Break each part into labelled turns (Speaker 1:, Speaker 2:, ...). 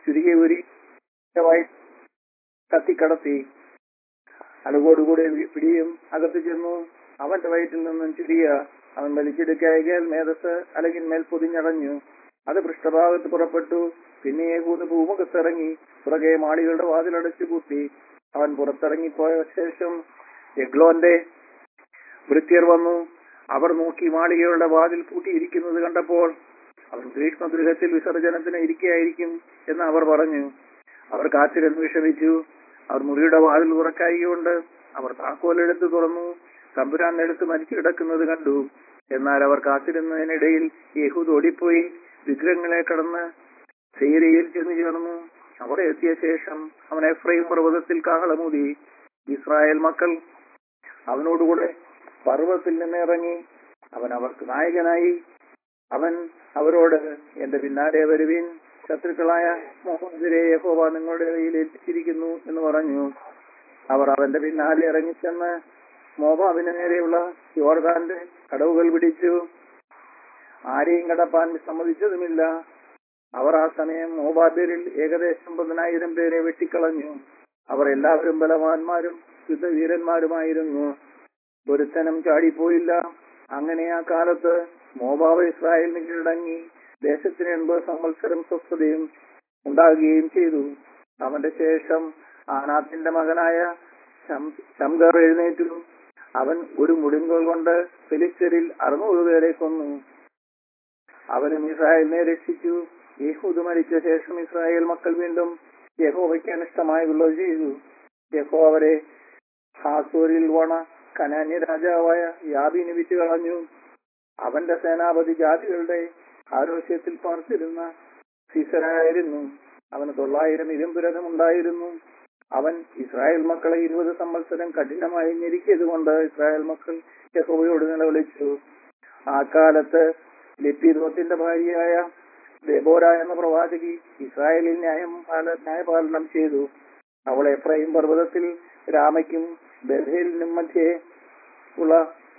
Speaker 1: ചുരുക്കി ഊരി കത്തിക്കടത്തി അലകോടുകൂടെ പിടിയും അകത്ത് ചെന്നു അവന്റെ വയറ്റിൽ നിന്നും ചുരിയ അവൻ വലിച്ചെടുക്കായകയാൽ മേധസ് അലകിന്മേൽ പൊതിഞ്ഞടഞ്ഞു അത് പൃഷ്ഠഭാഗത്ത് പുറപ്പെട്ടു പിന്നെ യേഹൂദ് ഭൂമുഖത്തിറങ്ങി പുറകെ മാളികളുടെ വാതിലടച്ചു കൂട്ടി അവൻ പുറത്തിറങ്ങിപ്പോയ ശേഷം എഗ്ലോന്റെ വൃത്യർ വന്നു അവർ നോക്കി മാളികയുടെ വാതിൽ പൂട്ടിയിരിക്കുന്നത് കണ്ടപ്പോൾ അവർ ഗ്രീഷ്മഗൃഹത്തിൽ വിസർജനത്തിന് ഇരിക്കുകയായിരിക്കും എന്ന് അവർ പറഞ്ഞു അവർ കാത്തിരുന്ന് വിഷമിച്ചു അവർ മുറിയുടെ വാതിൽ തുറക്കായികൊണ്ട് അവർ താക്കോലെടുത്ത് തുറന്നു തമ്പുരാൻ എടുത്ത് മരിച്ചു കിടക്കുന്നത് കണ്ടു എന്നാൽ അവർ കാത്തിരുന്നതിനിടയിൽ യഹൂദ് ഓടിപ്പോയി വിഗ്രഹങ്ങളെ കടന്ന് സീരയിൽ ചെന്ന് ചേർന്നു അവിടെ എത്തിയ ശേഷം അവൻ എഫ്രൈം പർവ്വതത്തിൽ കാഹളമൂതി ഇസ്രായേൽ മക്കൾ അവനോടുകൂടെ പർവ്വതത്തിൽ നിന്ന് ഇറങ്ങി അവൻ അവർക്ക് നായകനായി അവൻ അവരോട് എന്റെ പിന്നാലെ വരുവീൻ ശത്രുക്കളായ മുഹമ്മദിരെ യഹോവ നിങ്ങളുടെ കയ്യിൽ ഏൽപ്പിച്ചിരിക്കുന്നു എന്ന് പറഞ്ഞു അവർ അവന്റെ പിന്നാലെ ഇറങ്ങിച്ചെന്ന് മോബാബിന് നേരെയുള്ള യോർദാന്റെ കടവുകൾ പിടിച്ചു ആരെയും കടപ്പാൻ സമ്മതിച്ചതുമില്ല അവർ ആ സമയം മോബാബിരിൽ ഏകദേശം പതിനായിരം പേരെ വെട്ടിക്കളഞ്ഞു അവർ എല്ലാവരും ബലവാന്മാരും യുദ്ധവീരന്മാരുമായിരുന്നു ഒരുത്തനും ചാടിപ്പോയില്ല അങ്ങനെ ആ കാലത്ത് മോബാബ് ഇസ്രായേലിന് കീഴടങ്ങി ദേശത്തിന് എൺപത് സംവത്സരം സ്വസ്ഥതയും ഉണ്ടാകുകയും ചെയ്തു അവന്റെ ശേഷം ആനാത്തിന്റെ മകനായ ശംഗർ എഴുന്നേറ്റു അവൻ ഒരു മുടിങ്കോൽ കൊണ്ട് ഫിലിസ്തരിൽ അറുന്നൂറ് പേരെ കൊന്നു അവനും ഇസ്രായേലിനെ രക്ഷിച്ചു യഹൂദ് മരിച്ച ശേഷം ഇസ്രായേൽ മക്കൾ വീണ്ടും യഹോവയ്ക്ക് അനിഷ്ടമായുള്ളത് ചെയ്തു യഹോ അവരെ ഹാസൂരിൽ വണ കനാന്യ രാജാവായ യാബിന് വിറ്റ് കളഞ്ഞു അവന്റെ സേനാപതി ജാതികളുടെ ആരോഗ്യത്തിൽ പാർത്തിരുന്ന സീസരായിരുന്നു അവന് തൊള്ളായിരം ഇരുമ്പുരഥം ഉണ്ടായിരുന്നു അവൻ ഇസ്രായേൽ മക്കളെ ഇരുപത് സംവത്സരം കഠിനമായി ഞെരുക്കിയത് കൊണ്ട് ഇസ്രായേൽ മക്കൾ യഹോവയോട് നിലവിളിച്ചു ആ കാലത്ത് ലിപ്പിദോത്തിന്റെ ഭാര്യയായ ദെബോര എന്ന പ്രവാചകി ഇസ്രായേലിൽ ന്യായം പാല ന്യായപാലനം ചെയ്തു അവൾ എഫ്രൈം പർവ്വതത്തിൽ രാമയ്ക്കും ബഥേലിനും മധ്യേ ഉള്ള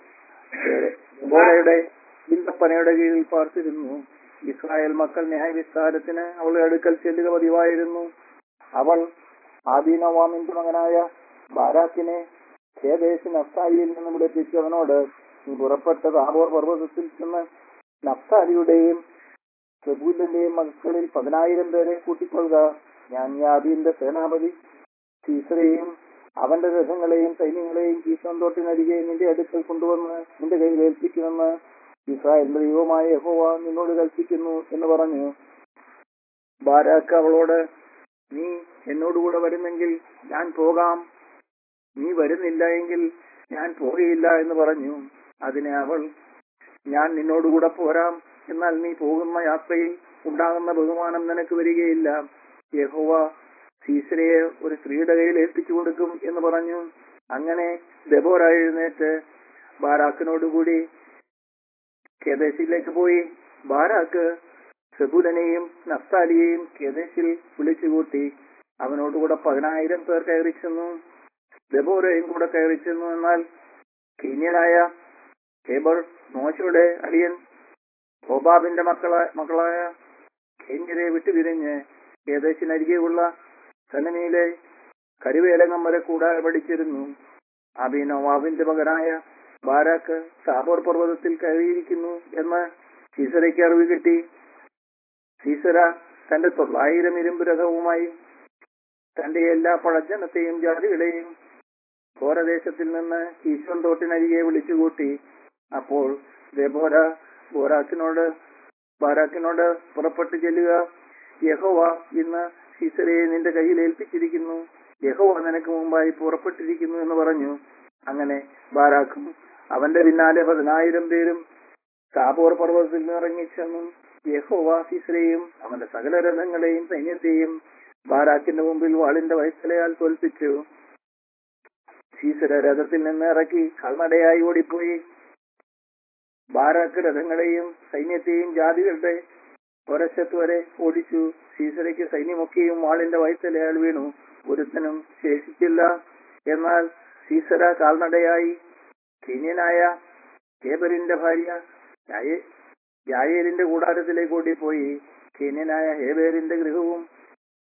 Speaker 1: ദെബോരയുടെ ബിന്ദപ്പനയുടെ കീഴിൽ പാർത്തിരുന്നു ഇസ്രായേൽ മക്കൾ ന്യായവിസ്താരത്തിന് അവളുടെ അടുക്കൽ ചെല്ലുക പതിവായിരുന്നു അവൾ ആദീനവാമിന്റെ മകനായ ബാരാക്കിനെ ഖേദേശ് നഫ്താലിയിൽ നിന്നും വിളിപ്പിച്ചു അവനോട് നീ പുറപ്പെട്ട താബോർ പർവ്വതത്തിൽ ചെന്ന് നഫ്താലിയുടെയും സെബൂലിന്റെയും മക്കളിൽ പതിനായിരം പേരെ കൂട്ടിക്കൊള്ളുക ഞാൻ യാബീന്റെ സേനാപതി സീസറെയും അവന്റെ രഥങ്ങളെയും സൈന്യങ്ങളെയും കീശോൻ തോട്ടിനരികെ നിന്റെ അടുക്കൽ കൊണ്ടുവന്ന് നിന്റെ കയ്യിൽ ഏൽപ്പിക്കുമെന്ന് ഇസ്രായേലിന്റെ ദൈവമായ യഹോവ നിന്നോട് കൽപ്പിക്കുന്നു എന്ന് പറഞ്ഞു ബാരാക്ക് അവളോട് നീ എന്നോടുകൂടെ വരുന്നെങ്കിൽ ഞാൻ പോകാം നീ വരുന്നില്ല എങ്കിൽ ഞാൻ പോകുകയില്ല എന്ന് പറഞ്ഞു അതിനെ അവൾ ഞാൻ നിന്നോടുകൂടെ പോരാം എന്നാൽ നീ പോകുന്ന യാത്രയിൽ ഉണ്ടാകുന്ന ബഹുമാനം നിനക്ക് വരികയില്ല യഹോവ സീസരയെ ഒരു സ്ത്രീയുടെ കയ്യിൽ ഏൽപ്പിച്ചു കൊടുക്കും എന്ന് പറഞ്ഞു അങ്ങനെ ദബോര എഴുന്നേറ്റ് ബാരാക്കിനോടുകൂടി കേദേശിലേക്ക് പോയി ബാരാക്ക് സെബുലനെയും നഫ്താലിയെയും കേദേശിൽ വിളിച്ചുകൂട്ടി അവനോടുകൂടെ പതിനായിരം പേർ കയറി ചെന്നു ദബോരയും കൂടെ കയറി ചെന്നു എന്നാൽ കീന്യനായ ഹേബർ മോശയുടെ അടിയൻ ഹോബാബിന്റെ മക്കളായ മക്കളായ കെന്യരെ വിട്ടുപിരിഞ്ഞ് ഏദേശിനരികെയുള്ള സനനിയിലെ കരുവേലകം വരെ കൂടാതെ പഠിച്ചിരുന്നു അബിനോവാബിന്റെ മകനായ ബാരാക്ക് സാബോർ പർവ്വതത്തിൽ കയറിയിരിക്കുന്നു എന്ന് സീസരയ്ക്ക് അറിവ് കിട്ടി സീസര തന്റെ തൊള്ളായിരം ഇരുമ്പ് രഥവുമായി തന്റെ എല്ലാ പഴജനത്തെയും ജാതികളെയും ഘോരദേശത്തിൽ നിന്ന് ഈശ്വൻ തോട്ടിനരികെ വിളിച്ചുകൂട്ടി അപ്പോൾ ദേബോര ബോരാക്കിനോട് ബാരാക്കിനോട് പുറപ്പെട്ടു ചെല്ലുക യഹോവ ഇന്ന് സീസരയെ നിന്റെ കയ്യിൽ ഏൽപ്പിച്ചിരിക്കുന്നു യഹോവ നിനക്ക് മുമ്പായി പുറപ്പെട്ടിരിക്കുന്നു എന്ന് പറഞ്ഞു അങ്ങനെ ബാരാക്കും അവന്റെ പിന്നാലെ പതിനായിരം പേരും താപോർ പർവ്വതത്തിൽ നിന്ന് ഇറങ്ങിച്ചെന്നും യഹോവ സീസരയും അവന്റെ സകല രഥങ്ങളെയും സൈന്യത്തെയും ബാരാക്കിന്റെ മുമ്പിൽ വാളിന്റെ വയസ്സലയാൽ തോൽപ്പിച്ചു സീസര രഥത്തിൽ നിന്ന് ഇറക്കി കൽനടയായി ഓടിപ്പോയി ബാരാക്ക് രഥങ്ങളെയും സൈന്യത്തെയും ജാതികളുടെ ഒരശത്ത് വരെ ഓടിച്ചു സീസരയ്ക്ക് സൈന്യമൊക്കെയും വാളിന്റെ വയസ്സലയാൽ വീണു ഒരുത്തനും ശേഷിച്ചില്ല എന്നാൽ സീസര കാൽനടയായി കീന്യനായ ഹേബറിന്റെ ഭാര്യ യായേ- യായേലിന്റെ കൂടാരത്തിലേക്ക് ഓടിപ്പോയി കീന്യനായ ഹേബേരിന്റെ ഗൃഹവും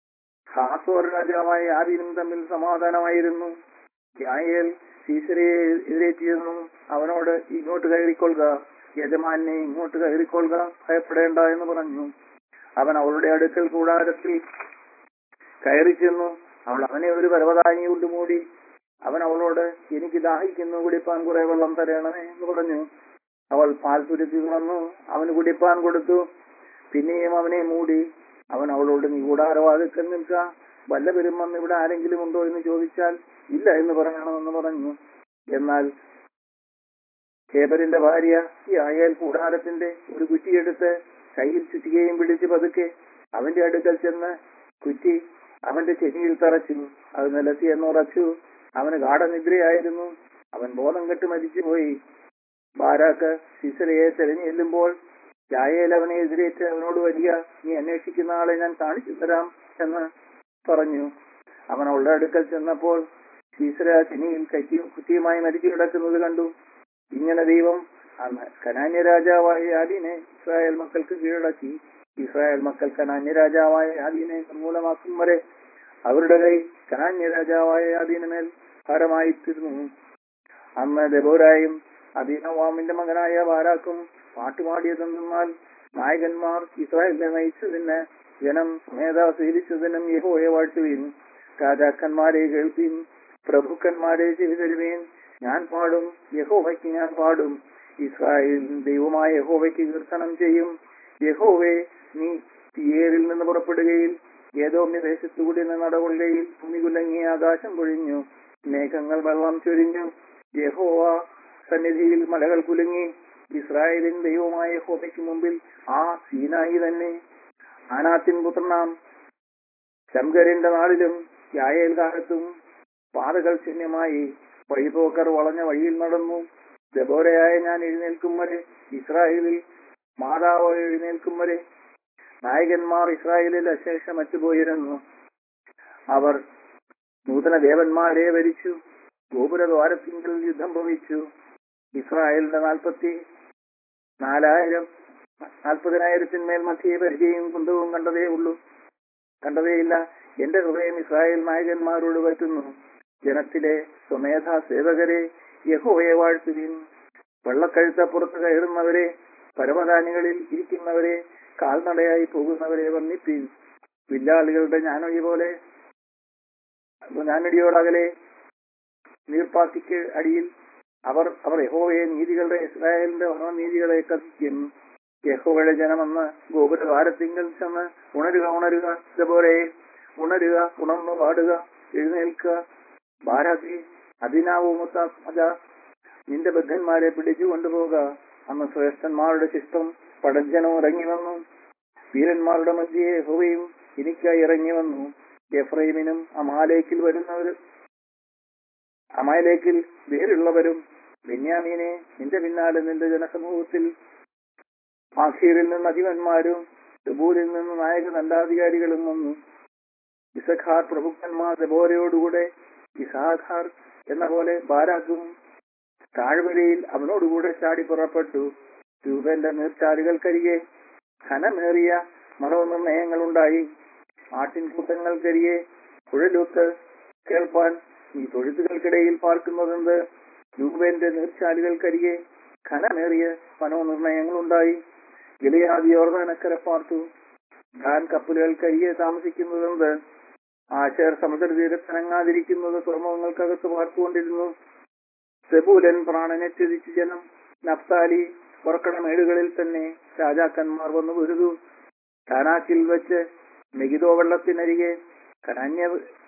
Speaker 1: ഹാസോർ രാജാവായ ആബീനും തമ്മിൽ സമാധാനമായിരുന്നു യായേൽ സീസരയെ എതിരേറ്റിരുന്നു അവനോട് ഇങ്ങോട്ട് കയറിക്കൊള്ളുക യജമാനെ ഇങ്ങോട്ട് കയറിക്കൊള്ളുക ഭയപ്പെടേണ്ട എന്ന് പറഞ്ഞു അവൻ അവളുടെ അടുക്കൽ കൂടാരത്തിൽ കയറി ചെന്നു അവൾ അവനെ ഒരു പരവതാനി കൊണ്ട് മൂടി അവൻ അവളോട് എനിക്ക് ദാഹിക്കുന്നു കുടിപ്പാൻ കുറെ വെള്ളം തരണമേ എന്ന് പറഞ്ഞു അവൾ പാൽ തുരുത്തി വന്നു അവന് കുടിപ്പാൻ കൊടുത്തു പിന്നെയും അവനെ മൂടി അവൻ അവളോട് നീ കൂടാരവാതിക്കൽ നിൽക്ക വല്ലവരും വന്ന് ഇവിടെ ആരെങ്കിലും ഉണ്ടോ എന്ന് ചോദിച്ചാൽ ഇല്ല എന്ന് പറയണമെന്ന് പറഞ്ഞു എന്നാൽ ഹേബറിന്റെ ഭാര്യ ഈ ആയാൽ കൂടാരത്തിന്റെ ഒരു കുറ്റിയെടുത്ത് കയ്യിൽ ചുറ്റുകയും പിടിച്ച് പതുക്കെ അവന്റെ അടുക്കൽ ചെന്ന് കുറ്റി അവന്റെ ചെവിയിൽ തറച്ചു അത് നിലത്തി എന്നുറച്ചു അവന് ഗാഠനിദ്രയായിരുന്നു അവൻ ബോധം കെട്ട് മരിച്ചുപോയി ബാരാക്ക് സിസരയെ തെരഞ്ഞു ചെല്ലുമ്പോൾ യായേൽ അവനെ എതിരേറ്റ് അവനോട് വരിക നീ അന്വേഷിക്കുന്ന ആളെ ഞാൻ കാണിച്ചു തരാം എന്ന് പറഞ്ഞു അവൻ അവളുടെ അടുക്കൽ ചെന്നപ്പോൾ സീസര ചെനിയിൽ കറ്റിയും കുറ്റിയുമായി മരിച്ചു കിടക്കുന്നത് കണ്ടു ഇങ്ങനെ ദൈവം അന്ന് കനാന്യ രാജാവായ ആദിനെ ഇസ്രായേൽ മക്കൾക്ക് കീഴടക്കി ഇസ്രായേൽ മക്കൾ കനാന്യ രാജാവായ ആദിനെ നിർമൂലമാക്കും വരെ അവരുടെ കൈ കനാന്യ രാജാവായ ആദിനുമേൽ ഭാരമായി തീർന്നു അന്ന് ദബോരായും അദീനവാമിന്റെ മകനായ ബാരാക്കും പാട്ടുപാടിയതെന്നാൽ നായകന്മാർ ഇസ്രായേലിനെ നയിച്ചതിന് ജനം മേധാ സ്വീകരിച്ചതിനും യഹോയെ വാഴ്ത്തുവീൻ രാജാക്കന്മാരെ കേൾപ്പീൻ പ്രഭുക്കന്മാരെ ചെവി തരുവീൻ ഞാൻ പാടും യഹോവയ്ക്ക് ഞാൻ പാടും ഇസ്രായേൽ ദൈവമായ യഹോവയ്ക്ക് കീർത്തനം ചെയ്യും യഹോവേ നീ തിയേറിൽ നിന്ന് പുറപ്പെടുകയിൽ ഏതോ ദേശത്തുകൂടി നിന്ന് നടകൊള്ളുകയിൽ ഭൂമി കുലങ്ങി ആകാശം പൊഴിഞ്ഞു മേഘങ്ങൾ വെള്ളം ചൊരിഞ്ഞു യഹോവ സന്നിധിയിൽ മലകൾ കുലുങ്ങി ഇസ്രായേലിൻ ദൈവമായ യഹോവയ്ക്ക് മുമ്പിൽ ആ സീനായി തന്നെ ആനാത്തിൻ പുത്രനാം ശംകരന്റെ നാളിലും യായേൽ കാലത്തും പാതകൾ ശൂന്യമായി വഴിപോക്കർ വളഞ്ഞ വഴിയിൽ നടന്നു ദബോരയായ ഞാൻ എഴുന്നേൽക്കും വരെ ഇസ്രായേലിൽ മാതാവ് എഴുന്നേൽക്കും വരെ നായകന്മാർ ഇസ്രായേലിൽ അശേഷം മറ്റുപോയിരുന്നു അവർ നൂതന ദേവന്മാരെ വരിച്ചു ഗോപുരദ്വാരത്തിങ്കിൽ യുദ്ധം ഭവിച്ചു ഇസ്രായേലിന്റെ നാൽപ്പത്തി നാലായിരം നാൽപ്പതിനായിരത്തിന്മേൽ മധ്യേ പരിചയം കുന്തവും കണ്ടതേ ഉള്ളൂ കണ്ടതേയില്ല എന്റെ ഹൃദയം ഇസ്രായേൽ നായകന്മാരോട് പറ്റുന്നു ജനത്തിലെ സ്വമേധാ സേവകരെ യഹോവയെ വാഴ്ത്തുവിൻ വെള്ളക്കഴുത്തപ്പുറത്ത് കയറുന്നവരെ പരമധാനികളിൽ ഇരിക്കുന്നവരെ കാൽനടയായി പോകുന്നവരെ വർണ്ണിപ്പിൻ വില്ലാളികളുടെ ഞാനൊഴി പോലെ ഞാനടിയോടകലെ നീർപ്പാത്തിക്ക് അടിയിൽ അവർ അവർ യഹോവയെ നീതികളുടെ ഇസ്രായേലിന്റെ നീതികളെ കത്തിക്കും യഹോവയുടെ ജനമെന്ന് ഗോപുരദ്വാരത്തിങ്കൽ ചെന്ന് ഉണരുക ഉണരുക ഇതുപോലെ ഉണരുക ഉണർന്നു പാടുക എഴുന്നേൽക്കുക ബാരാക്കി അതിനാവുമത്ത മജ നിന്റെ ബദ്ധന്മാരെ പിടിച്ചു കൊണ്ടുപോകുക അന്ന് ശ്രേഷ്ഠന്മാരുടെ ശിഷ്ടം പടഞ്ജനം ഇറങ്ങി വന്നു വീരന്മാരുടെ മധ്യയെ ഹോവയും എനിക്കായി ഇറങ്ങി വന്നു എഫ്രൈമിനും അമാലേക്കിൽ വരുന്നവർ അമാലേക്കിൽ വേരുള്ളവരും ബെന്യാമീനെ നിന്റെ പിന്നാലെ നിന്റെ ജനസമൂഹത്തിൽ ആഖീറിൽ നിന്ന് അധിപന്മാരും ദബൂരിൽ നിന്ന് നായക ദണ്ഡാധികാരികളും വന്നു ഇസഖാർ പ്രഭുക്കന്മാർ ദബോരയോടുകൂടെ ഇസാഖാർ എന്ന പോലെ ബാരാക്കും താഴ്വരയിൽ അവനോടുകൂടെ ചാടി പുറപ്പെട്ടു രൂപന്റെ നീർച്ചാലുകൾക്കരികെ ഘനമേറിയ മനോനിർണയങ്ങളുണ്ടായി ആട്ടിൻകൂട്ടങ്ങൾക്കരികെ കുഴലൂത്ത് കേൾപ്പാൻ ഈ തൊഴുത്തുകൾക്കിടയിൽ പാർക്കുന്നതെന്ത് രൂപന്റെ നീർച്ചാലുകൾക്കരികെ ഘനമേറിയ മനോനിർണയങ്ങളുണ്ടായി ഗിലയാദിയോർദാനക്കര പാർത്തു ഖാൻ കപ്പലുകൾക്കരികെ താമസിക്കുന്നതെന്ത് ആശയർ സമുദ്രതീരത്തിനങ്ങാതിരിക്കുന്നത് തുറമുഖങ്ങൾക്കകത്ത് പാർത്തുകൊണ്ടിരുന്നു സെബൂലൻ പ്രാണനെ ത്യജിച്ച് ജനം നഫ്താലി പുറക്കട മേടുകളിൽ തന്നെ രാജാക്കന്മാർ വന്നു പൊരുതു താനാക്കിൽ വെച്ച് മെഗിതോ വെള്ളത്തിനരികെ കനാന്യ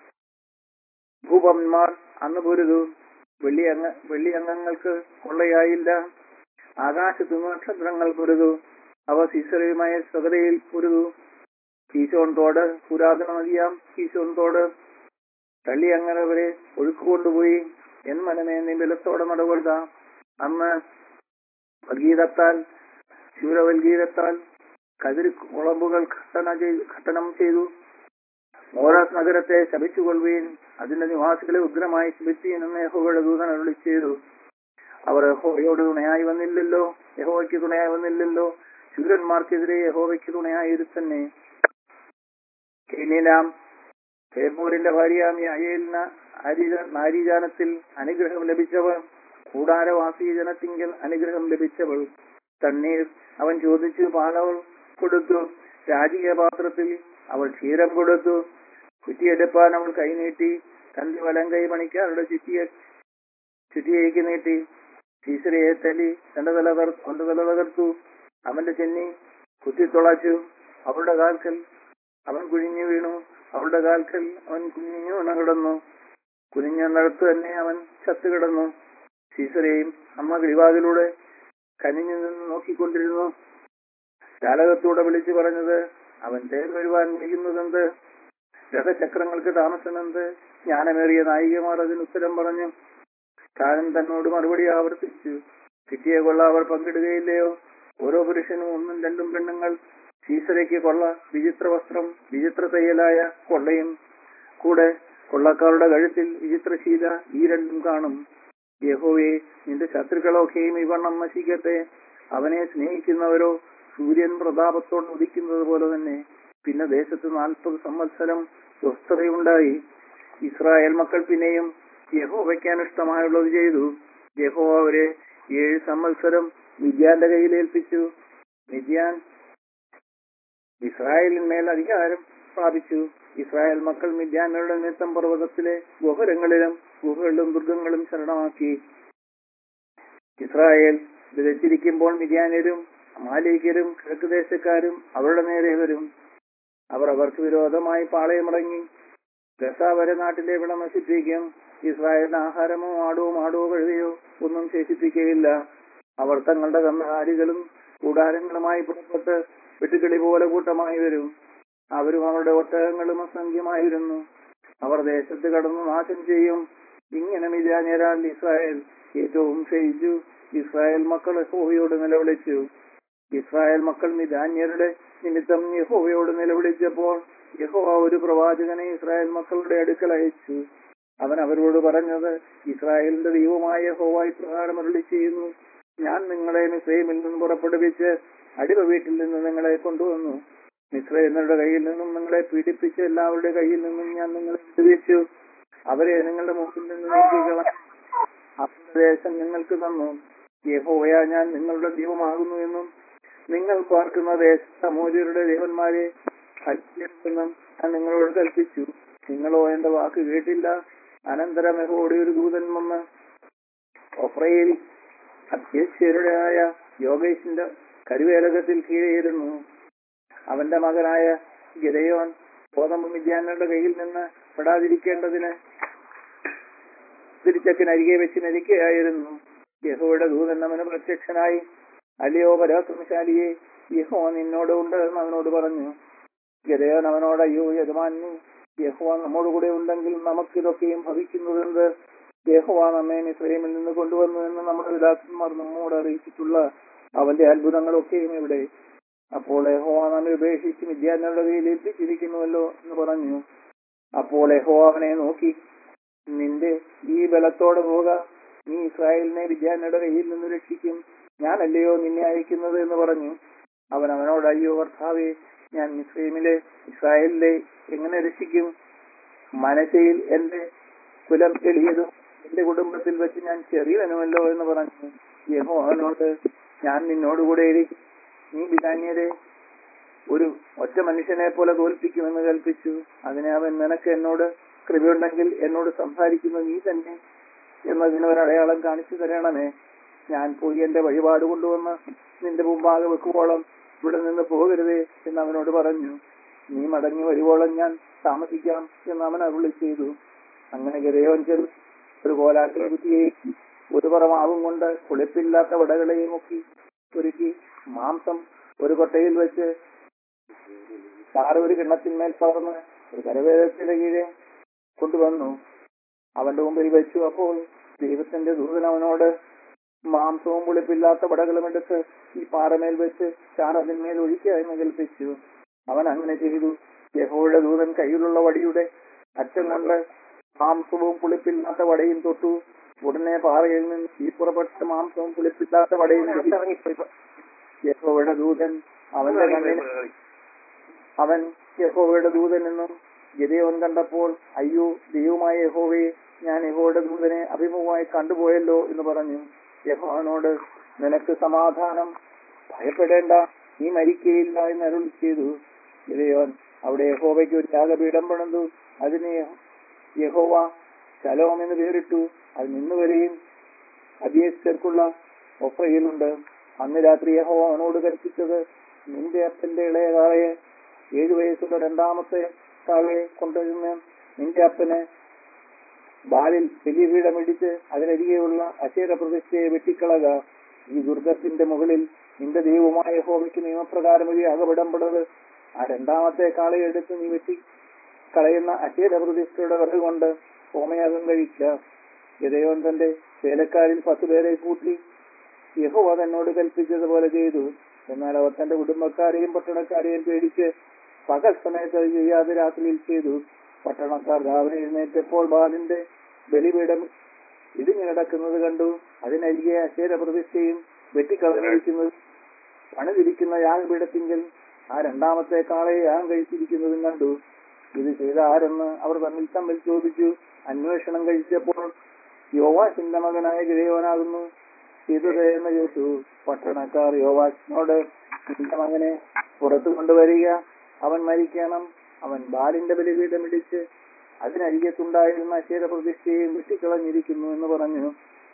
Speaker 1: ഭൂപന്മാർ അന്ന് പൊരുതു വെള്ളി അംഗ വെള്ളി അംഗങ്ങൾക്ക് കൊള്ളയായില്ല ആകാശത്ത് നക്ഷത്രങ്ങൾ പൊരുതു അവ സീസറയുമായ സ്വകതയിൽ പൊരുതു കീശോൺ തോട് പുരാതന നദിയാം കീശോൺ തോട് തള്ളി അങ്ങനെ വരെ ഒഴുക്കുകൊണ്ടുപോയി എൻ മനമേ നീ ബലത്തോടെ നടകൊള്ളുക അന്ന് വൽഗീതത്താൽ ശൂരവൽഗീതത്താൽ കതിരി കുളമ്പുകൾ ഘട്ടന ചെയ്തു ഘട്ടനം ചെയ്തു മോറാസ് നഗരത്തെ ശപിച്ചുകൊള്ളുകയും അതിന്റെ നിവാസികളെ ഉഗ്രമായി ശപിച്ചീൻ എന്ന് യഹോവയുടെ ദൂതൻ അരുളി ചെയ്തു അവർ യഹോവയോട് തുണയായി വന്നില്ലല്ലോ യഹോവയ്ക്ക് തുണയായി വന്നില്ലല്ലോ ശൂരന്മാർക്കെതിരെ യഹോവയ്ക്ക് തുണയായി തന്നെ കേനിലാം ഹേബോറിന്റെ ഭാര്യാമി അയേലിന് അരിജ- നാരീജാനത്തിൽ അനുഗ്രഹം ലഭിച്ചവൾ കൂടാരവാസി ജനത്തിങ്കൽ അനുഗ്രഹം ലഭിച്ചവൾ തണ്ണീർ അവൻ ചോദിച്ചു പാലവൾ കൊടുത്തു രാജകീയ പാത്രത്തിൽ അവൾ ക്ഷീരം കൊടുത്തു കുറ്റിയെടുപ്പാൻ അവൾ കൈനീട്ടി തന്റെ വലം കൈ പണിക്കാരുടെ ചുറ്റിയെ ചുറ്റിയേക്ക് നീട്ടി ടീച്ചറയെ തല്ലി തന്റെ തല തകർ- തന്റെ തല തകർത്തു അവന്റെ ചെന്നി കുത്തിത്തുളച്ചു അവളുടെ കാൽക്കൽ അവൻ കുഴിഞ്ഞു വീണു അവളുടെ കാൽക്കൽ അവൻ കുഞ്ഞിഞ്ഞു വീണ കിടന്നു കുനിഞ്ഞിടത്ത് തന്നെ അവൻ ചത്തു കിടന്നു സീസറയും അമ്മ കിളിവാതിലൂടെ കനിഞ്ഞു നിന്ന് നോക്കിക്കൊണ്ടിരുന്നു ജാലകത്തൂടെ വിളിച്ചു പറഞ്ഞത് അവൻ തേർ വരുവാൻ വൈകുന്നതെന്ത് രഥചക്രങ്ങൾക്ക് താമസമെന്ത് ജ്ഞാനമേറിയ നായികമാർ അതിന് ഉത്തരം പറഞ്ഞു താനും തന്നോട് മറുപടി ആവർത്തിച്ചു കിട്ടിയ കൊള്ള അവർ പങ്കിടുകയില്ലയോ ഓരോ പുരുഷനും ഒന്നും രണ്ടും പെണ്ണുങ്ങൾ സീസരയ്ക്ക് കൊള്ള വിചിത്ര വസ്ത്രം വിചിത്ര തയ്യലായ കൊള്ളയും കൂടെ കൊള്ളക്കാരുടെ കഴുത്തിൽ വിചിത്രശീല ഈ രണ്ടും കാണും യഹോവേ നിന്റെ ശത്രുക്കളൊക്കെയും ഇവണ്ണം നശിക്കട്ടെ അവനെ സ്നേഹിക്കുന്നവരോ സൂര്യൻ പ്രതാപത്തോട് ഉദിക്കുന്നത് പോലെ തന്നെ പിന്നെ ദേശത്ത് നാൽപ്പത് സംവത്സരം സ്വസ്ഥതയുണ്ടായി ഇസ്രായേൽ മക്കൾ പിന്നെയും യഹോവയ്ക്ക് അനിഷ്ടമായുള്ളത് ചെയ്തു യഹോവ അവരെ ഏഴ് സംവത്സരം മിദ്യാന്റെ കയ്യിൽ ഏൽപ്പിച്ചു മിദ്യാൻ ഇസ്രായേലിന്മേൽ അധികാരം പ്രാപിച്ചു ഇസ്രായേൽ മക്കൾ മിദ്യാനയുടെ നിമിത്തം പർവ്വതത്തിലെ ഗുഹരങ്ങളിലും ഗുഹകളിലും ദുർഗങ്ങളും ശരണമാക്കി ഇസ്രായേൽ വിതച്ചിരിക്കുമ്പോൾ മിദ്യാനരും അമാലേക്കരും കിഴക്കുദേശക്കാരും അവരുടെ നേരെ വരും അവർ അവർക്ക് വിരോധമായി പാളയമിറങ്ങി ഗസാവരെ നാട്ടിലെ വിള നശിപ്പിക്കും ഇസ്രായേലിന് ആഹാരമോ ആടോ മാടോ കഴുകയോ ഒന്നും ശേഷിപ്പിക്കുകയില്ല അവർ തങ്ങളുടെ കന്നുകാലികളും കൂടാരങ്ങളുമായി പുറപ്പെട്ട് വെട്ടുകിളി പോലെ കൂട്ടമായി വരും അവരും അവരുടെ ഒട്ടകങ്ങളും അസംഖ്യമായിരുന്നു അവർ ദേശത്ത് കടന്നു നാശം ചെയ്യും ഇങ്ങനെ മിജാന്യരാൽ ഇസ്രായേൽ ഏറ്റവും ക്ഷയിച്ചു ഇസ്രായേൽ മക്കൾ യഹോവയോട് നിലവിളിച്ചു ഇസ്രായേൽ മക്കൾ മിതാന്യരുടെ നിമിത്തം യഹോവയോട് നിലവിളിച്ചപ്പോൾ യഹോവ ഒരു പ്രവാചകനെ ഇസ്രായേൽ മക്കളുടെ അടുക്കൽ അയച്ചു അവൻ അവരോട് പറഞ്ഞത് ഇസ്രായേലിന്റെ ദൈവമായ യഹോവ ഇപ്രകാരം അരുളി ചെയ്യുന്നു ഞാൻ നിങ്ങളെ മിസ്രൈമിൽ നിന്ന് പുറപ്പെടുവിച്ച് അടിമ വീട്ടിൽ നിന്ന് നിങ്ങളെ കൊണ്ടുവന്നു മിസ്രൈമരുടെ കയ്യിൽ നിന്നും നിങ്ങളെ പീഡിപ്പിച്ച് എല്ലാവരുടെ കയ്യിൽ നിന്നും ഞാൻ നിങ്ങളെ വിടുവിച്ചു അവരെ നിങ്ങളുടെ മുമ്പിൽ നിന്ന് നീക്കിക്കള അവരുടെ ദേശം നിങ്ങൾക്ക് തന്നു യഹോവയ ഞാൻ നിങ്ങളുടെ ദൈവമാകുന്നു എന്നും നിങ്ങൾ പാർക്കുന്ന ദേശ അമൂര്യരുടെ ദേവന്മാരെ ഭജിക്കരുതെന്നും ഞാൻ നിങ്ങളോട് കൽപ്പിച്ചു നിങ്ങളോ എന്റെ വാക്ക് കേട്ടില്ല അനന്തരം യഹോയുടെ ഒരു ദൂതൻ വന്ന് ഒഫ്രയിൽ അധ്യക്ഷരുടെയായ യോഗേഷിന്റെ കരുവേലകത്തിൽ കീഴേരുന്നു അവന്റെ മകനായ ഗിരയോൻ ഗോതമ്പ് മിദ്യാനയുടെ കയ്യിൽ നിന്ന് പെടാതിരിക്കേണ്ടതിന് തിരിച്ചക്കിനരികെ വെച്ച് നരിക്കുകയായിരുന്നു യഹോയുടെ ദൂതൻ അവന് പ്രത്യക്ഷനായി അല്ലയോ പരാക്രമശാലിയെ യഹോ നിന്നോട് ഉണ്ട് എന്ന് അവനോട് പറഞ്ഞു ഗരയോൻ അവനോട് അയ്യോ യജമാനി യഹോവ നമ്മോട് കൂടെ ഉണ്ടെങ്കിൽ നമുക്കിതൊക്കെയും ഭവിക്കുന്നതെന്ത് യഹോവ നമ്മെ മിസ്രൈമിൽ നിന്ന് കൊണ്ടുവന്നു എന്ന് നമ്മുടെ പിതാക്കന്മാർ നമ്മോട് അറിയിച്ചിട്ടുള്ള അവന്റെ അത്ഭുതങ്ങളൊക്കെയും ഇവിടെ അപ്പോൾ യഹോവ നമ്മെ ഉപേക്ഷിച്ച് വിദ്യാർത്ഥികളുടെ കയ്യിൽ ഏൽപ്പിച്ചിരിക്കുന്നുവല്ലോ എന്ന് പറഞ്ഞു അപ്പോൾ യഹോവ അവനെ നോക്കി നിന്റെ ഈ ബലത്തോടെ പോക നീ ഇസ്രായേലിനെ വിദ്യാർത്ഥിയുടെ കയ്യിൽ നിന്ന് രക്ഷിക്കും ഞാനല്ലയോ നിന്നെ അയക്കുന്നത് എന്ന് പറഞ്ഞു അവൻ അവനോട് അയ്യോ കർത്താവേ ഞാൻ മിസ്രൈമിലെ ഇസ്രായേലിലെ എങ്ങനെ രക്ഷിക്കും മനശയിൽ എന്റെ കുലം എളിയതും എന്റെ കുടുംബത്തിൽ വെച്ച് ഞാൻ ചെറിയവനുമല്ലോ എന്ന് പറഞ്ഞു യഹോ അവനോട് ഞാൻ നിന്നോടുകൂടെ ഇരിക്കും നീ ബിദാന്യരെ ഒരു ഒറ്റ മനുഷ്യനെ പോലെ തോൽപ്പിക്കുമെന്ന് കൽപ്പിച്ചു അതിനെ അവൻ നിനക്ക് എന്നോട് കൃപയുണ്ടെങ്കിൽ എന്നോട് സംസാരിക്കുന്ന നീ തന്നെ എന്നതിന് ഒരു അടയാളം കാണിച്ചു തരണമേ ഞാൻ പോയി എന്റെ വഴിപാട് കൊണ്ടുവന്ന് നിന്റെ മുമ്പാകെ വെക്കുവോളം ഇവിടെ നിന്ന് പോകരുതേ എന്ന് അവനോട് പറഞ്ഞു നീ മടങ്ങി വരുവോളം ഞാൻ താമസിക്കാം എന്ന് അവൻ അരുളി ചെയ്തു അങ്ങനെ ഗരയോൻ ചെറു ഒരു കോലാട്ടിൽ കുത്തിയെയും ഒരു പറമാവും കൊണ്ട് കുളിപ്പില്ലാത്ത വടകളെയും മുക്കി ഒരുക്കി മാംസം ഒരു കൊട്ടയിൽ വെച്ച് ചാറ് ഒരു കിണ്ണത്തിന്മേൽ പകർന്ന് ഒരു കരവേദത്തിന്റെ കീഴെ കൊണ്ടുവന്നു അവന്റെ മുമ്പിൽ വെച്ചു അപ്പോൾ ദൈവത്തിന്റെ ദൂതൻ അവനോട് മാംസവും പുളിപ്പില്ലാത്ത വടകളും എടുത്ത് ഈ പാറമേൽ വെച്ച് ചാറ് അതിന്മേൽ ഒഴിക്കുക എന്ന് കൽപ്പിച്ചു അവൻ അങ്ങനെ ചെയ്തു യഹോയുടെ ദൂതൻ കയ്യിലുള്ള വടിയുടെ അറ്റം കൊണ്ട് മാംസവും പുളിപ്പില്ലാത്ത വടയും തൊട്ടു ഉടനെ പാറയിൽ നിന്ന് ഈ പുറപ്പെട്ട മാംസവും പുളിപ്പില്ലാത്ത വടയും യഹോവയുടെ ദൂതൻ അവന്റെ കണ്ണിന് അവൻ യഹോവയുടെ ദൂതൻ എന്നും ഗിദയോൻ കണ്ടപ്പോൾ അയ്യോ ദൈവമായ യഹോവയെ ഞാൻ യഹോയുടെ ദൂതനെ അഭിമുഖമായി കണ്ടുപോയല്ലോ എന്ന് പറഞ്ഞു യഹോവനോട് നിനക്ക് സമാധാനം ഭയപ്പെടേണ്ട നീ മരിക്കയില്ല എന്ന് അരുൾ ചെയ്തു ഗിദയോൻ അവിടെ യഹോവയ്ക്ക് ഒരു യാഗപീഠം പണിതു അതിന് യഹോവ ശലോം എന്ന് പേരിട്ടു അത് നിന്നുവരെയും അബിയസ്കർക്കുള്ള ഒഫയിലുണ്ട് അന്ന് രാത്രി യഹോവ അവനോട് കൽപ്പിച്ചത് നിന്റെ അപ്പന്റെ ഇളയ കാളയെ ഏഴു വയസ്സുള്ള രണ്ടാമത്തെ കാളയെ കൊണ്ടുവരുന്ന നിന്റെ അപ്പന് ബാലിൽ വലിയ പീഠമിടിച്ച് അതിനരികെയുള്ള അശേര പ്രതിഷ്ഠയെ വെട്ടിക്കളക ഈ ദുർഗത്തിന്റെ മുകളിൽ നിന്റെ ദൈവമായ ഹോമിക്ക് നിയമപ്രകാരം ഒരു അകപടംപെടത് ആ രണ്ടാമത്തെ കാളയെ എടുത്ത് നീ വെട്ടി കളയുന്ന അശേര പ്രതിഷ്ഠയുടെ വിറക് കൊണ്ട് ഹോമയാഗം കഴിക്കുക യഥയോൻ തന്റെ വേലക്കാരിൽ പത്ത് പേരെ കൂട്ടി യഹോവ തന്നോട് കൽപ്പിച്ചതുപോലെ ചെയ്തു എന്നാൽ അവർ തന്റെ കുടുംബക്കാരെയും പട്ടണക്കാരെയും പേടിച്ച് പകൽ സമയത്ത് അത് ചെയ്യാതെ രാത്രിയിൽ ചെയ്തു പട്ടണക്കാർ രാവിലെ എഴുന്നേറ്റപ്പോൾ ബാലിന്റെ ബലിപീഠം ഇടിഞ്ഞു കിടക്കുന്നത് കണ്ടു അതിനരികെ അശേര പ്രതിഷ്ഠയും വെട്ടിക്കളഞ്ഞിരിക്കുന്നത് പണിതിരിക്കുന്ന യാഗപീഠത്തിങ്കിൽ ആ രണ്ടാമത്തെ കാളയെ യാഗം കഴിച്ചിരിക്കുന്നതും കണ്ടു ഇത് ചെയ്ത ആരെന്ന് അവർ തമ്മിൽ തമ്മിൽ ചോദിച്ചു അന്വേഷണം കഴിച്ചപ്പോൾ യോവാശിന്റെ മകനായ ഗിരയോനാകുന്നു ചെയ്തത് എന്ന് കേട്ടു പട്ടണക്കാർ യോവാശിനോട് നിന്റെ മകനെ പുറത്തു കൊണ്ടുവരിക അവൻ മരിക്കണം അവൻ ബാലിന്റെ ബലിപീഠം ഇടിച്ച് അതിനരികത്തുണ്ടായിരുന്ന അശേരപ്രതിഷ്ഠയെയും വെട്ടിക്കളഞ്ഞിരിക്കുന്നു എന്ന് പറഞ്ഞു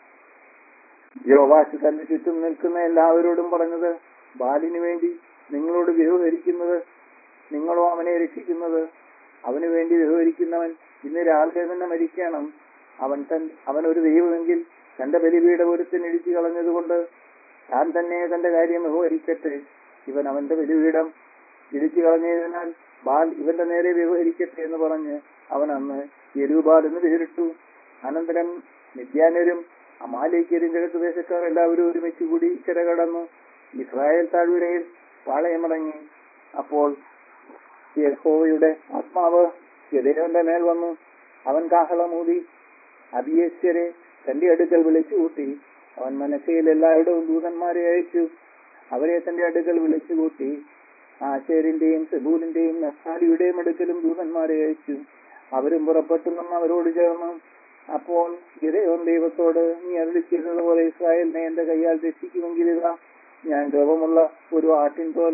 Speaker 1: യോവാശ് തന്റെ ചുറ്റും നിൽക്കുന്ന എല്ലാവരോടും പറഞ്ഞത് ബാലിന് വേണ്ടി നിങ്ങളോട് വ്യവഹരിക്കുന്നത് നിങ്ങളോ അവനെ രക്ഷിക്കുന്നത് അവന് വേണ്ടി വ്യവഹരിക്കുന്നവൻ ഇന്ന് രാവിലെ തന്നെ മരിക്കണം അവൻ തൻ അവൻ ഒരു ദൈവമെങ്കിൽ തന്റെ ബലിപീഠം ഒരുത്തിന് ഇടിച്ചു കളഞ്ഞതുകൊണ്ട് താൻ തന്നെ തന്റെ കാര്യം വ്യവഹരിക്കട്ടെ ഇവൻ അവന്റെ ബലിപീഠം ഇടിച്ചു കളഞ്ഞതിനാൽ ബാൽ ഇവന്റെ നേരെ വ്യവഹരിക്കട്ടെ എന്ന് പറഞ്ഞ് അവൻ അന്ന് യെരൂബാൽ എന്ന് പേരിട്ടു അനന്തരം നിത്യാനരും അമാലേക്കരും കിഴക്ക് ദേശക്കാർ എല്ലാവരും ഒരുമിച്ച് കൂടി ചിര കടന്നു ഇസ്രായേൽ താഴ്വരയിൽ പാളയമടങ്ങി അപ്പോൾ യഹോവയുടെ ആത്മാവ് ഗദയോന്റെ മേൽ വന്നു അവൻ കാഹളമൂതി അബിയേശ്വരെ തന്റെ അടുക്കൽ വിളിച്ചു കൂട്ടി അവൻ മനസ്സയിൽ എല്ലായിടവും ദൂതന്മാരെ അയച്ചു അവരെ തന്റെ അടുക്കൽ വിളിച്ചു കൂട്ടി ആശേരിന്റെയും സെബൂലിന്റെയും നഫ്താലിയുടെയും അടുക്കലും ദൂതന്മാരെ അയച്ചു അവരും പുറപ്പെട്ടു നിന്ന് അവരോട് ചേർന്നു അപ്പോൾ ഗിരയോൻ ദൈവത്തോട് നീ അരുളി ചെയ്തതുപോലെ ഇസ്രായേലിനെ എന്റെ കൈയാൽ രക്ഷിക്കുമെങ്കിൽ ഇതാ ഞാൻ രോഗമുള്ള ഒരു ആട്ടിൻ തോൽ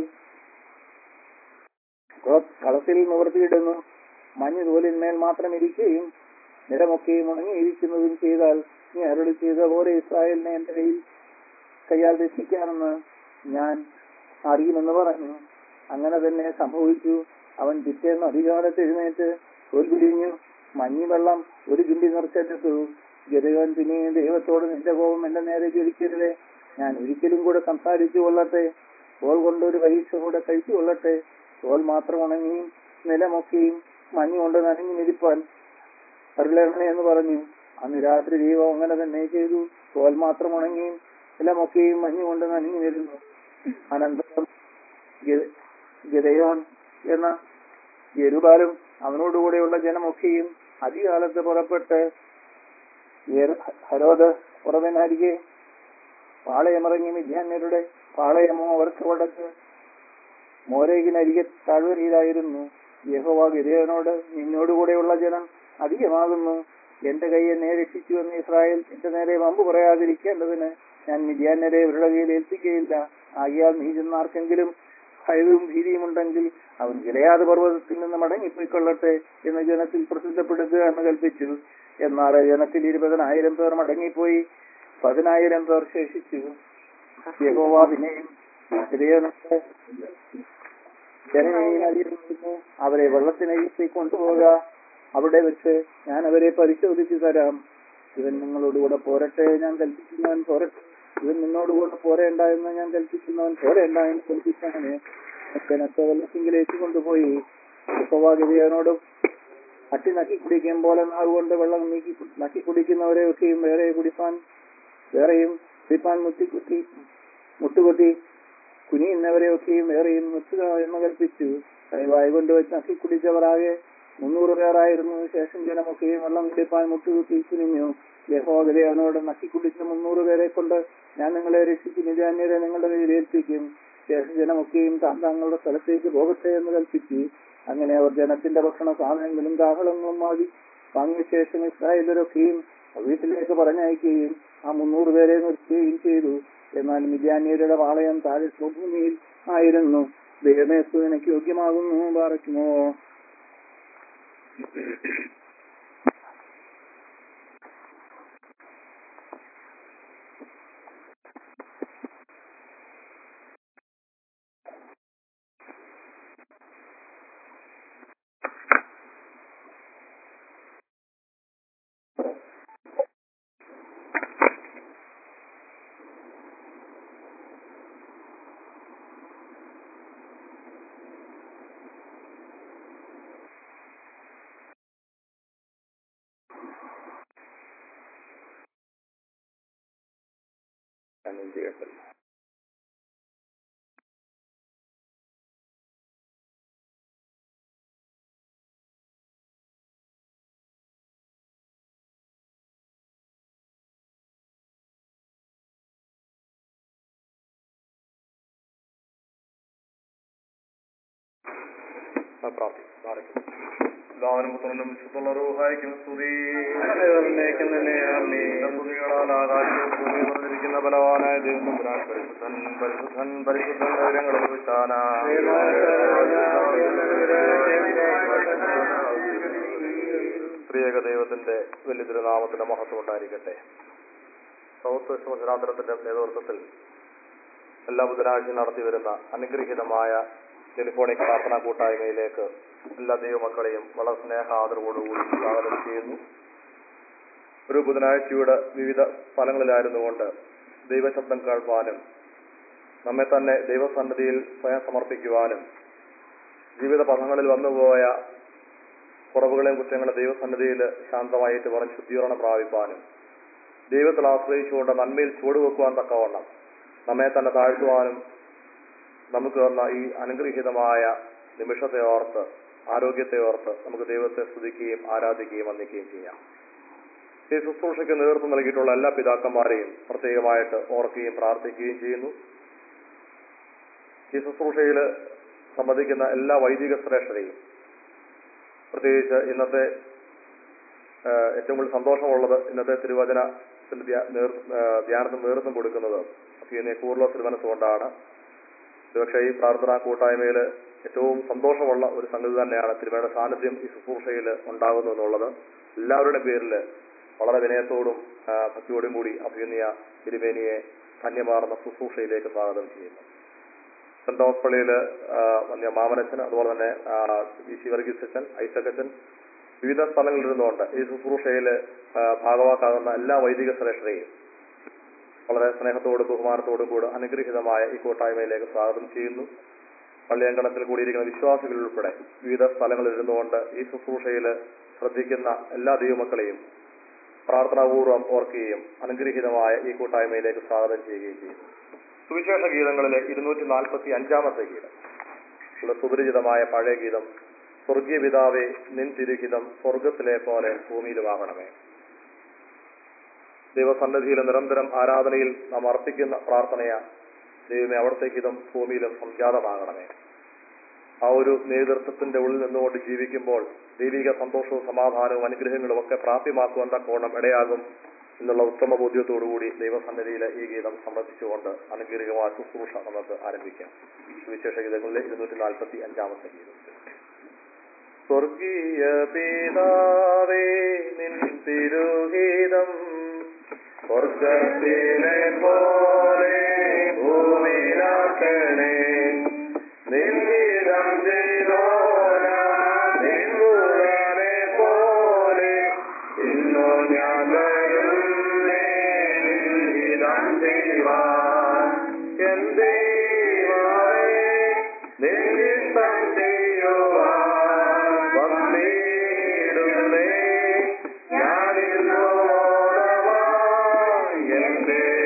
Speaker 1: കളത്തിൽ നിവർത്തിയിടുന്നു മഞ്ഞ് തോലിന്മേൽ മാത്രം ഇരിക്കുകയും നിലമൊക്കെയും ഉണങ്ങിയിരിക്കുന്നതും ചെയ്താൽ നീ അരുളി ചെയ്ത പോലെ ഇസ്രായേലിനെ എന്റെ കയ്യിൽ കൈയാൽ രക്ഷിക്കാമെന്ന് ഞാൻ അറിയുമെന്ന് പറഞ്ഞു അങ്ങനെ തന്നെ സംഭവിച്ചു അവൻ പിറ്റേന്ന് അധികാരത്ത് എഴുന്നേറ്റ് തോൽ പിരിഞ്ഞു മഞ്ഞുവെള്ളം ഒരു കിണ്ടി നിറച്ചെടുത്തു ഗതകൻ പിന്നെയും ദൈവത്തോട് നിന്റെ കോപം എന്റെ നേരെ ജ്വലിക്കരുതേ ഞാൻ ഒരിക്കലും കൂടെ സംസാരിച്ചു കൊള്ളട്ടെ തോൽ കൊണ്ട് ഒരു പരീക്ഷ കൂടെ കഴിച്ചു കൊള്ളട്ടെ തോൽ മാത്രം ഉണങ്ങിയും നിലമൊക്കെയും മഞ്ഞ് കൊണ്ട് നനഞ്ഞു നിരിപ്പാൻ അരുളണേ എന്ന് പറഞ്ഞു അന്ന് രാത്രി ദൈവം അങ്ങനെ തന്നെ ചെയ്തു തോൽ മാത്രം ഉണങ്ങിയും നിലമൊക്കെയും മഞ്ഞ് കൊണ്ട് നനഞ്ഞു വരുന്നു അനന്തരം ഗ- ഗദയോൻ എന്ന യെരുബാലും അവനോടുകൂടെയുള്ള ജനമൊക്കെയും അധികാലത്ത് പുറപ്പെട്ട് യെര- ഹരോദ് പുറവനരികെ പാളയമിറങ്ങി മിഥ്യാന്യരുടെ പാളയമോ അവർക്ക് വടക്ക് മോരേകിനരികെ താഴ്വരയിലായിരുന്നു യഹോവ ഗിരയനോട് നിന്നോടുകൂടെയുള്ള ജനം അധികമാകുന്നു എന്റെ കൈയെ നേ രക്ഷിച്ചു എന്ന് ഇസ്രായേൽ എന്റെ നേരെ വമ്പ് പറയാതിരിക്കേണ്ടതിന് ഞാൻ മിഥ്യാന്യരെ ഇവരുടെ കയ്യിൽ ഏൽപ്പിക്കുകയില്ല ആകിയാൽ നീ ചെന്നാർക്കെങ്കിലും ഭയവും ഭീതിയും ഉണ്ടെങ്കിൽ അവൻ ഗിലയാത് പർവ്വതത്തിൽ നിന്ന് മടങ്ങിപ്പോയിക്കൊള്ളട്ടെ എന്ന് ജനത്തിൽ പ്രസിദ്ധപ്പെടുത്തുക എന്ന് കൽപ്പിച്ചു എന്നാൽ ജനത്തിൽ ഇരുപതിനായിരം പേർ മടങ്ങിപ്പോയി പതിനായിരം പേർ ശേഷിച്ചു യഹോവ പിന്നെയും ഗിദെയോനോട് ജനമേയും അടിയിരുന്നു അവരെ വെള്ളത്തിനകത്തേക്ക് കൊണ്ടുപോകുക അവിടെ വെച്ച് ഞാൻ അവരെ പരിശോധിച്ചു തരാം ഇവൻ നിങ്ങളോടുകൂടെ പോരട്ടെ ഞാൻ കൽപ്പിക്കുന്നവൻ പോരട്ടെ ഇവൻ നിന്നോടുകൂടെ പോരേണ്ട എന്ന് ഞാൻ കൽപ്പിക്കുന്നവൻ പോരേണ്ട എന്ന് കൽപ്പിച്ചവനെ ജനത്തെ വെള്ളത്തിങ്കിലേക്ക് കൊണ്ടുപോയി യഹോവാഗിരിയനോടും അട്ടി നക്കി കുടിക്കും പോലെ നാവുകൊണ്ട് വെള്ളം നീക്കി നക്കി കുടിക്കുന്നവരെ ഒക്കെയും വേറെ കുടിപ്പാൻ വേറെയും കുടിപ്പാൻ മുത്തിക്കുത്തി മുട്ടുകുത്തി കുനിയുന്നവരെയൊക്കെയും വേറെയും നിർത്തുക എന്ന് കൽപ്പിച്ചു കൈവായ കൊണ്ട് വെച്ച് നക്കി കുടിച്ചവരാകെ മുന്നൂറ് പേരായിരുന്നു ശേഷം ജനമൊക്കെയും വെള്ളം കുടിപ്പാൻ മുട്ടുകുത്തി കുനിഞ്ഞു യഹോഗരെ അവനോട് നക്കി കുടിച്ച മുന്നൂറ് പേരെ കൊണ്ട് ഞാൻ നിങ്ങളെ രക്ഷിക്കും നിജാന്യരെ നിങ്ങളുടെ കയ്യിൽ ഏൽപ്പിക്കും ശേഷം ജനമൊക്കെയും താൻ തങ്ങളുടെ സ്ഥലത്തേക്ക് പോകട്ടെ എന്ന് കൽപ്പിച്ചു അങ്ങനെ അവർ ജനത്തിന്റെ ഭക്ഷണ സാധനങ്ങളും കാഹളങ്ങളും വാങ്ങി വാങ്ങിയ ശേഷം ഇസ്രായേലരൊക്കെയും വീട്ടിലേക്ക് പറഞ്ഞയക്കുകയും ആ മുന്നൂറ് പേരെ നിർത്തുകയും ചെയ്തു എന്നാൽ മിദ്യാന്യരുടെ പാളയം താഴെ സ്വഭൂമിയിൽ ആയിരുന്നു ദൈവമേ എനിക്ക് യോഗ്യമാകുന്നു പാറയ്ക്കുമോ
Speaker 2: ഞാനും ചെയ്യട്ടെ
Speaker 3: എല്ലാവരും പുത്രനും വിശുദ്ധുള്ള റൂഹായിക്കും സ്തുതി സ്തുതികളാൽ ആകാശവും ഭൂമിയും നിറഞ്ഞിരിക്കുന്ന ബലവാനായ ദൈവം തമ്പുരാൻ പരിശുദ്ധൻ പരിശുദ്ധൻ പരിശുദ്ധൻ ദൈവങ്ങളിൽ വിശാന സ്ത്രീയക ദൈവത്തിന്റെ വലിയ തിരുനാമത്തിന്റെ മഹത്വം ഉണ്ടായിരിക്കട്ടെ സൗത്ത് ശുഭശരാന്തരത്തിന്റെ നേതൃത്വത്തിൽ എല്ലാ ബുധനാഴ്ചയും നടത്തി വരുന്ന അനുഗ്രഹീതമായ ടെലിഫോണിക് പ്രാർത്ഥനാ കൂട്ടായ്മയിലേക്ക് എല്ലാ ദൈവമക്കളെയും വളരെ സ്നേഹ ആദരവോടുകൂടി സ്വാഗതം ചെയ്യുന്നു ഒരു ബുധനാഴ്ചയുടെ വിവിധ സ്ഥലങ്ങളിലായിരുന്നുകൊണ്ട് ദൈവശബ്ദം കേൾപ്പാനും നമ്മെ തന്നെ ദൈവസന്നിധിയിൽ സ്വയം സമർപ്പിക്കുവാനും ജീവിത പഥങ്ങളിൽ വന്നുപോയ കുറവുകളെയും കുറ്റങ്ങളെ ദൈവസന്നിധിയിൽ ശാന്തമായിട്ട് പറഞ്ഞ് ശുദ്ധീകരണം പ്രാപിപ്പാനും ദൈവത്തിൽ ആശ്രയിച്ചുകൊണ്ട് നന്മയിൽ ചുവടുവെക്കുവാൻ തക്കവണ്ണം നമ്മെ തന്നെ താഴ്ത്തുവാനും നമുക്ക് തന്ന ഈ അനുഗ്രഹീതമായ നിമിഷത്തെ ഓർത്ത് ആരോഗ്യത്തെ ഓർത്ത് നമുക്ക് ദൈവത്തെ സ്തുതിക്കുകയും ആരാധിക്കുകയും വന്ദിക്കുകയും ചെയ്യാം ഈ ശുശ്രൂഷയ്ക്ക് നേതൃത്വം നൽകിയിട്ടുള്ള എല്ലാ പിതാക്കന്മാരെയും പ്രത്യേകമായിട്ട് ഓർക്കുകയും പ്രാർത്ഥിക്കുകയും ചെയ്യുന്നു ഈ ശുശ്രൂഷയിൽ സംബന്ധിക്കുന്ന എല്ലാ വൈദിക ശ്രേഷ്ഠരെയും പ്രത്യേകിച്ച് ഇന്നത്തെ ആ, ഏറ്റവും കൂടുതൽ സന്തോഷമുള്ളത് ഇന്നത്തെ തിരുവചനത്തിൽ ധ്യാ- നേതൃ- ആ, ധ്യാനത്തിന് നേതൃത്വം കൊടുക്കുന്നത് അഭിനയ കൂർലോ തിരുവനന്തപുരമാണ് ഒരുപക്ഷെ ഈ പ്രാർത്ഥനാ കൂട്ടായ്മയിൽ ഏറ്റവും സന്തോഷമുള്ള ഒരു സംഗതി തന്നെയാണ് തിരുമേയുടെ സാന്നിധ്യം ഈ ശുശ്രൂഷയിൽ ഉണ്ടാകുന്നു എന്നുള്ളത് എല്ലാവരുടെ പേരിൽ വളരെ വിനയത്തോടും ആ, ഭക്തിയോടും കൂടി അഭിനയ തിരുമേനിയെ ധന്യമാർന്ന ശുശ്രൂഷയിലേക്ക് സ്വാഗതം ചെയ്യുന്നു സെന്റ് തോമസ് പള്ളിയിൽ വന്യ മാമനച്ചൻ അതുപോലെ തന്നെ ആ, വി സി വർഗീസ് അച്ഛൻ ഐസക് അച്ഛൻ വിവിധ സ്ഥലങ്ങളിൽ ഇരുന്നുകൊണ്ട് ഈ ശുശ്രൂഷയിൽ ഭാഗവാക്കാകുന്ന എല്ലാ വൈദിക ശ്രേഷ്ഠരെയും വളരെ സ്നേഹത്തോടും ബഹുമാനത്തോടും കൂടി അനുഗ്രഹീതമായ ഈ കൂട്ടായ്മയിലേക്ക് സ്വാഗതം ചെയ്യുന്നു പള്ളിയങ്കണത്തിൽ കൂടിയിരിക്കുന്ന വിശ്വാസികൾ ഉൾപ്പെടെ വിവിധ സ്ഥലങ്ങളിൽ ഇരുന്നുകൊണ്ട് ഈ ശുശ്രൂഷയിൽ ശ്രദ്ധിക്കുന്ന എല്ലാ ദൈവമക്കളെയും പ്രാർത്ഥനാപൂർവ്വം ഓർക്കുകയും അനുഗ്രഹീതമായ ഈ കൂട്ടായ്മയിലേക്ക് സ്വാഗതം ചെയ്യുകയും ചെയ്യുന്നു സുവിശേഷ ഗീതങ്ങളിലെ ഇരുന്നൂറ്റി നാൽപ്പത്തി അഞ്ചാമത്തെ ഗീതം ഉള്ള സുപരിചിതമായ പഴയ ഗീതം സ്വർഗീയ പിതാവേ നിൻ തിരുഹിതം സ്വർഗത്തിലെ പോലെ ഭൂമിയിലുമാകണമേ ദൈവസന്നിധിയിലെ നിരന്തരം ആരാധനയിൽ നാം അർപ്പിക്കുന്ന പ്രാർത്ഥനയാ ദൈവമേ അവിടുത്തെ ഹിതം ഭൂമിയിലും സംജാതമാകണമേ ആ ഒരു നേതൃത്വത്തിന്റെ ഉള്ളിൽ നിന്നുകൊണ്ട് ജീവിക്കുമ്പോൾ ദൈവിക സന്തോഷവും സമാധാനവും അനുഗ്രഹങ്ങളും ഒക്കെ പ്രാപ്യമാക്കുവാൻ തക്കോണം ഇടയാകും എന്നുള്ള ഉത്തമ ബോധ്യത്തോടുകൂടി ദൈവസന്നിധിയിലെ ഈ ഗീതം സമർപ്പിച്ചുകൊണ്ട് അനുഗ്രഹമായ ശുശ്രൂഷ നമുക്ക് ആരംഭിക്കാം സുവിശേഷ ഗീതങ്ങളിലെ ഇരുന്നൂറ്റി നാൽപ്പത്തി അഞ്ചാമത്തെ ഗീതം സ്വർഗീയ പിതാവേ നിൻ തിരുഹിതം സ്വർഗത്തിലെ പോലെ ഭൂമിയിലാക്കണേ നിൻഹിതം ചെയ്തോന നിൻപുരനെ പോലെ ഇന്നു ഞാൻ വരുന്നേ നിൻഹിതം ചെയ്യുവാൻ എൻ ദൈവമേ നിന്നിഷ്ടം ചെയ്യുവാൻ വന്നിടുന്നേ ഞാനിന്നു മോദമായി എന്റെ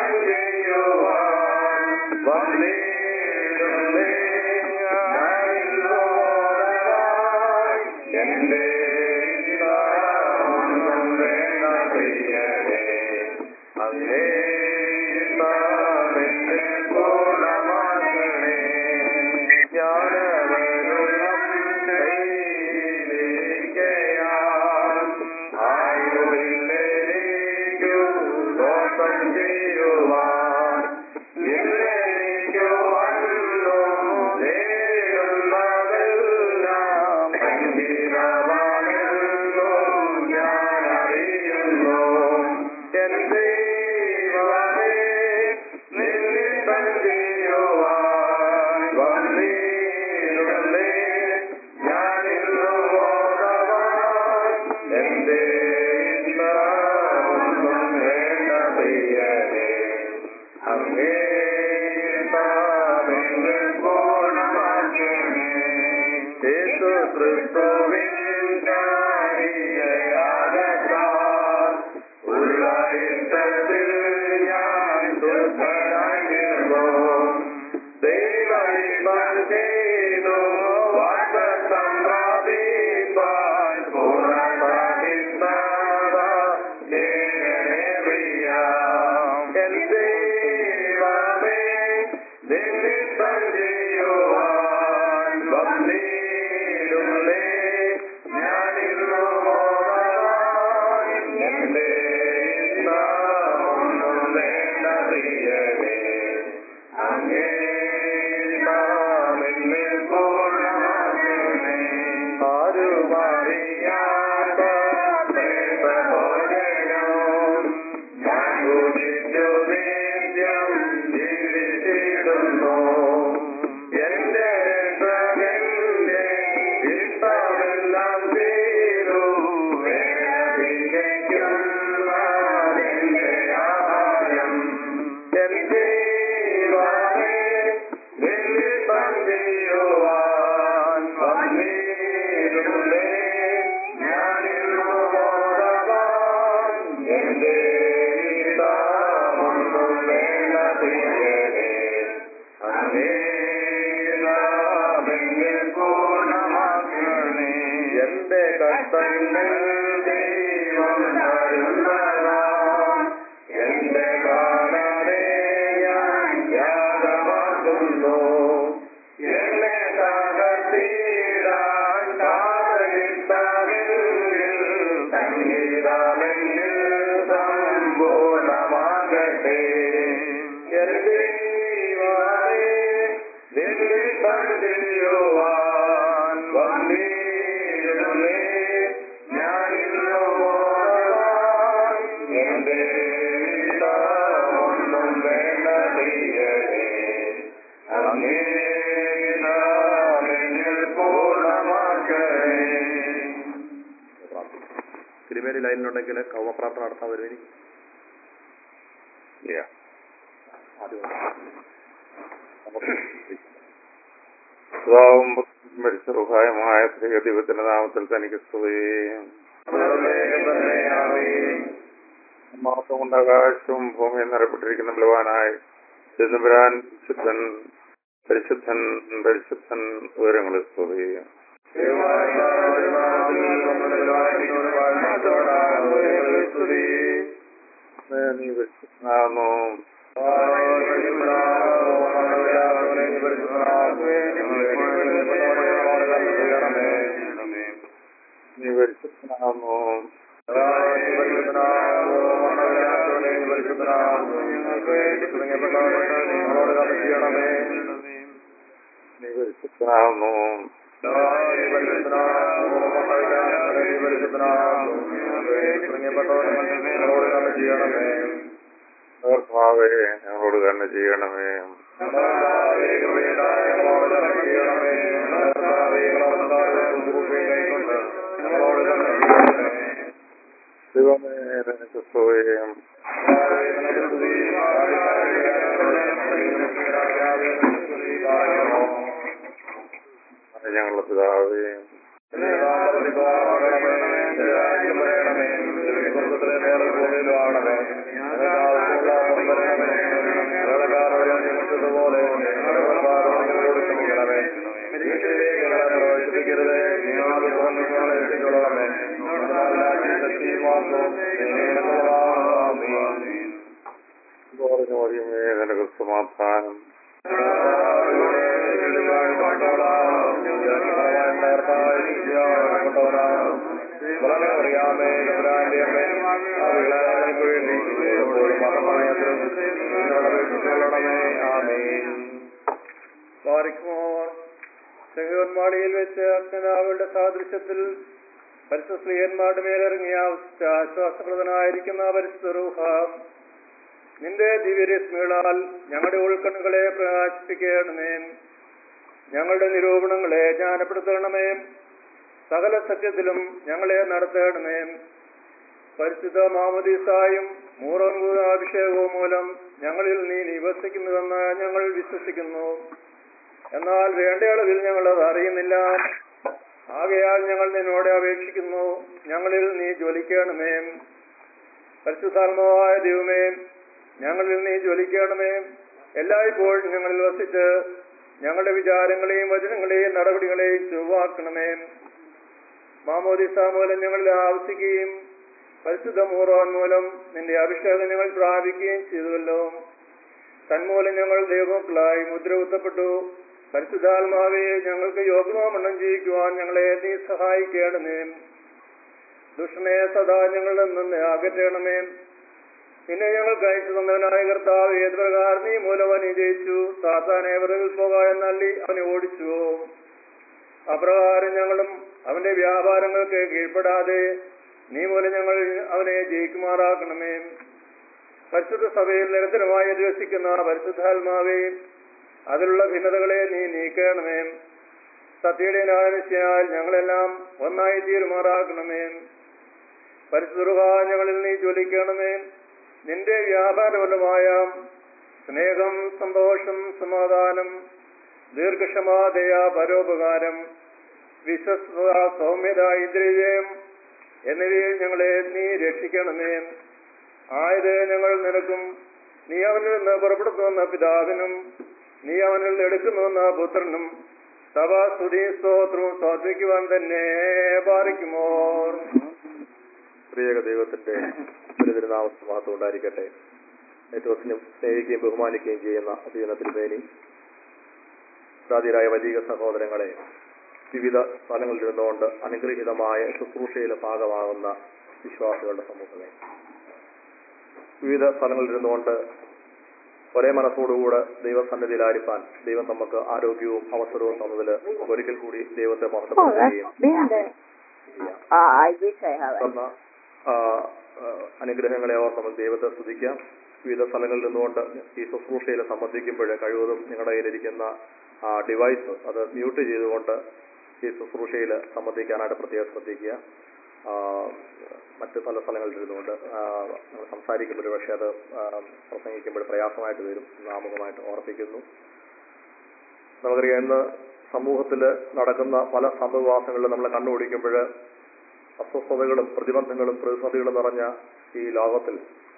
Speaker 3: തിരുമേനി ലൈനിലുണ്ടെങ്കിൽ കൗമപ്രാർത്ഥന നടത്താൻ വരുവിനി
Speaker 2: പരിശുഭമായ ദൈവത്തിന്റെ നാമത്തിൽ തനിക്ക് സ്തുതിയും മാത്രം കൊണ്ട് ആകാശവും ഭൂമിയും നിറപ്പെട്ടിരിക്കുന്ന ബലവാനായി ചെന്നുപുരാൻ ശുദ്ധൻ പരിശുദ്ധൻ പരിശുദ്ധൻ വിവരങ്ങളിൽ സ്തുതിയും നീ പരിശുദ്ധനാകുന്നു നീ പരിശുദ്ധനാകുന്നു നീ പരിശുദ്ധനാകുന്നു കർത്താവേ ഞങ്ങളോട് തന്നെ ചെയ്യണമേ ദൈവമേ നിനക്ക് സ്തുതിയും ഞങ്ങളുടെ പിതാവേ
Speaker 3: ണമേ
Speaker 2: ദൈവമേ നിനക്ക് സമാധാനം
Speaker 3: അറിയാമേ തമ്പുരാന്റെ അമ്മേ ഞങ്ങൾക്ക് വേണ്ടി എപ്പോഴും മരണമേ ആമേൻ
Speaker 4: ബാരിക്കുമോർ ചെങ്കോന്മാളിയിൽ വെച്ച് അഗ്നാവുകളുടെ സാദൃശ്യത്തിൽ പരിശുദ്ധ സ്ത്രീയന്മാരുടെ മേലിറങ്ങിയ ആശ്വാസപ്രദനായിരിക്കുന്ന പരിശുദ്ധ റൂഹ നിന്റെ ദിവ്യരശ്മികളാൽ ഞങ്ങളുടെ ഉൾക്കണ്ണുകളെ പ്രകാശിപ്പിക്കണമേ ഞങ്ങളുടെ നിരൂപണങ്ങളെ ജ്ഞാനപ്പെടുത്തണമേ സകല സത്യത്തിലും ഞങ്ങളെ നടത്തണമേ പരിശുദ്ധ മാമദീസായും മൂറംകൂടാഭിഷേകവും മൂലം ഞങ്ങളിൽ നീ നിവസിക്കുന്നുവെന്ന് ഞങ്ങൾ വിശ്വസിക്കുന്നു എന്നാൽ വേണ്ട അളവിൽ ഞങ്ങൾ അത് അറിയുന്നില്ല ആകയാൽ ഞങ്ങൾ നിന്നോട് അപേക്ഷിക്കുന്നു ഞങ്ങളിൽ നീ ജ്വലിക്കണമേ പരിശുദ്ധാത്മാവായ ദൈവമേ ഞങ്ങളിൽ നീ ജ്വലിക്കണമേ എല്ലായ്പ്പോഴും ഞങ്ങളിൽ വസിച്ച് ഞങ്ങളുടെ വിചാരങ്ങളെയും വചനങ്ങളെയും നടപടികളെയും ചൊവ്വാക്കണമേ മാമോദിസ മൂലം ഞങ്ങളിൽ ആവശ്യിക്കുകയും പരിശുദ്ധ മൂറോൻ മൂലം നിന്റെ അഭിഷേകം ഞങ്ങൾ പ്രാപിക്കുകയും ചെയ്തുവല്ലോ തന്മൂലം ഞങ്ങൾ ദൈവമക്കളായി മുദ്ര കുത്തപ്പെട്ടു പരിശുദ്ധാത്മാവെ ഞങ്ങൾക്ക് യോഗ്യമാമണ്ണം ജീവിക്കുവാൻ ഞങ്ങളെ നീ സഹായിക്കണമേ ദുഷ്ടനെ സദാ ഞങ്ങളിൽ നിന്ന് അകറ്റണമേ പിന്നെ ഞങ്ങൾക്ക് അയച്ചു തന്നവനായ കർത്താവ് ഏത് പ്രകാരം നീ മൂലം അവനെ ജയിച്ചു സാത്താനെ വിറകിൽ പോകാൻ നല്ലി അവനെ ഓടിച്ചു അപ്രകാരം ഞങ്ങളും അവന്റെ വ്യാപാരങ്ങൾക്ക് കീഴ്പ്പെടാതെ നീ മൂലം ഞങ്ങൾ അവനെ ജയിക്കുമാറാക്കണമേ പരിശുദ്ധ സഭയിൽ നിരന്തരമായി അധിവസിക്കുന്ന പരിശുദ്ധാത്മാവേ അതിലുള്ള ഭിന്നതകളെ നീ നീക്കണമേ സത്യയുടെ നാശയാൽ ഞങ്ങളെല്ലാം ഒന്നായി തീരുമാറാക്കണമേ പരിശുദ്ധ ഞങ്ങളിൽ നീ ജ്വലിക്കണമേ നിന്റെ വ്യാപാരഫലമായ സ്നേഹം സന്തോഷം സമാധാനം ദീർഘക്ഷമാതയ പരോപകാരം വിശ്വസ്ത സൗമ്യത ഇന്ദ്രിയം എന്നിവയിൽ ഞങ്ങളെ നീ രക്ഷിക്കണമേ ആയത് ഞങ്ങൾ നിനക്കും നീ അവനിൽ നിന്ന് പുറപ്പെടുത്തുവന്ന പിതാവിനും നീ അവനിൽ നിന്ന് എടുക്കുന്നുവെന്ന പുത്രനും സഭ സ്തുതി സ്തോത്രവും സ്വാത്വിക്കുവാൻ തന്നെ പാറിക്കുമോ
Speaker 3: പ്രിയക ദൈവത്തിന്റെ ഒരു തിരുനാമത്തിൽ മഹത്വം ഉണ്ടായിരിക്കട്ടെ ഏറ്റവും സ്നേ- സ്നേഹിക്കുകയും ബഹുമാനിക്കുകയും ചെയ്യുന്ന അഭിനന്ദ തിരുമേനി സാധ്യരായ വൈദിക സഹോദരങ്ങളെ വിവിധ സ്ഥലങ്ങളിൽ ഇരുന്നുകൊണ്ട് അനുഗ്രഹീതമായ ശുശ്രൂഷയിലെ ഭാഗമാകുന്ന വിശ്വാസികളുടെ സമൂഹമേ വിവിധ സ്ഥലങ്ങളിൽ ഇരുന്നുകൊണ്ട് ഒരേ മനസ്സോടുകൂടെ ദൈവസന്നിധിയിലായിരിക്കാൻ ദൈവം നമുക്ക് ആരോഗ്യവും അവസരവും തന്നതിൽ ഒരിക്കൽ കൂടി ദൈവത്തെ
Speaker 5: Oh,
Speaker 3: മഹത്വപ്പെടുത്തുകയും
Speaker 5: that's been there.
Speaker 3: ചെയ്യാം
Speaker 5: Uh, I wish I have it.
Speaker 3: തന്ന ആ, ആ, അനുഗ്രഹങ്ങളെ ഓർത്ത് നമുക്ക് ദൈവത്തെ സ്തുതിക്കാം വിവിധ സ്ഥലങ്ങളിൽ നിന്നുകൊണ്ട് ഈ ശുശ്രൂഷയിൽ സംബന്ധിക്കുമ്പോൾ കഴിവതും നിങ്ങളുടെ കയ്യിലിരിക്കുന്ന ആ ഡിവൈസ് അത് മ്യൂട്ട് ചെയ്തുകൊണ്ട് ഈ ശുശ്രൂഷയിൽ സംബന്ധിക്കാനായിട്ട് പ്രത്യേകം ശ്രദ്ധിക്കുക ആ, മറ്റ് പല സ്ഥലങ്ങളിൽ ഇരുന്നുകൊണ്ട് ആ, നമ്മൾ സംസാരിക്കുമ്പോൾ പക്ഷേ അത് ആ, പ്രസംഗിക്കുമ്പോൾ പ്രയാസമായിട്ട് വരും എന്ന് ആമുഖമായിട്ട് ഓർപ്പിക്കുന്നു നമുക്കറിയാം ഇന്ന് സമൂഹത്തിൽ നടക്കുന്ന പല സംഭവവാസങ്ങളിലും നമ്മൾ കണ്ണുപിടിക്കുമ്പോൾ അസ്വസ്ഥതകളും പ്രതിബന്ധങ്ങളും പ്രതിസന്ധികളും നിറഞ്ഞ ഈ ലോകത്തിൽ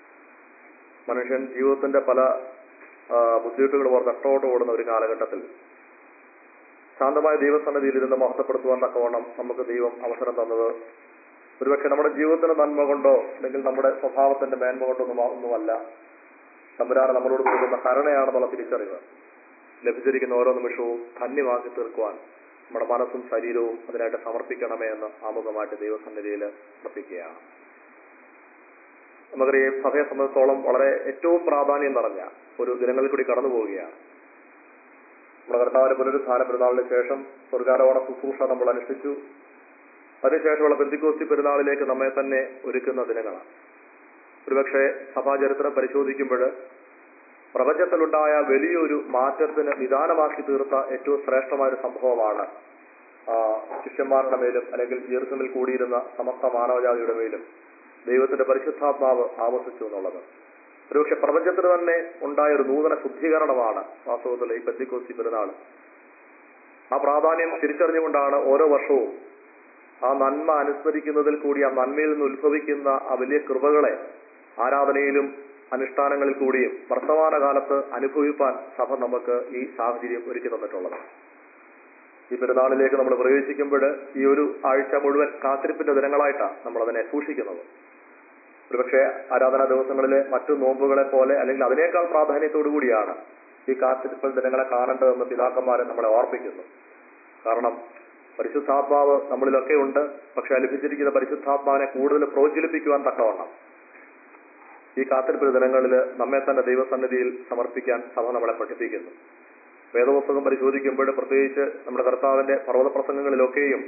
Speaker 3: മനുഷ്യൻ ജീവിതത്തിന്റെ പല ആ, ബുദ്ധിമുട്ടുകൾ ഓർത്ത് നഷ്ടോട്ട് ഓടുന്ന ഒരു കാലഘട്ടത്തിൽ ശാന്തമായ ദൈവസന്നിധിയിൽ ഇരുന്ന് മഹത്വപ്പെടുത്തുവാൻ തക്കവണ്ണം നമുക്ക് ദൈവം അവസരം തന്നത് ഒരുപക്ഷെ നമ്മുടെ ജീവിതത്തിന്റെ നന്മ കൊണ്ടോ അല്ലെങ്കിൽ നമ്മുടെ സ്വഭാവത്തിന്റെ മേന്മ കൊണ്ടോ ഒന്നും ഒന്നുമല്ല തമ്പുരാന് നമ്മളോട് കൊടുക്കുന്ന കരുണയാണെന്നുള്ള തിരിച്ചറിവ് ലഭിച്ചിരിക്കുന്ന ഓരോ നിമിഷവും ധന്യമാക്കി തീർക്കുവാൻ നമ്മുടെ മനസ്സും ശരീരവും അതിനായിട്ട് സമർപ്പിക്കണമേ എന്ന് ആമുഖമായിട്ട് ദൈവസന്നിധിയിൽ അർപ്പിക്കുകയാണ് നമുക്കറിയാം സഭയെ സംബന്ധിച്ചോളം വളരെ ഏറ്റവും പ്രാധാന്യം നിറഞ്ഞ ഒരു ദിനങ്ങളിൽ കൂടി കടന്നു പോവുകയാണ് നമ്മുടെ കർത്താവിന്റെ പുനരുദ്ധാന പെരുന്നാളിന് ശേഷം സ്വർഗാരോഹണ ശുശ്രൂഷ നമ്മൾ അനുഷ്ഠിച്ചു അതിനുശേഷമുള്ള പെന്തിക്കോസ്തി പെരുന്നാളിലേക്ക് നമ്മെ തന്നെ ഒരുക്കുന്ന ദിനങ്ങളാണ് ഒരുപക്ഷെ സഭാചരിത്രം പരിശോധിക്കുമ്പോൾ പ്രപഞ്ചത്തിലുണ്ടായ വലിയൊരു മാറ്റത്തിന് നിദാനമാക്കി തീർത്ത ഏറ്റവും ശ്രേഷ്ഠമായ ഒരു സംഭവമാണ് ആ, ശിഷ്യന്മാരുടെ മേലും അല്ലെങ്കിൽ ജീർസമിൽ കൂടിയിരുന്ന സമസ്ത മാനവജാതിയുടെ മേലും ദൈവത്തിന്റെ പരിശുദ്ധാത്മാവ് ആവസിച്ചു എന്നുള്ളത് ഒരുപക്ഷെ പ്രപഞ്ചത്തിന് തന്നെ ഉണ്ടായ ഒരു നൂതന ശുദ്ധീകരണമാണ് വാസ്തവത്തിൽ ഈ പെന്തിക്കോസ്തി പെരുന്നാൾ ആ പ്രാധാന്യം തിരിച്ചറിഞ്ഞുകൊണ്ടാണ് ഓരോ വർഷവും ആ നന്മ അനുസ്മരിക്കുന്നതിൽ കൂടി ആ നന്മയിൽ നിന്ന് ഉത്ഭവിക്കുന്ന ആ വലിയ കൃപകളെ ആരാധനയിലും അനുഷ്ഠാനങ്ങളിൽ കൂടിയും വർത്തമാന കാലത്ത് അനുഭവിപ്പാൻ സഭ നമുക്ക് ഈ സാഹചര്യം ഒരുക്കി തന്നിട്ടുള്ളത് ഈ പെരുന്നാളിലേക്ക് നമ്മൾ പ്രവേശിക്കുമ്പോൾ ഈ ഒരു ആഴ്ച മുഴുവൻ കാത്തിരിപ്പിന്റെ ദിനങ്ങളായിട്ടാണ് നമ്മൾ അതിനെ സൂക്ഷിക്കുന്നത് ഒരുപക്ഷെ ആരാധനാ ദിവസങ്ങളിലെ മറ്റു നോമ്പുകളെ പോലെ അല്ലെങ്കിൽ അതിനേക്കാൾ പ്രാധാന്യത്തോടു കൂടിയാണ് ഈ കാത്തിരിപ്പൽ ദിനങ്ങളെ കാണേണ്ടതെന്ന് പിതാക്കന്മാരെ നമ്മളെ ഓർപ്പിക്കുന്നു കാരണം പരിശുദ്ധാത്മാവ് നമ്മളിലൊക്കെ ഉണ്ട് പക്ഷെ ലഭിച്ചിരിക്കുന്ന പരിശുദ്ധാത്മാവിനെ കൂടുതൽ പ്രോജ്വലിപ്പിക്കുവാൻ തക്കവണ്ണം ഈ കാത്തിരിപ്പ് ദിനങ്ങളിൽ നമ്മെ തന്നെ ദൈവസന്നിധിയിൽ സമർപ്പിക്കാൻ സഭ നമ്മളെ പഠിപ്പിക്കുന്നു വേദപുസ്തകം പരിശോധിക്കുമ്പോൾ പ്രത്യേകിച്ച് നമ്മുടെ കർത്താവിന്റെ പർവ്വത പ്രസംഗങ്ങളിലൊക്കെയും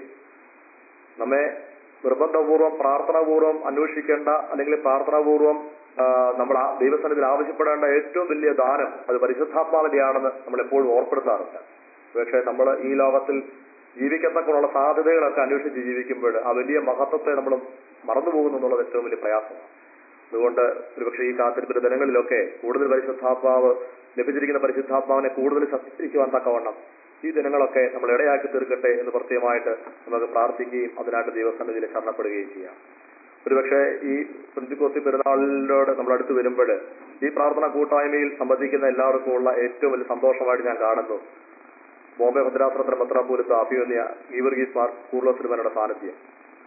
Speaker 3: നമ്മെ നിർബന്ധപൂർവം പ്രാർത്ഥനാപൂർവം അന്വേഷിക്കേണ്ട അല്ലെങ്കിൽ പ്രാർത്ഥനാപൂർവം ആ, നമ്മൾ ആ ദൈവസന്നിധിയിൽ ആവശ്യപ്പെടേണ്ട ഏറ്റവും വലിയ ദാനം അത് പരിശുദ്ധാത്മാവിന്റെയാണെന്ന് നമ്മൾ എപ്പോഴും ഓർപ്പെടുത്താറുണ്ട് പക്ഷേ നമ്മൾ ഈ ലോകത്തിൽ ജീവിക്കത്തക്കുള്ള സാധ്യതകളൊക്കെ അന്വേഷിച്ച് ജീവിക്കുമ്പോൾ ആ വലിയ മഹത്വത്തെ നമ്മൾ മറന്നുപോകുന്നു എന്നുള്ളത് ഏറ്റവും വലിയ പ്രയാസമാണ് അതുകൊണ്ട് ഒരുപക്ഷെ ഈ കാത്തിരിപ്പിന്റെ ദിനങ്ങളിലൊക്കെ കൂടുതൽ പരിശുദ്ധാത്മാവ് ലഭിച്ചിരിക്കുന്ന പരിശുദ്ധാത്മാവിനെ കൂടുതൽ ശക്തിക്കുവാൻ തക്കവണ്ണം ഈ ദിനങ്ങളൊക്കെ നമ്മൾ ഇടയാക്കി തീർക്കട്ടെ എന്ന് പ്രത്യേകമായിട്ട് നമുക്ക് പ്രാർത്ഥിക്കുകയും അതിനായിട്ട് ദൈവസന്നിധിയിൽ ശരണപ്പെടുകയും ചെയ്യാം ഒരുപക്ഷെ ഈ പ്രിൻസിക്കോസി പെരുന്നാളിനോട് നമ്മൾ അടുത്ത് വരുമ്പോൾ ഈ പ്രാർത്ഥന കൂട്ടായ്മയിൽ സംബന്ധിക്കുന്ന എല്ലാവർക്കും ഉള്ള ഏറ്റവും വലിയ സന്തോഷമായിട്ട് ഞാൻ കാണുന്നു ബോംബെ ഭദ്രാസനത്തിന് പത്രാപൂരത്ത് അഭിമന്യ ഗീവർഗീസ് മാർ കൂർലോസിനുമനയുടെ സാന്നിധ്യം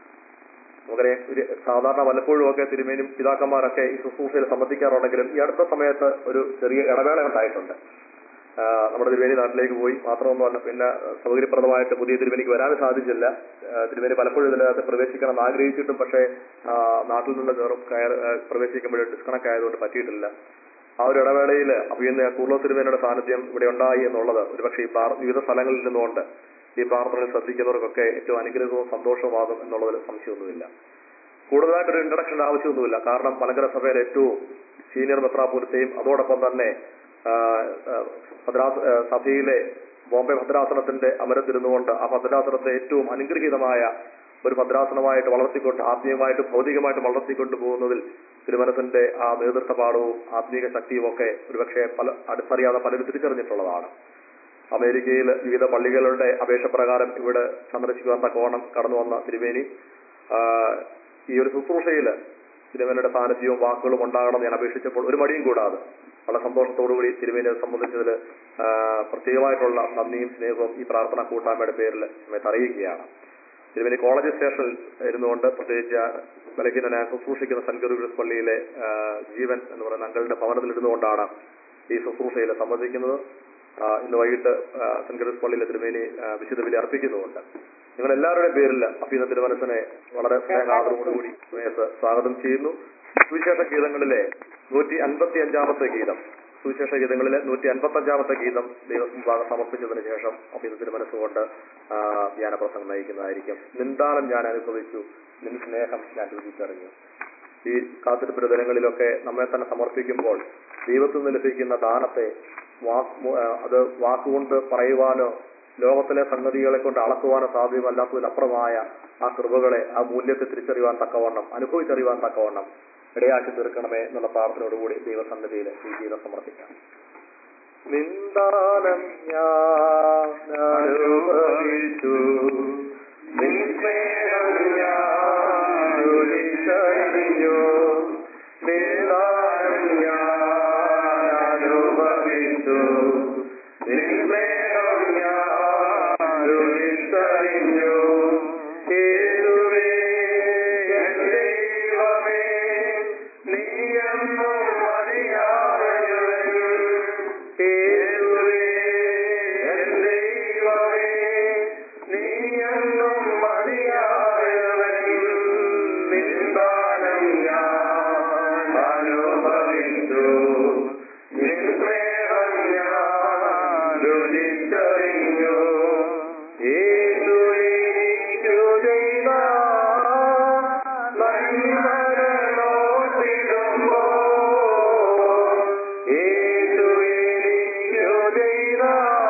Speaker 3: നമുക്കറിയാം ഒരു സാധാരണ വല്ലപ്പോഴും ഒക്കെ തിരുമേനും പിതാക്കന്മാരൊക്കെ ഈ ശുശ്രൂഷയിൽ സംബന്ധിക്കാറുണ്ടെങ്കിലും ഈ അടുത്ത സമയത്ത് ഒരു ചെറിയ ഇടവേള ഉണ്ടായിട്ടുണ്ട് ആ, നമ്മുടെ തിരുവേനി നാട്ടിലേക്ക് പോയി മാത്രമൊന്നുമല്ല പിന്നെ സൗകര്യപ്രദമായിട്ട് പുതിയ തിരുവേനിക്ക് വരാൻ സാധിച്ചില്ല ആ, തിരുവേനി പലപ്പോഴും ഇതിനകത്ത് പ്രവേശിക്കണം എന്ന് ആഗ്രഹിച്ചിട്ടും പക്ഷേ ആ, നാട്ടിൽ നിന്ന് കയറും കയർ ആ, പ്രവേശിക്കുമ്പോൾ ഡിസ്കണക്ട് ആയതുകൊണ്ട് പറ്റിയിട്ടില്ല ആ ഒരു ഇടവേളയിൽ അഭിയുന്ന കൂർലോ തിരുവേനയുടെ സാന്നിധ്യം ഇവിടെ ഉണ്ടായി എന്നുള്ളത് ഒരുപക്ഷെ ഈ പ്രാർ- വിവിധ സ്ഥലങ്ങളിൽ നിന്നുകൊണ്ട് ഈ പ്രാർത്ഥനയിൽ ശ്രദ്ധിക്കുന്നവർക്കൊക്കെ ഏറ്റവും അനുഗ്രഹവും സന്തോഷവുമാകും എന്നുള്ളതിൽ സംശയമൊന്നുമില്ല കൂടുതലായിട്ടൊരു ഇൻട്രഡക്ഷൻ ആവശ്യമൊന്നുമില്ല കാരണം മലങ്കര സഭയിലെ ഏറ്റവും സീനിയർ മെത്രാപൂരത്തെയും അതോടൊപ്പം തന്നെ ആ, ആ, ഭദ്രാസ ആ, സഭയിലെ ബോംബെ ഭദ്രാസനത്തിന്റെ അമരത്തിരുന്നുകൊണ്ട് ആ ഭദ്രാസനത്തെ ഏറ്റവും അനുഗ്രഹീതമായ ഒരു ഭദ്രാസനമായിട്ട് വളർത്തിക്കൊണ്ട് ആത്മീയമായിട്ട് ഭൗതികമായിട്ട് വളർത്തിക്കൊണ്ട് പോകുന്നതിൽ തിരുമനസിന്റെ ആ നേതൃത്വപാഠവും ആത്മീക ശക്തിയും ഒക്കെ ഒരുപക്ഷെ പല അടുത്തറിയാതെ പലരും തിരിച്ചറിഞ്ഞിട്ടുള്ളതാണ് അമേരിക്കയിൽ വിവിധ പള്ളികളുടെ അപേക്ഷ പ്രകാരം ഇവിടെ സന്ദർശിക്കുവാൻ തക്കവണ്ണം കടന്നു വന്ന തിരുമേനി ആ, ഈ ഒരു ശുശ്രൂഷയിൽ തിരുമേനിയുടെ സാന്നിധ്യവും വാക്കുകളും ഉണ്ടാകണം ഞാൻ അപേക്ഷിച്ചപ്പോൾ ഒരു മടിയും കൂടാതെ വളരെ സന്തോഷത്തോടുകൂടി തിരുമേനിയെ സംബന്ധിച്ചതിൽ ആ, പ്രത്യേകമായിട്ടുള്ള നന്ദിയും സ്നേഹവും ഈ പ്രാർത്ഥന കൂട്ടായ്മയുടെ പേരിൽ സമയത്ത് അറിയിക്കുകയാണ് തിരുമേനി കോളേജ് സ്റ്റേഷനിൽ ഇരുന്നുകൊണ്ട് പ്രത്യേകിച്ച് വിലക്കിനെ ഞാൻ ശുശ്രൂഷിക്കുന്ന സെന്റ് ഗുരുഗ്രസ് പള്ളിയിലെ ആ, ജീവൻ എന്ന് പറയുന്ന അങ്കളുടെ ഭവനത്തിൽ ഇരുന്നുകൊണ്ടാണ് ഈ ശുശ്രൂഷയിൽ സംബന്ധിക്കുന്നത് ആ, ഇന്ന് വൈകിട്ട് ആ, സെന്റ് ഗുരുഗ്രസ് പള്ളിയിലെ തിരുമേനി ആ, വിശുദ്ധ ബലി അർപ്പിക്കുന്നുമുണ്ട് നിങ്ങൾ എല്ലാവരുടെയും പേരിൽ അഭീത തിരുമനസിനെ വളരെ സ്നേഹാദരവോടുകൂടി സമയത്ത് സ്വാഗതം ചെയ്യുന്നു സുവിശേഷ ഗീതങ്ങളിലെ നൂറ്റി അൻപത്തി അഞ്ചാമത്തെ ഗീതം സുവിശേഷ ഗീതങ്ങളിലെ നൂറ്റി അൻപത്തി അഞ്ചാമത്തെ ഗീതം ദൈവസംഭാഗം സമർപ്പിച്ചതിന് ശേഷം അഭീത തിരുമനസ്സുകൊണ്ട് ആ, ധ്യാനപ്രസംഗം നയിക്കുന്നതായിരിക്കും നിന്ദാനം ഞാൻ അനുഭവിച്ചു നിൻ സ്നേഹം ഞാൻ രുചിച്ചറിഞ്ഞു ഈ കാത്തിരിപ്പ് ദിനങ്ങളിലൊക്കെ നമ്മെ തന്നെ സമർപ്പിക്കുമ്പോൾ ദൈവത്തിൽ നിന്ന് ലഭിക്കുന്ന ദാനത്തെ വാക്ക് മു- ആ, അത് വാക്കുകൊണ്ട് പറയുവാനോ ലോകത്തിലെ സംഗതികളെ കൊണ്ട് അളക്കുവാനോ സാധ്യമല്ലാത്തതിലപ്പുറമായ ആ കൃപകളെ ആ മൂല്യത്തെ തിരിച്ചറിയുവാൻ തക്കവണ്ണം അനുഭവിച്ചറിയുവാൻ തക്കവണ്ണം ഇടയാക്കി തീർക്കണമേ എന്നുള്ള പ്രാർത്ഥനയോടുകൂടി ദൈവസന്നിധിയിൽ ഈ ഗീതം സമർപ്പിക്കാം നിന്ദാനം ഞാൻ അനുഭവിച്ചു നിന്മേഹം ഞാൻ ഒലിച്ചറിഞ്ഞു നിന്ദാനം ഞാൻ അനുഭവിച്ചു നിന്മേഹം ഞാൻ ഒലിച്ചറിഞ്ഞു യേശുവേ എൻ ദൈവമേ നീയെന്നും മതിയായവൻ യേശുവേ എൻ ദൈവമേ നീയെന്നും മതിയായവൻ നിന്ദാനം ഞാൻ അനുഭവിച്ചു നിന്മേഹം ഞാൻ രുചിച്ചറിഞ്ഞു യേശുവേ എനിക്കു ചെയ്ത നന്മകളോർത്തിടുമ്പോൾ യേശുവേ എനിക്കു ചെയ്ത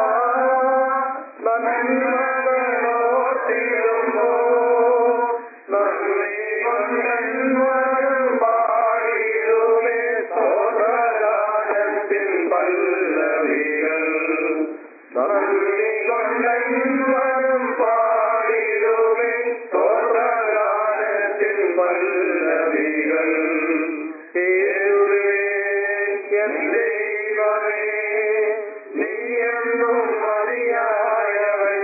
Speaker 3: നന്മകളോർത്തിടുമ്പോൾ നന്ദി കൊണ്ടെന്മരം പാടിടുമേ സ്തോത്രഗാനത്തിൻ പല്ലവികൾ നന്ദി കൊണ്ടെന്മരം പാടിടുമേ സ്തോത്രഗാനത്തിൻ പല്ലവികൾ യേശുവേ എൻ ദൈവമേ നീയെന്നും മതിയായവൻ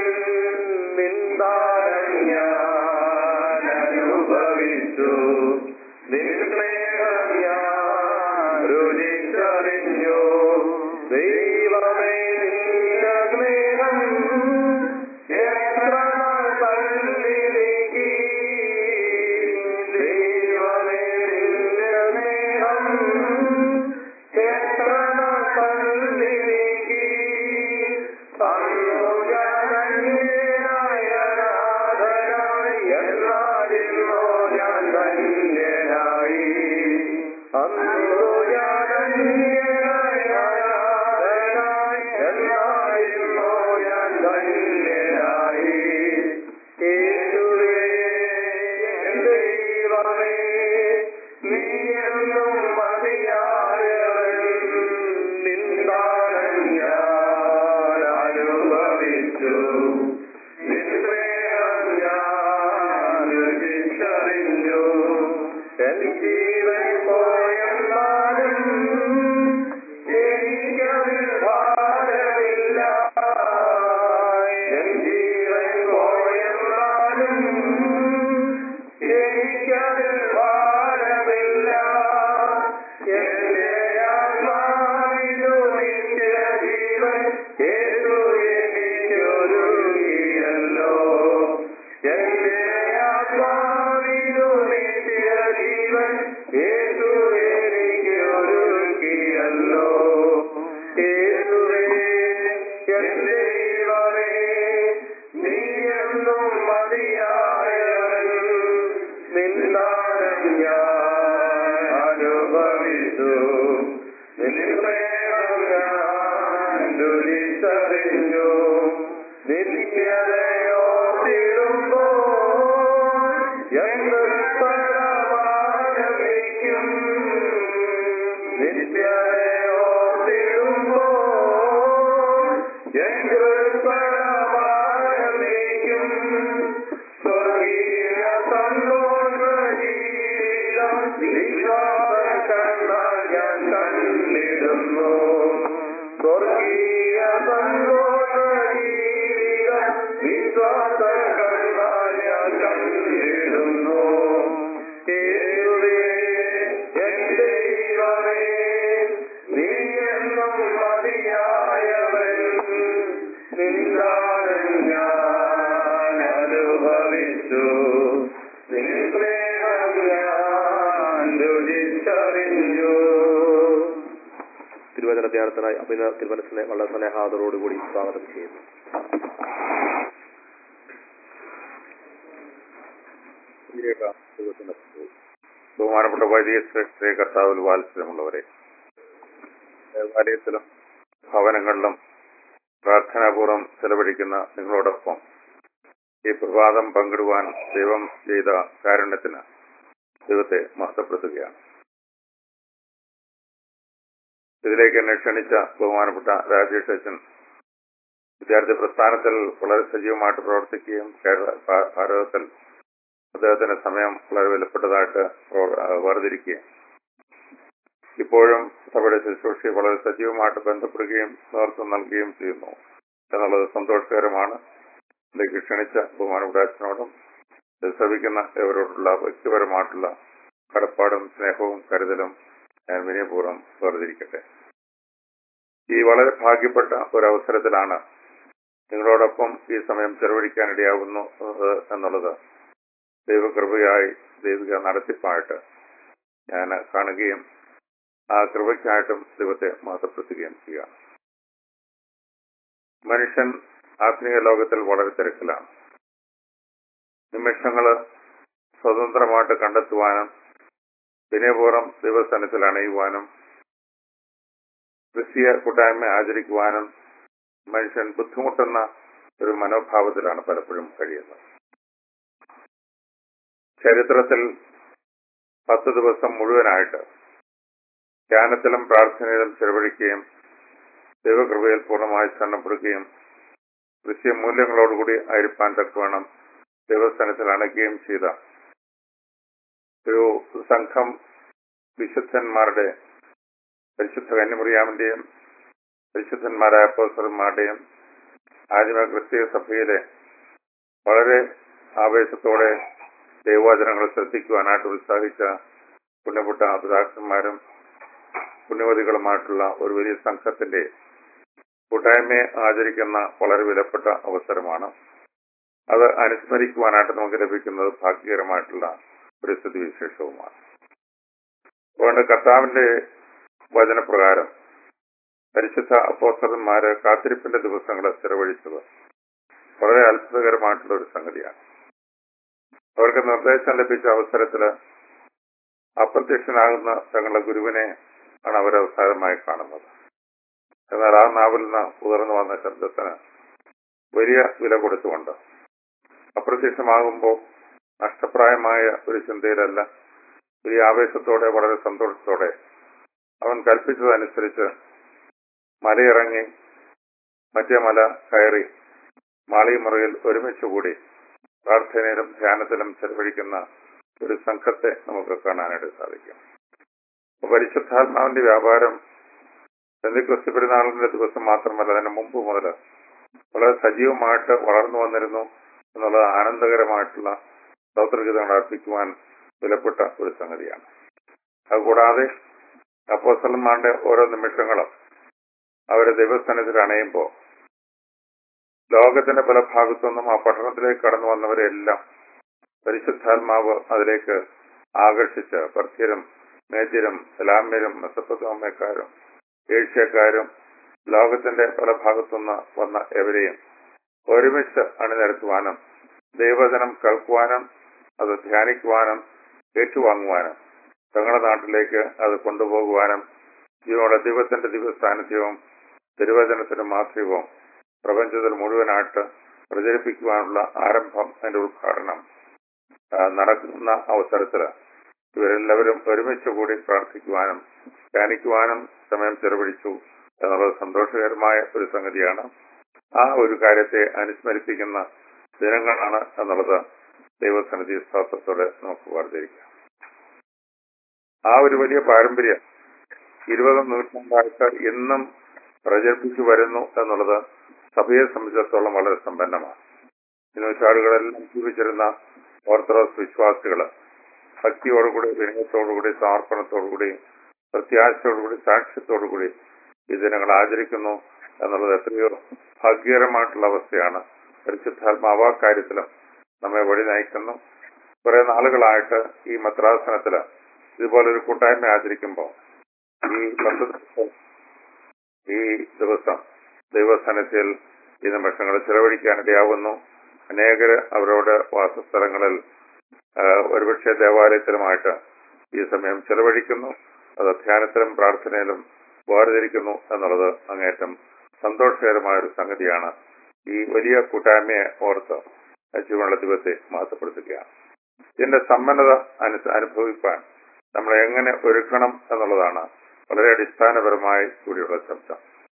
Speaker 3: നിന്ദാനം ഞാൻ അനുഭവിച്ചു നിന്മേഹം
Speaker 4: ദൈവമേ നിന്റെ സ്നേഹം എത്ര തള്ളിലേക്ക് ദൈവമേ നിന്റെ സ്നേഹം എത്ര തള്ളിലേക്ക് അന്നുജനന്യനായി എന്നാലിന്നോ ഞാൻ ധന്യനായി അന്നുജനന്യനായി എന്നാലിന്നോ ഞാൻ ധന്യനായി യേശുവേ എന്റെ ദൈവമേ നീ എന്നും മതിയായവൻ നിന്ദാനം ഞാൻ അനുഭവിച്ചു നിസ്നേഹം ഞാൻ രുചിച്ചറിഞ്ഞു എൻ ജീവൻ പോയെന്നാലും എനിക്കതിൽ ഭാരമില്ല എൻ ജീവൻ പോയെന്നാലും എനിക്കതിൽ ഭാരമില്ല എന്റെ ആത്മാവിനു നിത്യജീവൻ യേശു എനിക്കൊരുങ്ങിയല്ലോ എന്റെ ആത്മാവിനു നിത്യജീവൻ യേശു എനിക്കൊരുങ്ങിയല്ലോ യേശുവേ എന്റെ ദൈവമേ നീ എന്നും മതിയായവൻ നിന്നാലും ഞാൻ അനുഭവിച്ചു നിന്മേളം ഞാൻ രുചിച്ചറിഞ്ഞു നിത്യതയോ തിടുമ്പോ എന്നൊരുപരമാനമിക്കും നിത്യതയോ തിടുമ്പോ എന്നൊരുപരമാനമിക്കും സ്വർഗീയ സന്തോഷ ജീവിതം വിശ്വാസ കണ്ണാൽ ഞാൻ കണ്ടിടുന്നു സ്വർഗീയ സന്തോഷ ജീവിതം വിശ്വാസ കണ്ണാൽ ഞാൻ കണ്ടിടുന്നു യേശുവേ, എന്റെ ദൈവമേ, നീ എന്നും മതിയായവൻ നിന്ദാനം ഞാൻ അനുഭവിച്ചു നിസ്നേഹം ഞാൻ രുചിച്ചറിഞ്ഞു
Speaker 3: തിരുവചന ധ്യാനത്തിനായി അഭിന തിരുമനസിനെ വളരെ സ്നേഹാദരോടുകൂടി സ്വാഗതം ചെയ്യുന്നു
Speaker 2: ബഹുമാനപ്പെട്ട വൈദിക ശ്രേഷ്ഠ കർത്താവിൽ വാത്സല്യമുള്ളവരെ ദേവാലയത്തിലും ഭവനങ്ങളിലും പ്രാർത്ഥനാപൂർവം ചെലവഴിക്കുന്ന നിങ്ങളോടൊപ്പം ഈ പ്രഭാതം പങ്കിടുവാൻ ദൈവം ചെയ്ത കാരുണ്യത്തിന് ദൈവത്തെ മഹത്വപ്പെടുത്തുകയാണ് ഇതിലേക്ക് എന്നെ ക്ഷണിച്ച ബഹുമാനപ്പെട്ട രാജേഷ് അച്ഛൻ വിദ്യാർത്ഥി പ്രസ്ഥാനത്തിൽ വളരെ സജീവമായിട്ട് പ്രവർത്തിക്കുകയും കേരള ഭാ- ഭാരതത്തിൽ അദ്ദേഹത്തിന്റെ സമയം വളരെ വിലപ്പെട്ടതായിട്ട് പ്രവർ- ആ, വേർതിരിക്കുകയും ഇപ്പോഴും സഭയുടെ ശുശ്രൂഷയെ വളരെ സജീവമായിട്ട് ബന്ധപ്പെടുകയും നേതൃത്വം നൽകുകയും ചെയ്യുന്നു എന്നുള്ളത് സന്തോഷകരമാണ് ഇതിലേക്ക് ക്ഷണിച്ച ബഹുമാനപ്പെട്ട അച്ഛനോടും ഇത് ശ്രവിക്കുന്ന ഇവരോടുള്ള വ്യക്തിപരമായിട്ടുള്ള കടപ്പാടും സ്നേഹവും കരുതലും ഞാൻ വിനയപൂർവ്വം വേർതിരിക്കട്ടെ ഈ വളരെ ഭാഗ്യപ്പെട്ട ഒരു അവസരത്തിലാണ് നിങ്ങളോടൊപ്പം ഈ സമയം ചെലവഴിക്കാനിടയാകുന്നു എന്നത് എന്നുള്ളത് ദൈവകൃപയായി ദൈവിക നടത്തിപ്പായിട്ട് ഞാൻ കാണുകയും ആ കൃപയ്ക്കായിട്ടും ദൈവത്തെ മഹത്വപ്പെടുത്തുകയും ചെയ്യുക മനുഷ്യൻ ആത്മീയ ലോകത്തിൽ വളരെ തിരക്കിലാണ് നിമിഷങ്ങള് സ്വതന്ത്രമായിട്ട് കണ്ടെത്തുവാനും വിനയപൂർവ്വം ദൈവസ്ഥാനത്തിൽ അണയുവാനും ക്രിസ്തീയ കൂട്ടായ്മ ആചരിക്കുവാനും മനുഷ്യൻ ബുദ്ധിമുട്ടുന്ന ഒരു മനോഭാവത്തിലാണ് പലപ്പോഴും കഴിയുന്നത് ചരിത്രത്തിൽ പത്ത് ദിവസം മുഴുവനായിട്ട് ധ്യാനത്തിലും പ്രാർത്ഥനയിലും ചെലവഴിക്കുകയും ദൈവകൃപയിൽ പൂർണ്ണമായി ശരണപ്പെടുകയും ക്രിസ്തീയ മൂല്യങ്ങളോടുകൂടി ആയിരിക്കാൻ തക്കവണ്ണം ദൈവസ്ഥാനത്തിൽ അണയ്ക്കുകയും ചെയ്ത ഒരു സംഘം വിശുദ്ധന്മാരുടെ പരിശുദ്ധ കന്യമറിയാമിന്റെയും പരിശുദ്ധന്മാരായ അപ്പോസ്റ്റർമാരുടെയും ആദിമ ക്രിസ്തീയ സഭയിലെ വളരെ ആവേശത്തോടെ ദൈവവചനങ്ങൾ ശ്രദ്ധിക്കുവാനായിട്ട് ഉത്സാഹിച്ച പുണ്യപ്പെട്ട പിതാക്കന്മാരും പുണ്യവതികളുമായിട്ടുള്ള ഒരു വലിയ സംഘത്തിന്റെ കൂട്ടായ്മയെ ആചരിക്കുന്ന വളരെ വിലപ്പെട്ട അവസരമാണ് അത് അനുസ്മരിക്കുവാനായിട്ട് നമുക്ക് ലഭിക്കുന്നത് ഭാഗ്യകരമായിട്ടുള്ള ഒരു സ്ഥിതിവിശേഷവുമാണ് അതുകൊണ്ട് കർത്താവിന്റെ വചനപ്രകാരം പരിശുദ്ധ അപ്പോസ്തലന്മാര് കാത്തിരിപ്പിന്റെ ദിവസങ്ങൾ ചെലവഴിച്ചത് വളരെ അത്ഭുതകരമായിട്ടുള്ള ഒരു സംഗതിയാണ് അവർക്ക് നിർദ്ദേശം ലഭിച്ച അവസരത്തില് അപ്രത്യക്ഷനാകുന്ന തങ്ങളുടെ ഗുരുവിനെ ആണ് അവർ അവസാനമായി കാണുന്നത് എന്നാൽ ആ നാവിൽ നിന്ന് ഉയർന്നു വന്ന ശബ്ദത്തിന് വലിയ വില കൊടുത്തുകൊണ്ട് അപ്രത്യക്ഷമാകുമ്പോൾ നഷ്ടപ്രായമായ ഒരു ചിന്തയിലല്ല വലിയ ആവേശത്തോടെ വളരെ സന്തോഷത്തോടെ അവൻ കൽപ്പിച്ചതനുസരിച്ച് മലയിറങ്ങി മറ്റേ മല കയറി മാളിമുറയിൽ ഒരുമിച്ച് കൂടി പ്രാർത്ഥനയിലും ധ്യാനത്തിലും ചെലവഴിക്കുന്ന ഒരു സംഘത്തെ നമുക്ക് കാണാനായിട്ട് സാധിക്കും അപ്പൊ പരിശുദ്ധാത്മാവിന്റെ വ്യാപാരം ബന്ധുക്രിസ്തു പെരുന്നാളിന്റെ ദിവസം മാത്രമല്ല അതിന് മുമ്പ് മുതൽ വളരെ സജീവമായിട്ട് വളർന്നു വന്നിരുന്നു എന്നുള്ളത് ആനന്ദകരമായിട്ടുള്ള സ്തോത്രഗീതങ്ങൾ അർപ്പിക്കുവാൻ വിലപ്പെട്ട ഒരു സംഗതിയാണ് അതുകൂടാതെ അപ്പോസ്തലന്മാരുടെ ഓരോ നിമിഷങ്ങളും അവരെ ദൈവസ്ഥാനത്തിൽ അണയുമ്പോൾ ലോകത്തിന്റെ പല ഭാഗത്തുനിന്നും ആ പട്ടണത്തിലേക്ക് കടന്നു വന്നവരെല്ലാം പരിശുദ്ധാത്മാവ് അതിലേക്ക് ആകർഷിച്ച് പർത്യരും മേദ്യരും സലാമ്യരും മെസ്സപ്പത്തോമക്കാരും ഏഷ്യക്കാരും ലോകത്തിന്റെ പല ഭാഗത്തുനിന്ന് വന്ന എവരെയും ഒരുമിച്ച് അണിനിരത്തുവാനും ദൈവജനം കേൾക്കുവാനും അത് ധ്യാനിക്കുവാനും ഏറ്റുവാങ്ങുവാനും തങ്ങളുടെ നാട്ടിലേക്ക് അത് കൊണ്ടുപോകുവാനും ജീവനുള്ള ദൈവത്തിന്റെ ദിവസാന്നിധ്യവും തിരുവചനത്തിന്റെ മാധ്യവും പ്രപഞ്ചത്തിൽ മുഴുവനായിട്ട് പ്രചരിപ്പിക്കുവാനുള്ള ആരംഭം അതിന്റെ ഉദ്ഘാടനം ആ, നടക്കുന്ന അവസരത്തില് ഇവരെല്ലാവരും ഒരുമിച്ച് കൂടി പ്രാർത്ഥിക്കുവാനും ധ്യാനിക്കുവാനും സമയം ചെലവഴിച്ചു എന്നുള്ളത് സന്തോഷകരമായ ഒരു സംഗതിയാണ് ആ ഒരു കാര്യത്തെ അനുസ്മരിപ്പിക്കുന്ന ദിനങ്ങളാണ് എന്നുള്ളത് ദൈവസന്നിധി സ്വാസ്ഥത്തോടെ നമുക്ക് വേർതിരിക്കാം ആ ഒരു വലിയ പാരമ്പര്യം ഇരുപതാം നൂറ്റാണ്ടായിട്ട് ഇന്നും പ്രചരിപ്പിച്ചു വരുന്നു എന്നുള്ളത് സഭയെ സംബന്ധിച്ചിടത്തോളം വളരെ സമ്പന്നമാണ് ഈ നൂറ്റാടുകളെല്ലാം ജീവിച്ചിരുന്ന ഓർത്തഡോക്സ് വിശ്വാസികള് ഭക്തിയോടുകൂടി വിനയത്തോടുകൂടി സമർപ്പണത്തോടുകൂടി പ്രത്യാശയോടുകൂടി സാക്ഷ്യത്തോടുകൂടി ഈ ദിനങ്ങൾ ആചരിക്കുന്നു എന്നുള്ളത് എത്രയോ ഭാഗ്യകരമായിട്ടുള്ള അവസ്ഥയാണ് പരിശുദ്ധാത്മാവ് ആ കാര്യത്തിലും നമ്മെ വഴി നയിക്കുന്നു കുറെ നാളുകളായിട്ട് ഈ മദ്രാസനത്തില് ഇതുപോലൊരു കൂട്ടായ്മ ആചരിക്കുമ്പോൾ ഈ പത്ത് ദിവസം ഈ ദിവസം ദൈവസ്ഥാനത്തിൽ ഈ നിമിഷങ്ങൾ ചെലവഴിക്കാനിടയാവുന്നു അനേകര് അവരോട് വാസസ്ഥലങ്ങളിൽ ആ, ഒരുപക്ഷെ ദേവാലയത്തിലുമായിട്ട് ഈ സമയം ചെലവഴിക്കുന്നു അത് ധ്യാനത്തിലും പ്രാർത്ഥനയിലും വേർതിരിക്കുന്നു എന്നുള്ളത് അങ്ങേറ്റം സന്തോഷകരമായ ഒരു സംഗതിയാണ് ഈ വലിയ കൂട്ടായ്മയെ ഓർത്ത് ജീവനുള്ള ദൈവത്തെ മാറ്റപ്പെടുത്തുകയാണ് ഇതിന്റെ സമ്പന്നത അനു- അനുഭവിക്കാൻ നമ്മൾ എങ്ങനെ ഒരുക്കണം എന്നുള്ളതാണ് വളരെ അടിസ്ഥാനപരമായി കൂടിയുള്ള ചർച്ച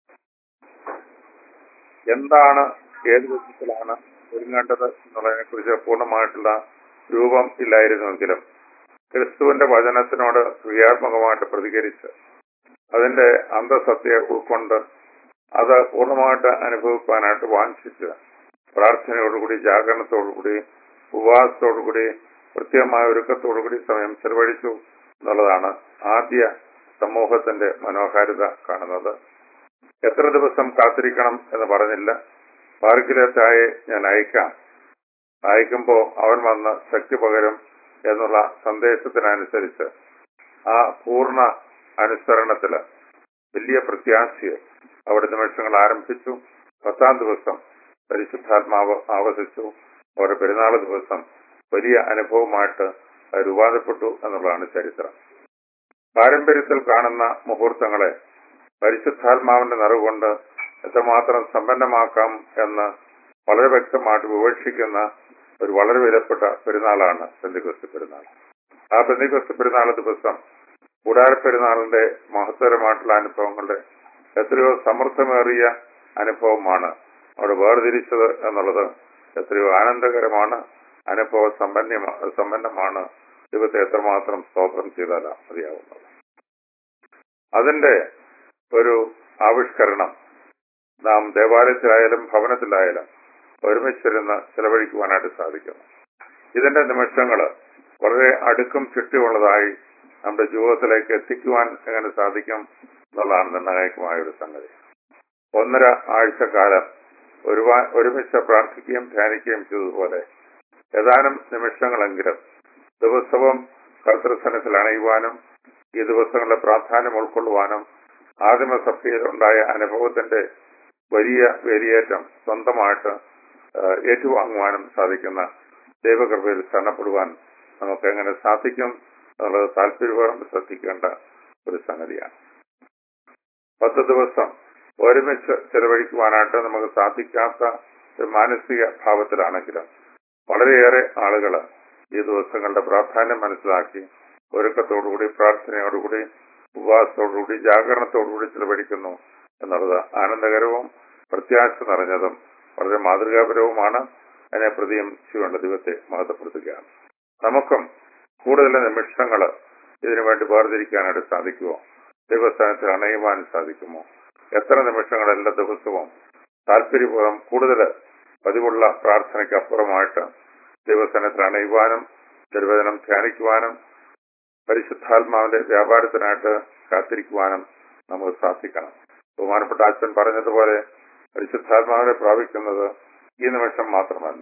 Speaker 2: എന്താണ് ഏത് വിധത്തിലാണ് ഒരുങ്ങേണ്ടത് എന്നുള്ളതിനെ കുറിച്ച് പൂർണ്ണമായിട്ടുള്ള രൂപം ഇല്ലായിരുന്നുവെങ്കിലും ക്രിസ്തുവിന്റെ വചനത്തിനോട് ക്രിയാത്മകമായിട്ട് പ്രതികരിച്ച് അതിന്റെ അന്തസത്യ ഉൾക്കൊണ്ട് അത് പൂർണ്ണമായിട്ട് അനുഭവിക്കാനായിട്ട് വാഞ്ചിച്ച് പ്രാർത്ഥനയോടുകൂടി ജാഗരണത്തോടുകൂടി ഉപവാസത്തോടുകൂടി കൃത്യമായ ഒരുക്കത്തോടുകൂടി സമയം ചെലവഴിച്ചു എന്നുള്ളതാണ് ആദ്യ സമൂഹത്തിന്റെ മനോഹാരിത കാണുന്നത് എത്ര ദിവസം കാത്തിരിക്കണം എന്ന് പറഞ്ഞില്ല പാർക്കിലെത്തായി ഞാൻ അയക്കാം അയക്കുമ്പോ അവൻ വന്ന് ശക്തി പകരും എന്നുള്ള സന്ദേശത്തിനനുസരിച്ച് ആ പൂർണ്ണ അനുസരണത്തില് വലിയ പ്രത്യാശയെ അവിടെ നിമിഷങ്ങൾ ആരംഭിച്ചു പത്താം ദിവസം പരിശുദ്ധാത്മാവ് ആവസിച്ചു അവരുടെ പെരുന്നാൾ ദിവസം വലിയ അനുഭവമായിട്ട് അത് രൂപാന്തരപ്പെട്ടു എന്നുള്ളതാണ് ചരിത്രം പാരമ്പര്യത്തിൽ കാണുന്ന മുഹൂർത്തങ്ങളെ പരിശുദ്ധാത്മാവിന്റെ നിറവുകൊണ്ട് എത്രമാത്രം സമ്പന്നമാക്കാം എന്ന് വളരെ വ്യക്തമായിട്ട് വിവക്ഷിക്കുന്ന ഒരു വളരെ വിലപ്പെട്ട പെരുന്നാളാണ് പെന്തിക്രിസ്തു പെരുന്നാൾ ആ പെന്തിക്രിസ്തു പെരുന്നാൾ ദിവസം കൂടാര പെരുന്നാളിന്റെ മഹത്തരമായിട്ടുള്ള അനുഭവങ്ങളുടെ എത്രയോ സമൃദ്ധമേറിയ അനുഭവമാണ് അവിടെ വേർതിരിച്ചത് എന്നുള്ളത് എത്രയോ ആനന്ദകരമാണ് അനുഭവ സമ്പന്ന സമ്പന്നമാണ് ദൈവത്തെ എത്രമാത്രം സ്തോത്രം ചെയ്താലാ മതിയാവുന്നത് അതിന്റെ ഒരു ആവിഷ്കരണം നാം ദേവാലയത്തിലായാലും ഭവനത്തിലായാലും ഒരുമിച്ചിരുന്ന് ചെലവഴിക്കുവാനായിട്ട് സാധിക്കുന്നു ഇതിന്റെ നിമിഷങ്ങള് വളരെ അടുക്കും ചുറ്റുമുള്ളതായി നമ്മുടെ ജീവിതത്തിലേക്ക് എത്തിക്കുവാൻ എങ്ങനെ സാധിക്കും എന്നുള്ളതാണ് നിർണായകമായ ഒരു സംഗതി ഒന്നര ആഴ്ചക്കാലം ഒരുവാ ഒരുമിച്ച് പ്രാർത്ഥിക്കുകയും ധ്യാനിക്കുകയും ചെയ്തതുപോലെ ഏതാനും നിമിഷങ്ങളെങ്കിലും ദിവസവും കർത്തൃസനത്തിൽ അണയുവാനും ഈ ദിവസങ്ങളുടെ പ്രാധാന്യം ഉൾക്കൊള്ളുവാനും ആദിമസഭയിൽ ഉണ്ടായ അനുഭവത്തിന്റെ വലിയ വേലിയേറ്റം സ്വന്തമായിട്ട് ആ, ഏറ്റുവാങ്ങുവാനും സാധിക്കുന്ന ദൈവകൃപയിൽ ശരണപ്പെടുവാൻ നമുക്ക് എങ്ങനെ സാധിക്കും എന്നുള്ളത് താല്പര്യപൂർവ്വം ശ്രദ്ധിക്കേണ്ട ഒരു സംഗതിയാണ് പത്ത് ദിവസം ഒരുമിച്ച് ചെലവഴിക്കുവാനായിട്ട് നമുക്ക് സാധിക്കാത്ത ഒരു മാനസിക ഭാവത്തിലാണെങ്കിലും വളരെയേറെ ആളുകൾ ഈ ദിവസങ്ങളുടെ പ്രാധാന്യം മനസ്സിലാക്കി ഒരുക്കത്തോടുകൂടി പ്രാർത്ഥനയോടുകൂടി ഉപവാസത്തോടുകൂടി ജാഗരണത്തോടുകൂടി ചെലവഴിക്കുന്നു എന്നുള്ളത് ആനന്ദകരവും പ്രത്യാശ നിറഞ്ഞതും വളരെ മാതൃകാപരവുമാണ് അതിനെ പ്രതിയും ശിവന്റെ ദൈവത്തെ മഹത്വപ്പെടുത്തുകയാണ് നമുക്കും കൂടുതൽ നിമിഷങ്ങൾ ഇതിനു വേണ്ടി വേർതിരിക്കാനായിട്ട് സാധിക്കുമോ ദൈവസ്ഥാനത്തിൽ അണയുവാൻ സാധിക്കുമോ എത്ര നിമിഷങ്ങൾ എല്ലാ ദിവസവും താല്പര്യപൂർവ്വം കൂടുതൽ പതിവുള്ള പ്രാർത്ഥനയ്ക്ക് അപ്പുറമായിട്ട് ദൈവസ്ഥാനത്തിൽ അണയുവാനും നിർവചനം ധ്യാനിക്കുവാനും പരിശുദ്ധാത്മാവിന്റെ വ്യാപാരത്തിനായിട്ട് കാത്തിരിക്കുവാനും നമുക്ക് സാധിക്കണം ബഹുമാനപ്പെട്ട അച്ഛൻ പറഞ്ഞതുപോലെ പരിശുദ്ധാത്മാവിനെ പ്രാപിക്കുന്നത് ഈ നിമിഷം മാത്രമല്ല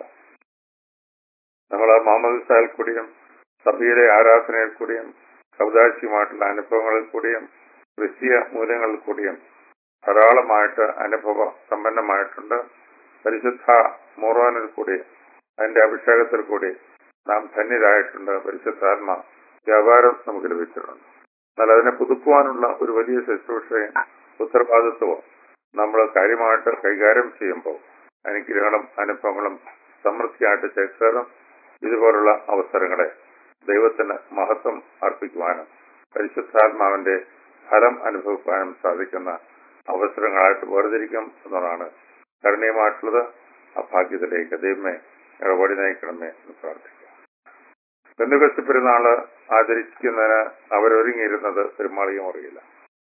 Speaker 2: നമ്മൾ മാമോദിസായിൽ കൂടിയും സഭയിലെ ആരാധനയിൽ കൂടിയും സൗദാശിയുമായിട്ടുള്ള അനുഭവങ്ങളിൽ കൂടിയും ക്രിസ്തീയ മൂല്യങ്ങളിൽ കൂടിയും ധാരാളമായിട്ട് അനുഭവ സമ്പന്നമായിട്ടുണ്ട് പരിശുദ്ധ മോറോനിൽ കൂടി അതിന്റെ അഭിഷേകത്തിൽ കൂടി നാം ധന്യരായിട്ടുണ്ട് പരിശുദ്ധാത്മ വ്യാപാരം നമുക്ക് ലഭിച്ചിട്ടുണ്ട് എന്നാൽ അതിനെ പുതുക്കുവാനുള്ള ഒരു വലിയ ശുശ്രൂഷയും ഉത്തരവാദിത്വവും നമ്മൾ കാര്യമായിട്ട് കൈകാര്യം ചെയ്യുമ്പോൾ അനുഗ്രഹങ്ങളും അനുഭവങ്ങളും സമൃദ്ധിയായിട്ട് ചേർക്കാനും ഇതുപോലുള്ള അവസരങ്ങളെ ദൈവത്തിന് മഹത്വം അർപ്പിക്കുവാനും പരിശുദ്ധാത്മാവിന്റെ ഫലം അനുഭവിക്കാനും സാധിക്കുന്ന അവസരങ്ങളായിട്ട് വേർതിരിക്കും എന്നതാണ് കരുണീയമായിട്ടുള്ളത് ആ ഭാഗ്യത്തിലേക്ക് ദൈവമേ ഞങ്ങളെ വഴി നയിക്കണമേ എന്ന് പ്രാർത്ഥിക്കാം ബന്ധുക്കസ്തി പെരുന്നാള് ആചരിക്കുന്നതിന് അവരൊരുങ്ങിയിരുന്നത് ഒരു മാളിക മുറിയില്ല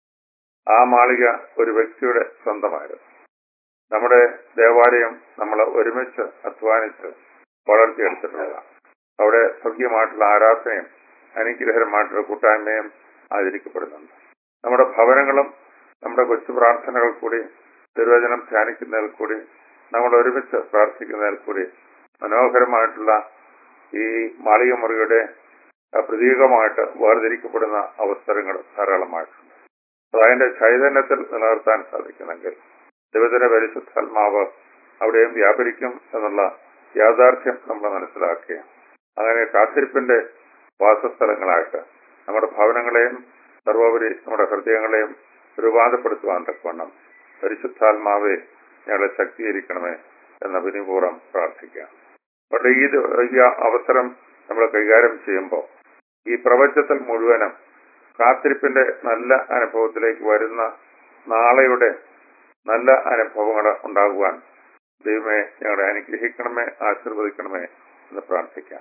Speaker 2: ആ മാളിക ഒരു വ്യക്തിയുടെ സ്വന്തമായിരുന്നു നമ്മുടെ ദേവാലയം നമ്മൾ ഒരുമിച്ച് അധ്വാനിച്ച് വളർത്തിയെടുത്തിട്ടുള്ളതാണ് അവിടെ ഭവ്യമായിട്ടുള്ള ആരാധനയും അനുഗ്രഹരമായിട്ടുള്ള കൂട്ടായ്മയും ആചരിക്കപ്പെടുന്നുണ്ട് നമ്മുടെ ഭവനങ്ങളും നമ്മുടെ കൊച്ചു പ്രാർത്ഥനകൾ കൂടി നിർവചനം ധ്യാനിക്കുന്നതിൽ കൂടി നമ്മൾ ഒരുമിച്ച് പ്രാർത്ഥിക്കുന്നതിൽ കൂടി മനോഹരമായിട്ടുള്ള ഈ മാളിക മുറിയുടെ ആ, പ്രതീകമായിട്ട് വേർതിരിക്കപ്പെടുന്ന അവസരങ്ങൾ ധാരാളമായിട്ടുണ്ട് അപ്പോൾ അതിന്റെ ചൈതന്യത്തിൽ നിലനിർത്താൻ സാധിക്കുമെങ്കിൽ ദൈവത്തിന്റെ പരിശുദ്ധാത്മാവ് അവിടെയും വ്യാപരിക്കും എന്നുള്ള യാഥാർത്ഥ്യം നമ്മൾ മനസ്സിലാക്കുക അങ്ങനെ കാത്തിരിപ്പിന്റെ വാസസ്ഥലങ്ങളായിട്ട് നമ്മുടെ ഭവനങ്ങളെയും സർവോപരി നമ്മുടെ ഹൃദയങ്ങളെയും രൂപാന്തപ്പെടുത്തുവാൻ തക്കവണ്ണം പരിശുദ്ധാത്മാവെ ഞങ്ങളെ ശക്തീകരിക്കണമേ എന്ന വിനിപൂർവ്വം പ്രാർത്ഥിക്കാം അപ്പോൾ ഈ ദ- ഈ അവസരം നമ്മൾ കൈകാര്യം ചെയ്യുമ്പോൾ ഈ പ്രപഞ്ചത്തിൽ മുഴുവനും കാത്തിരിപ്പിന്റെ നല്ല അനുഭവത്തിലേക്ക് വരുന്ന നാളെയുടെ നല്ല അനുഭവങ്ങൾ ഉണ്ടാകുവാൻ ദൈവമേ ഞങ്ങളെ അനുഗ്രഹിക്കണമേ ആശീർവദിക്കണമേ എന്ന് പ്രാർത്ഥിക്കാം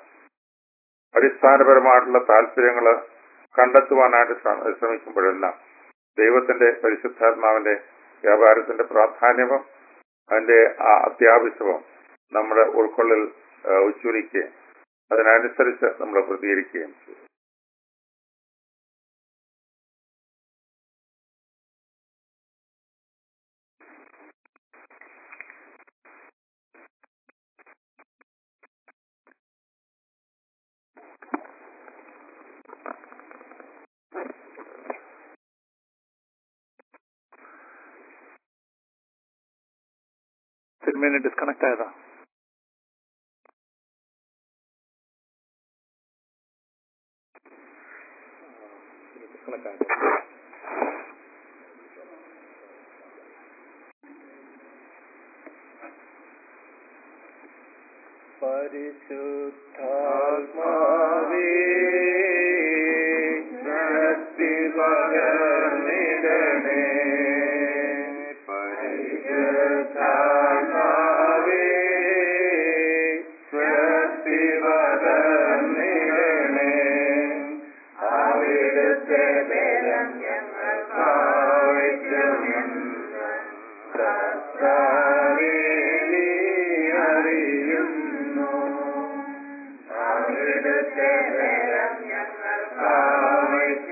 Speaker 2: അടിസ്ഥാനപരമായിട്ടുള്ള താല്പര്യങ്ങൾ കണ്ടെത്തുവാനായിട്ട് ശ്രമ- ശ്രമിക്കുമ്പോഴെല്ലാം ദൈവത്തിന്റെ പരിശുദ്ധാത്മാവിന്റെ വ്യാപാരത്തിന്റെ പ്രാധാന്യവും അതിന്റെ ആ അത്യാവശ്യവും നമ്മുടെ ഉൾക്കൊള്ളിൽ ആ, ഉജ്ജ്വലിക്കുകയും അതിനനുസരിച്ച് നമ്മൾ പ്രതികരിക്കുകയും ചെയ്യും
Speaker 1: തിരുമേനി ഡിസ്കണക്ട് ആയതാ
Speaker 4: പരിശുദ്ധാത്മാവേ ശക്തി പകർന്നിടണേ പരിശുദ്ധാത്മാവേ ശക്തി പകർന്നിടണേ അവിടുത്തെ ബലം ഞങ്ങൾ ആവശ്യമെന്ന് കർത്താവേ നീ അറിയുന്നു അവിടുത്തെ ബലം ഞങ്ങൾക്ക് ആവശ്യമെന്ന്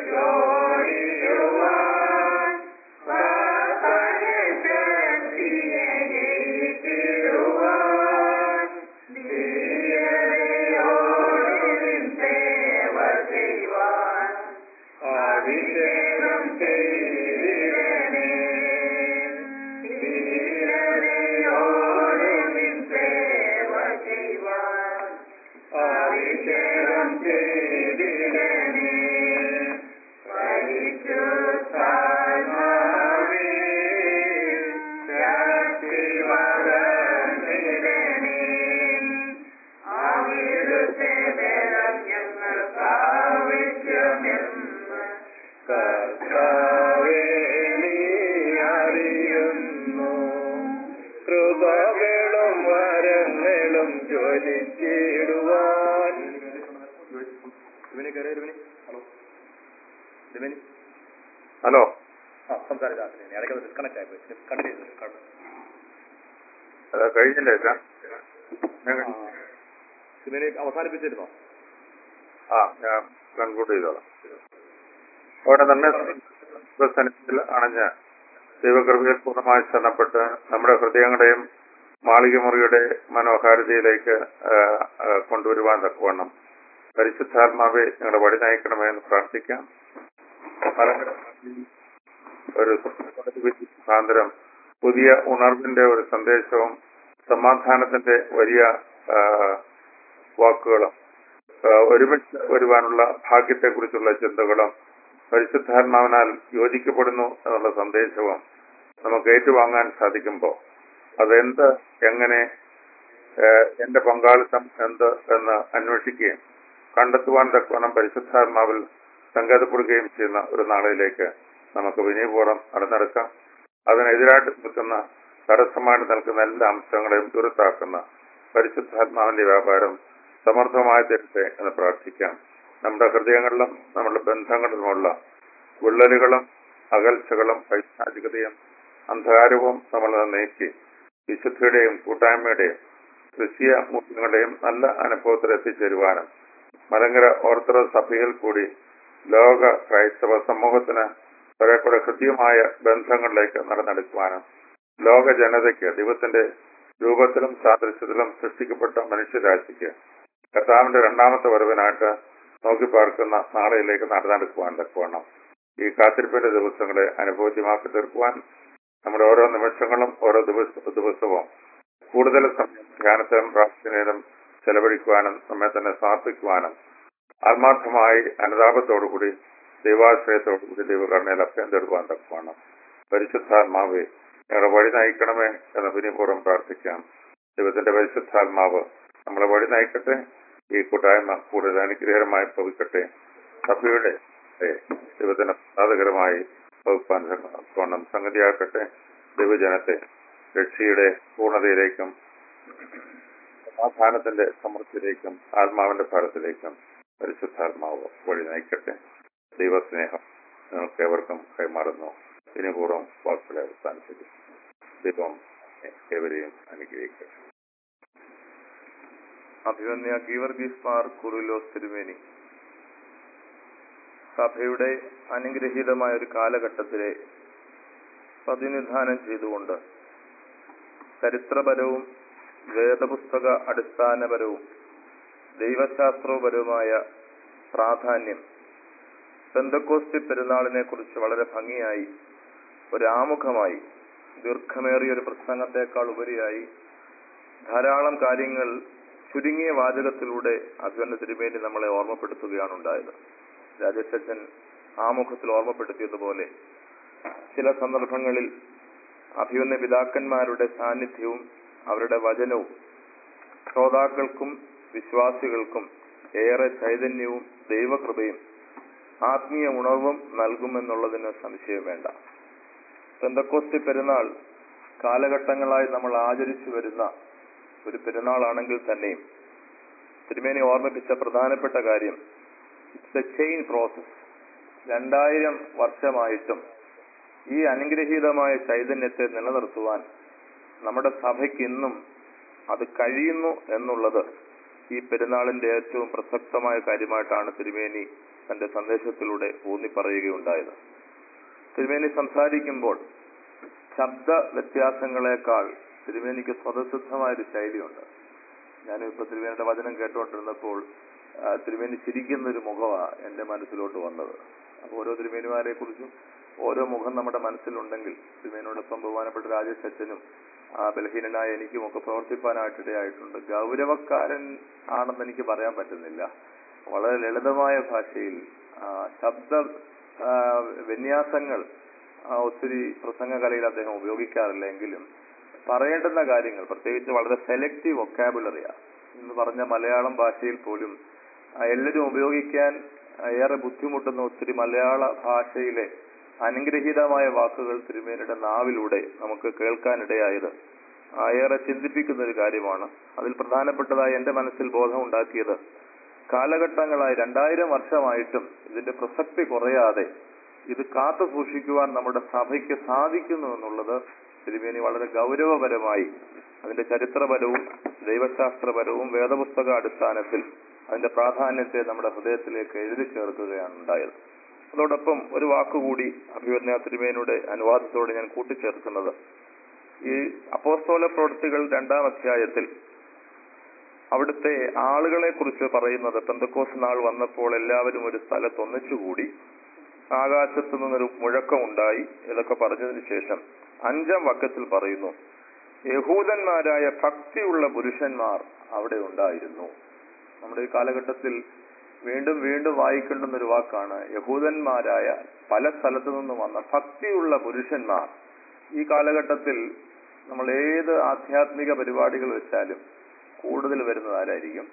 Speaker 4: അഭിഷേകം ചെയ്തിടണേ ധീരതയോടെ നിൻ സേവ ചെയ്യുവാൻ അഭിഷേകം ചെയ്തിടണേ പരിശുദ്ധാത്മാവേ ശക്തി പകർന്നിടണേ അവിടുത്തെ ബലം ഞങ്ങൾക്ക് ആവശ്യമെന്ന് കർത്താവേ നീ അറിയുന്നു കൃപകളും വരങ്ങളും ജ്വലിച്ചിടുവാൻ
Speaker 3: ദിവിനി കയറിയ ദിവിനി ഹലോ ദിവിനി
Speaker 2: ഹലോ
Speaker 3: ആ സംസാരിച്ചാൽ ഇടയ്ക്ക് ഡിസ്കണക്ട് ആയിപ്പോയി കണ്ടിന്യൂ ചെയ്തു
Speaker 2: അത് കഴിഞ്ഞില്ലേ ഇല്ല? ഞാൻ കഴിഞ്ഞു.
Speaker 3: ദിവിനി അവസാനിപ്പിച്ചിരുന്നോ
Speaker 2: ആ ഞാൻ കൺക്ലൂഡ് ചെയ്തോളാം അവിടെ നമ്മെ സന്നിധിയിൽ അണഞ്ഞ് ദൈവകൃപയിൽ പൂർണ്ണമായി ശരണപ്പെട്ട് നമ്മുടെ ഹൃദയങ്ങളുടെയും മാളികമുറിയുടെ മനോഹാരിതയിലേക്ക് ആ, ആ, കൊണ്ടുവരുവാൻ തക്കവണ്ണം പരിശുദ്ധാത്മാവെ ഞങ്ങളുടെ വഴി നയിക്കണമേ എന്ന് പ്രാർത്ഥിക്കാം മലങ്കര ഒരു മുഖാന്തരം പുതിയ ഉണർവിന്റെ ഒരു സന്ദേശവും സമാധാനത്തിന്റെ വലിയ ആ, വാക്കുകളും ആ, ഒരുമിച്ച് വരുവാനുള്ള ഭാഗ്യത്തെക്കുറിച്ചുള്ള ചിന്തകളും പരിശുദ്ധാത്മാവിനാൽ യോജിക്കപ്പെടുന്നു എന്നുള്ള സന്ദേശവും നമുക്ക് ഏറ്റുവാങ്ങാൻ സാധിക്കുമ്പോൾ അതെന്ത് എങ്ങനെ ഏഹ്, എന്റെ പങ്കാളിത്തം എന്ത് എന്ന് അന്വേഷിക്കുകയും കണ്ടെത്തുവാൻ തക്കവണ്ണം പരിശുദ്ധാത്മാവിൽ സങ്കേതപ്പെടുകയും ചെയ്യുന്ന ഒരു നാളിലേക്ക് നമുക്ക് വിനയപൂർവ്വം നടന്നെടുക്കാം അതിനെതിരായിട്ട് നിൽക്കുന്ന തടസ്സമായിട്ട് നിൽക്കുന്ന എല്ലാ അംശങ്ങളെയും ദുരത്താക്കുന്ന പരിശുദ്ധാത്മാവിന്റെ വ്യാപാരം സമർത്ഥമായി തരട്ടെ എന്ന് പ്രാർത്ഥിക്കാം നമ്മുടെ ഹൃദയങ്ങളിലും നമ്മുടെ ബന്ധങ്ങളിലുമുള്ള വിള്ളലുകളും അകൽച്ചകളും പൈശാചികതയും അന്ധകാരവും നമ്മൾ നീക്കി വിശുദ്ധിയുടെയും കൂട്ടായ്മയുടെയും ക്രിസ്തീയ മൂല്യങ്ങളുടെയും നല്ല അനുഭവത്തിൽ എത്തിച്ചേരുവാനും മലങ്കര ഓർത്തഡോക്സ് സഭയിൽ കൂടി ലോക ക്രൈസ്തവ സമൂഹത്തിന് കുറെ കൂടെ കൃത്യമായ ബന്ധങ്ങളിലേക്ക് നടന്നെടുക്കുവാനും ലോക ജനതയ്ക്ക് ദൈവത്തിന്റെ രൂപത്തിലും സാദൃശ്യത്തിലും സൃഷ്ടിക്കപ്പെട്ട മനുഷ്യരാശിക്ക് കർത്താവിന്റെ രണ്ടാമത്തെ വരവിനായിട്ട് നോക്കി പാർക്കുന്ന നാളെയിലേക്ക് നടന്നെടുക്കുവാൻ തക്കവണ്ണം ഈ കാത്തിരിപ്പിന്റെ ദിവസങ്ങളെ അനുഭവജ്യമാക്കി തീർക്കുവാൻ നമ്മുടെ ഓരോ നിമിഷങ്ങളും ഓരോ ദിവസ ദിവസവും കൂടുതൽ സമയം ധ്യാനത്തിലും പ്രാർത്ഥനയിലും ചെലവഴിക്കുവാനും നമ്മെ തന്നെ സമർപ്പിക്കുവാനും ആത്മാർത്ഥമായി അനുതാപത്തോടുകൂടി ദൈവാശ്രയത്തോടുകൂടി ദൈവകരുണയിൽ അഭ്യം തേടുവാൻ തക്കവണ്ണം പരിശുദ്ധാത്മാവെ ഞങ്ങളുടെ വഴി നയിക്കണമേ എന്ന് വിനിപൂർവ്വം പ്രാർത്ഥിക്കാം ദൈവത്തിന്റെ പരിശുദ്ധാത്മാവ് നമ്മളെ വഴി നയിക്കട്ടെ ഈ കൂട്ടായ്മ കൂടുതൽ അനുഗ്രഹകരമായി ഭവിക്കട്ടെ സഭയുടെ ഏ, ദൈവത്തിന് സാധകരമായി വകുപ്പാൻ കോണം സംഗതിയാക്കട്ടെ ദൈവജനത്തെ രക്ഷയുടെ പൂർണ്ണതയിലേക്കും സമാധാനത്തിന്റെ സമൃദ്ധിയിലേക്കും ആത്മാവിന്റെ ഫലത്തിലേക്കും പരിശുദ്ധാത്മാവ് വഴി നയിക്കട്ടെ ദൈവസ്നേഹം നിങ്ങൾക്ക് ഏവർക്കും കൈമാറുന്നു വിനുപൂർവ്വം വാക്കുകളെ അവസാനിപ്പിക്കും ദൈവം ഏവരെയും അനുഗ്രഹിക്കട്ടെ
Speaker 5: അഭിമന്യ ഗീവർഗീസ് മാർ കുറുലോസ് തിരുമേനി സഭയുടെ അനുഗ്രഹീതമായ ഒരു കാലഘട്ടത്തിലെ പ്രതിനിധാനം ചെയ്തുകൊണ്ട് ചരിത്രപരവും വേദപുസ്തക അടിസ്ഥാനപരവും ദൈവശാസ്ത്രപരവുമായ പ്രാധാന്യം പെന്തക്കോസ്തി പെരുന്നാളിനെ കുറിച്ച് വളരെ ഭംഗിയായി ഒരു ആമുഖമായി ദീർഘമേറിയ ഒരു പ്രസംഗത്തെക്കാൾ ഉപരിയായി ധാരാളം കാര്യങ്ങൾ ചുരുങ്ങിയ വാചകത്തിലൂടെ അഭിമന്യ തിരുമേനി നമ്മളെ ഓർമ്മപ്പെടുത്തുകയാണ് ഉണ്ടായത് രാജേഷച്ചൻ ആമുഖത്തിൽ ഓർമ്മപ്പെടുത്തിയതുപോലെ ചില സന്ദർഭങ്ങളിൽ അഭിമന്യ പിതാക്കന്മാരുടെ സാന്നിധ്യവും അവരുടെ വചനവും ശ്രോതാക്കൾക്കും വിശ്വാസികൾക്കും ഏറെ ചൈതന്യവും ദൈവകൃപയും ആത്മീയ ഉണർവും നൽകുമെന്നുള്ളതിന് സംശയം വേണ്ട പെന്തക്കോസ്തി പെരുന്നാൾ കാലഘട്ടങ്ങളായി നമ്മൾ ആചരിച്ചു വരുന്ന ഒരു പെരുന്നാളാണെങ്കിൽ തന്നെയും തിരുമേനി ഓർമ്മിപ്പിച്ച പ്രധാനപ്പെട്ട കാര്യം ഇറ്റ്സ് എ ചെയിൻ പ്രോസസ് രണ്ടായിരം വർഷമായിട്ടും ഈ അനുഗ്രഹീതമായ ചൈതന്യത്തെ നിലനിർത്തുവാൻ നമ്മുടെ സഭയ്ക്ക് ഇന്നും അത് കഴിയുന്നു എന്നുള്ളത് ഈ പെരുന്നാളിന്റെ ഏറ്റവും പ്രസക്തമായ കാര്യമായിട്ടാണ് തിരുമേനി തന്റെ സന്ദേശത്തിലൂടെ ഊന്നി പറയുകയുണ്ടായത് തിരുമേനി സംസാരിക്കുമ്പോൾ ശബ്ദ വ്യത്യാസങ്ങളെക്കാൾ തിരുമേനിക്ക് സ്വതസിദ്ധമായ ഒരു ശൈലിയുണ്ട് ഞാനിപ്പോ തിരുമേനിയുടെ വചനം കേട്ടുകൊണ്ടിരുന്നപ്പോൾ ആ, തിരുമേനി ചിരിക്കുന്ന ഒരു മുഖമാണ് എന്റെ മനസ്സിലോട്ട് വന്നത് അപ്പൊ ഓരോ തിരുമേനിമാരെ കുറിച്ചും ഓരോ മുഖം നമ്മുടെ മനസ്സിലുണ്ടെങ്കിൽ തിരുമേനോടൊപ്പം ബഹുമാനപ്പെട്ട രാജേഷ് അച്ഛനും ആ ബലഹീനനായ എനിക്കും ഒക്കെ പ്രവർത്തിപ്പാനായിട്ടിടയായിട്ടുണ്ട് ഗൗരവക്കാരൻ ആണെന്ന് എനിക്ക് പറയാൻ പറ്റുന്നില്ല വളരെ ലളിതമായ ഭാഷയിൽ ആ, ശബ്ദ ആ, വിന്യാസങ്ങൾ ആ, ഒത്തിരി പ്രസംഗകലയിൽ അദ്ദേഹം ഉപയോഗിക്കാറില്ല എങ്കിലും പറയേണ്ടുന്ന കാര്യങ്ങൾ പ്രത്യേകിച്ച് വളരെ സെലക്റ്റീവ് വൊക്കാബുലറിയാ എന്ന് പറഞ്ഞ മലയാളം ഭാഷയിൽ പോലും ആ, എല്ലാവരും ഉപയോഗിക്കാൻ ആ, ഏറെ ബുദ്ധിമുട്ടുന്ന ഒത്തിരി മലയാള ഭാഷയിലെ അനുഗ്രഹീതമായ വാക്കുകൾ തിരുമേനിയുടെ നാവിലൂടെ നമുക്ക് കേൾക്കാനിടയായത് ആ, ഏറെ ചിന്തിപ്പിക്കുന്ന ഒരു കാര്യമാണ് അതിൽ പ്രധാനപ്പെട്ടതായി എന്റെ മനസ്സിൽ ബോധമുണ്ടാക്കിയത് കാലഘട്ടങ്ങളായി രണ്ടായിരം വർഷമായിട്ടും ഇതിന്റെ പ്രസക്തി കുറയാതെ ഇത് കാത്തു സൂക്ഷിക്കുവാൻ നമ്മുടെ സഭയ്ക്ക് സാധിക്കുന്നു എന്നുള്ളത് തിരുമേനി വളരെ ഗൗരവപരമായി അതിന്റെ ചരിത്രപരവും ദൈവശാസ്ത്രപരവും വേദപുസ്തക അടിസ്ഥാനത്തിൽ അതിന്റെ പ്രാധാന്യത്തെ നമ്മുടെ ഹൃദയത്തിലേക്ക് എഴുതി ചേർക്കുകയാണ് ഉണ്ടായത് അതോടൊപ്പം ഒരു വാക്കുകൂടി അഭിവന്യ തിരുമേനിയുടെ അനുവാദത്തോടെ ഞാൻ കൂട്ടിച്ചേർക്കുന്നത് ഈ അപ്പോസ്തോല പ്രവൃത്തികൾ രണ്ടാം അധ്യായത്തിൽ അവിടുത്തെ ആളുകളെ കുറിച്ച് പറയുന്നത് പെന്തക്കോസ് നാൾ വന്നപ്പോൾ എല്ലാവരും ഒരു സ്ഥലത്ത് ഒന്നിച്ചുകൂടി ആകാശത്തു നിന്നൊരു മുഴക്കമുണ്ടായി ഇതൊക്കെ പറഞ്ഞതിന് ശേഷം അഞ്ചാം വക്കത്തിൽ പറയുന്നു യഹൂദന്മാരായ ഭക്തിയുള്ള പുരുഷന്മാർ അവിടെ ഉണ്ടായിരുന്നു നമ്മുടെ ഈ കാലഘട്ടത്തിൽ വീണ്ടും വീണ്ടും വായിക്കേണ്ടുന്ന ഒരു വാക്കാണ് യഹൂദന്മാരായ പല സ്ഥലത്തു നിന്നും വന്ന ഭക്തിയുള്ള പുരുഷന്മാർ ഈ കാലഘട്ടത്തിൽ നമ്മൾ ഏത് ആധ്യാത്മിക പരിപാടികൾ വെച്ചാലും കൂടുതൽ വരുന്നത് ആരായിരിക്കും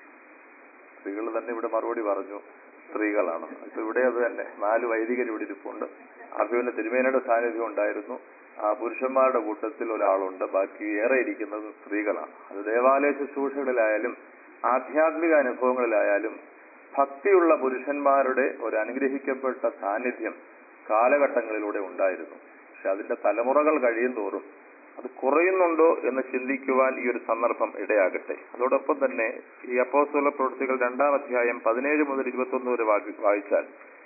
Speaker 5: സ്ത്രീകൾ തന്നെ ഇവിടെ മറുപടി പറഞ്ഞു സ്ത്രീകളാണ് ഇപ്പൊ ഇവിടെ അത് തന്നെ നാല് വൈദികർ ഇവിടെ ഇരിപ്പുണ്ട് അഭിമന്യ തിരുമേനയുടെ സാന്നിധ്യം ഉണ്ടായിരുന്നു ആ പുരുഷന്മാരുടെ കൂട്ടത്തിൽ ഒരാളുണ്ട് ബാക്കി ഏറെ ഇരിക്കുന്നത് സ്ത്രീകളാണ് അത് ദേവാലയ ശുശ്രൂഷകളിലായാലും ആധ്യാത്മിക അനുഭവങ്ങളിലായാലും ഭക്തിയുള്ള പുരുഷന്മാരുടെ ഒരു അനുഗ്രഹിക്കപ്പെട്ട സാന്നിധ്യം കാലഘട്ടങ്ങളിലൂടെ ഉണ്ടായിരുന്നു പക്ഷെ അതിന്റെ തലമുറകൾ കഴിയും തോറും അത് കുറയുന്നുണ്ടോ എന്ന് ചിന്തിക്കുവാൻ ഈ ഒരു സന്ദർഭം ഇടയാകട്ടെ അതോടൊപ്പം തന്നെ ഈ അപ്പോസ്തല പ്രവൃത്തികൾ രണ്ടാം അധ്യായം പതിനേഴ് മുതൽ ഇരുപത്തൊന്ന് വരെ വായി- വായിച്ചാൽ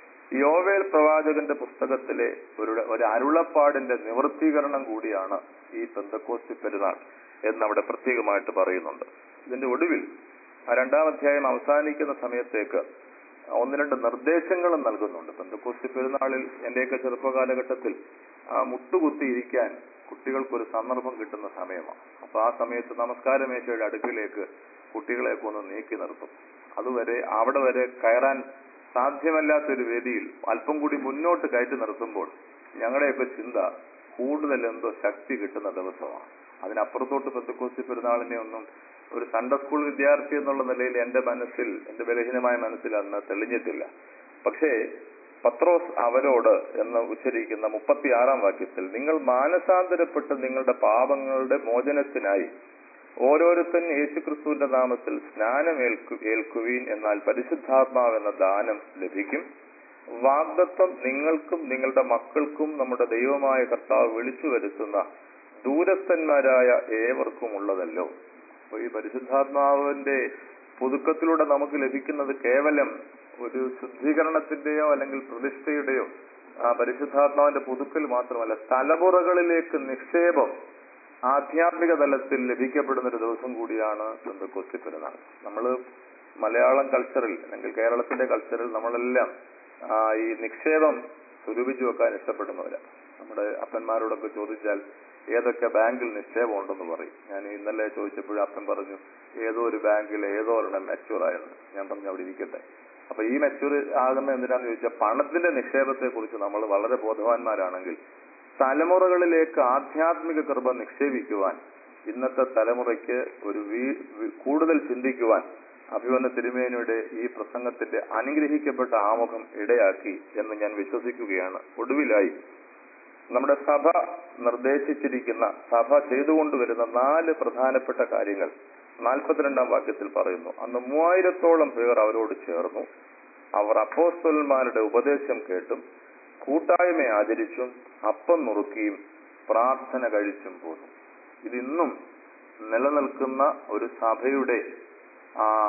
Speaker 5: യോവേൽ പ്രവാചകന്റെ പുസ്തകത്തിലെ ഒരു ഒരു അരുളപ്പാടിന്റെ നിവൃത്തീകരണം കൂടിയാണ് ഈ പെന്തക്കോസ്തി പെരുന്നാൾ എന്ന് അവിടെ പ്രത്യേകമായിട്ട് പറയുന്നുണ്ട് ഇതിന്റെ ഒടുവിൽ ആ രണ്ടാം അധ്യായം അവസാനിക്കുന്ന സമയത്തേക്ക് ഒന്ന് രണ്ട് നിർദ്ദേശങ്ങളും നൽകുന്നുണ്ട് പെന്തക്കോസ്തി പെരുന്നാളിൽ എന്റെയൊക്കെ ചെറുപ്പകാലഘട്ടത്തിൽ ആ മുട്ടുകുത്തിയിരിക്കാൻ കുട്ടികൾക്കൊരു സന്ദർഭം കിട്ടുന്ന സമയമാണ് അപ്പൊ ആ സമയത്ത് നമസ്കാരമേശയുടെ അടുക്കിലേക്ക് കുട്ടികളെയൊക്കെ ഒന്ന് നീക്കി നിർത്തും അതുവരെ അവിടെ വരെ കയറാൻ സാധ്യമല്ലാത്തൊരു വേദിയിൽ അല്പം കൂടി മുന്നോട്ട് കയറ്റി നിർത്തുമ്പോൾ ഞങ്ങളുടെയൊക്കെ ചിന്ത കൂടുതൽ എന്തോ ശക്തി കിട്ടുന്ന ദിവസമാണ് അതിനപ്പുറത്തോട്ട് പെന്തക്കോസ്തി പെരുന്നാളിനെ ഒന്നും ഒരു സൺഡേ സ്കൂൾ വിദ്യാർത്ഥി എന്നുള്ള നിലയിൽ എന്റെ മനസ്സിൽ എന്റെ ബലഹീനമായ മനസ്സിൽ അന്ന് തെളിഞ്ഞിട്ടില്ല പക്ഷേ പത്രോസ് അവരോട് എന്ന് ഉച്ചരിക്കുന്ന മുപ്പത്തിയാറാം വാക്യത്തിൽ നിങ്ങൾ മാനസാന്തരപ്പെട്ട് നിങ്ങളുടെ പാപങ്ങളുടെ മോചനത്തിനായി ഓരോരുത്തൻ യേശുക്രിസ്തുവിന്റെ നാമത്തിൽ സ്നാനം ഏൽക്കു ഏൽക്കുവീൻ എന്നാൽ പരിശുദ്ധാത്മാവ് എന്ന ദാനം ലഭിക്കും വാഗ്ദത്വം നിങ്ങൾക്കും നിങ്ങളുടെ മക്കൾക്കും നമ്മുടെ ദൈവമായ കർത്താവ് വിളിച്ചു വരുത്തുന്ന ദൂരസ്ഥന്മാരായ ഏവർക്കും ഉള്ളതല്ലോ അപ്പൊ ഈ പരിശുദ്ധാത്മാവിന്റെ പുതുക്കത്തിലൂടെ നമുക്ക് ലഭിക്കുന്നത് കേവലം ഒരു ശുദ്ധീകരണത്തിന്റെയോ അല്ലെങ്കിൽ പ്രതിഷ്ഠയുടെയോ ആ പരിശുദ്ധാത്മാവിന്റെ പുതുക്കൽ മാത്രമല്ല തലമുറകളിലേക്ക് നിക്ഷേപം ആധ്യാത്മിക തലത്തിൽ ലഭിക്കപ്പെടുന്ന ഒരു ദിവസം കൂടിയാണ് പെന്തക്കോസ്തി പെരുന്നാൾ നമ്മൾ മലയാളം കൾച്ചറിൽ അല്ലെങ്കിൽ കേരളത്തിന്റെ കൾച്ചറിൽ നമ്മളെല്ലാം ആ, ഈ നിക്ഷേപം സ്വരൂപിച്ചു വെക്കാൻ ഇഷ്ടപ്പെടുന്നവരാണ് നമ്മുടെ അപ്പന്മാരോടൊക്കെ ചോദിച്ചാൽ ഏതൊക്കെ ബാങ്കിൽ നിക്ഷേപം ഉണ്ടെന്ന് പറയും ഞാൻ ഇന്നലെ ചോദിച്ചപ്പോഴും അപ്പൻ പറഞ്ഞു ഏതോ ഒരു ബാങ്കിൽ ഏതോ ഒരെണ്ണം മെച്ചൂർ ആയെന്ന് ഞാൻ പറഞ്ഞു അവിടെ ഇരിക്കട്ടെ അപ്പൊ ഈ മെച്ചൂർ ആകുന്ന എന്തിനാന്ന് ചോദിച്ചാൽ പണത്തിന്റെ നിക്ഷേപത്തെ കുറിച്ച് നമ്മൾ വളരെ ബോധവാന്മാരാണെങ്കിൽ തലമുറകളിലേക്ക് ആധ്യാത്മിക കൃപ നിക്ഷേപിക്കുവാൻ ഇന്നത്തെ തലമുറയ്ക്ക് ഒരു വീ- വി- കൂടുതൽ ചിന്തിക്കുവാൻ അഭിവന്ന തിരുമേനിയുടെ ഈ പ്രസംഗത്തിന്റെ അനുഗ്രഹിക്കപ്പെട്ട ആമുഖം ഇടയാക്കി എന്ന് ഞാൻ വിശ്വസിക്കുകയാണ് ഒടുവിലായി നമ്മുടെ സഭ നിർദ്ദേശിച്ചിരിക്കുന്ന സഭ ചെയ്തുകൊണ്ടുവരുന്ന നാല് പ്രധാനപ്പെട്ട കാര്യങ്ങൾ നാൽപ്പത്തിരണ്ടാം വാക്യത്തിൽ പറയുന്നു അന്ന് മൂവായിരത്തോളം പേർ അവരോട് ചേർന്നു അവർ അപ്പോസ്തലന്മാരുടെ ഉപദേശം കേട്ടും കൂട്ടായ്മ ആചരിച്ചും അപ്പം നുറുക്കിയും പ്രാർത്ഥന കഴിച്ചും പോന്നു ഇതിന്നും നിലനിൽക്കുന്ന ഒരു സഭയുടെ ആ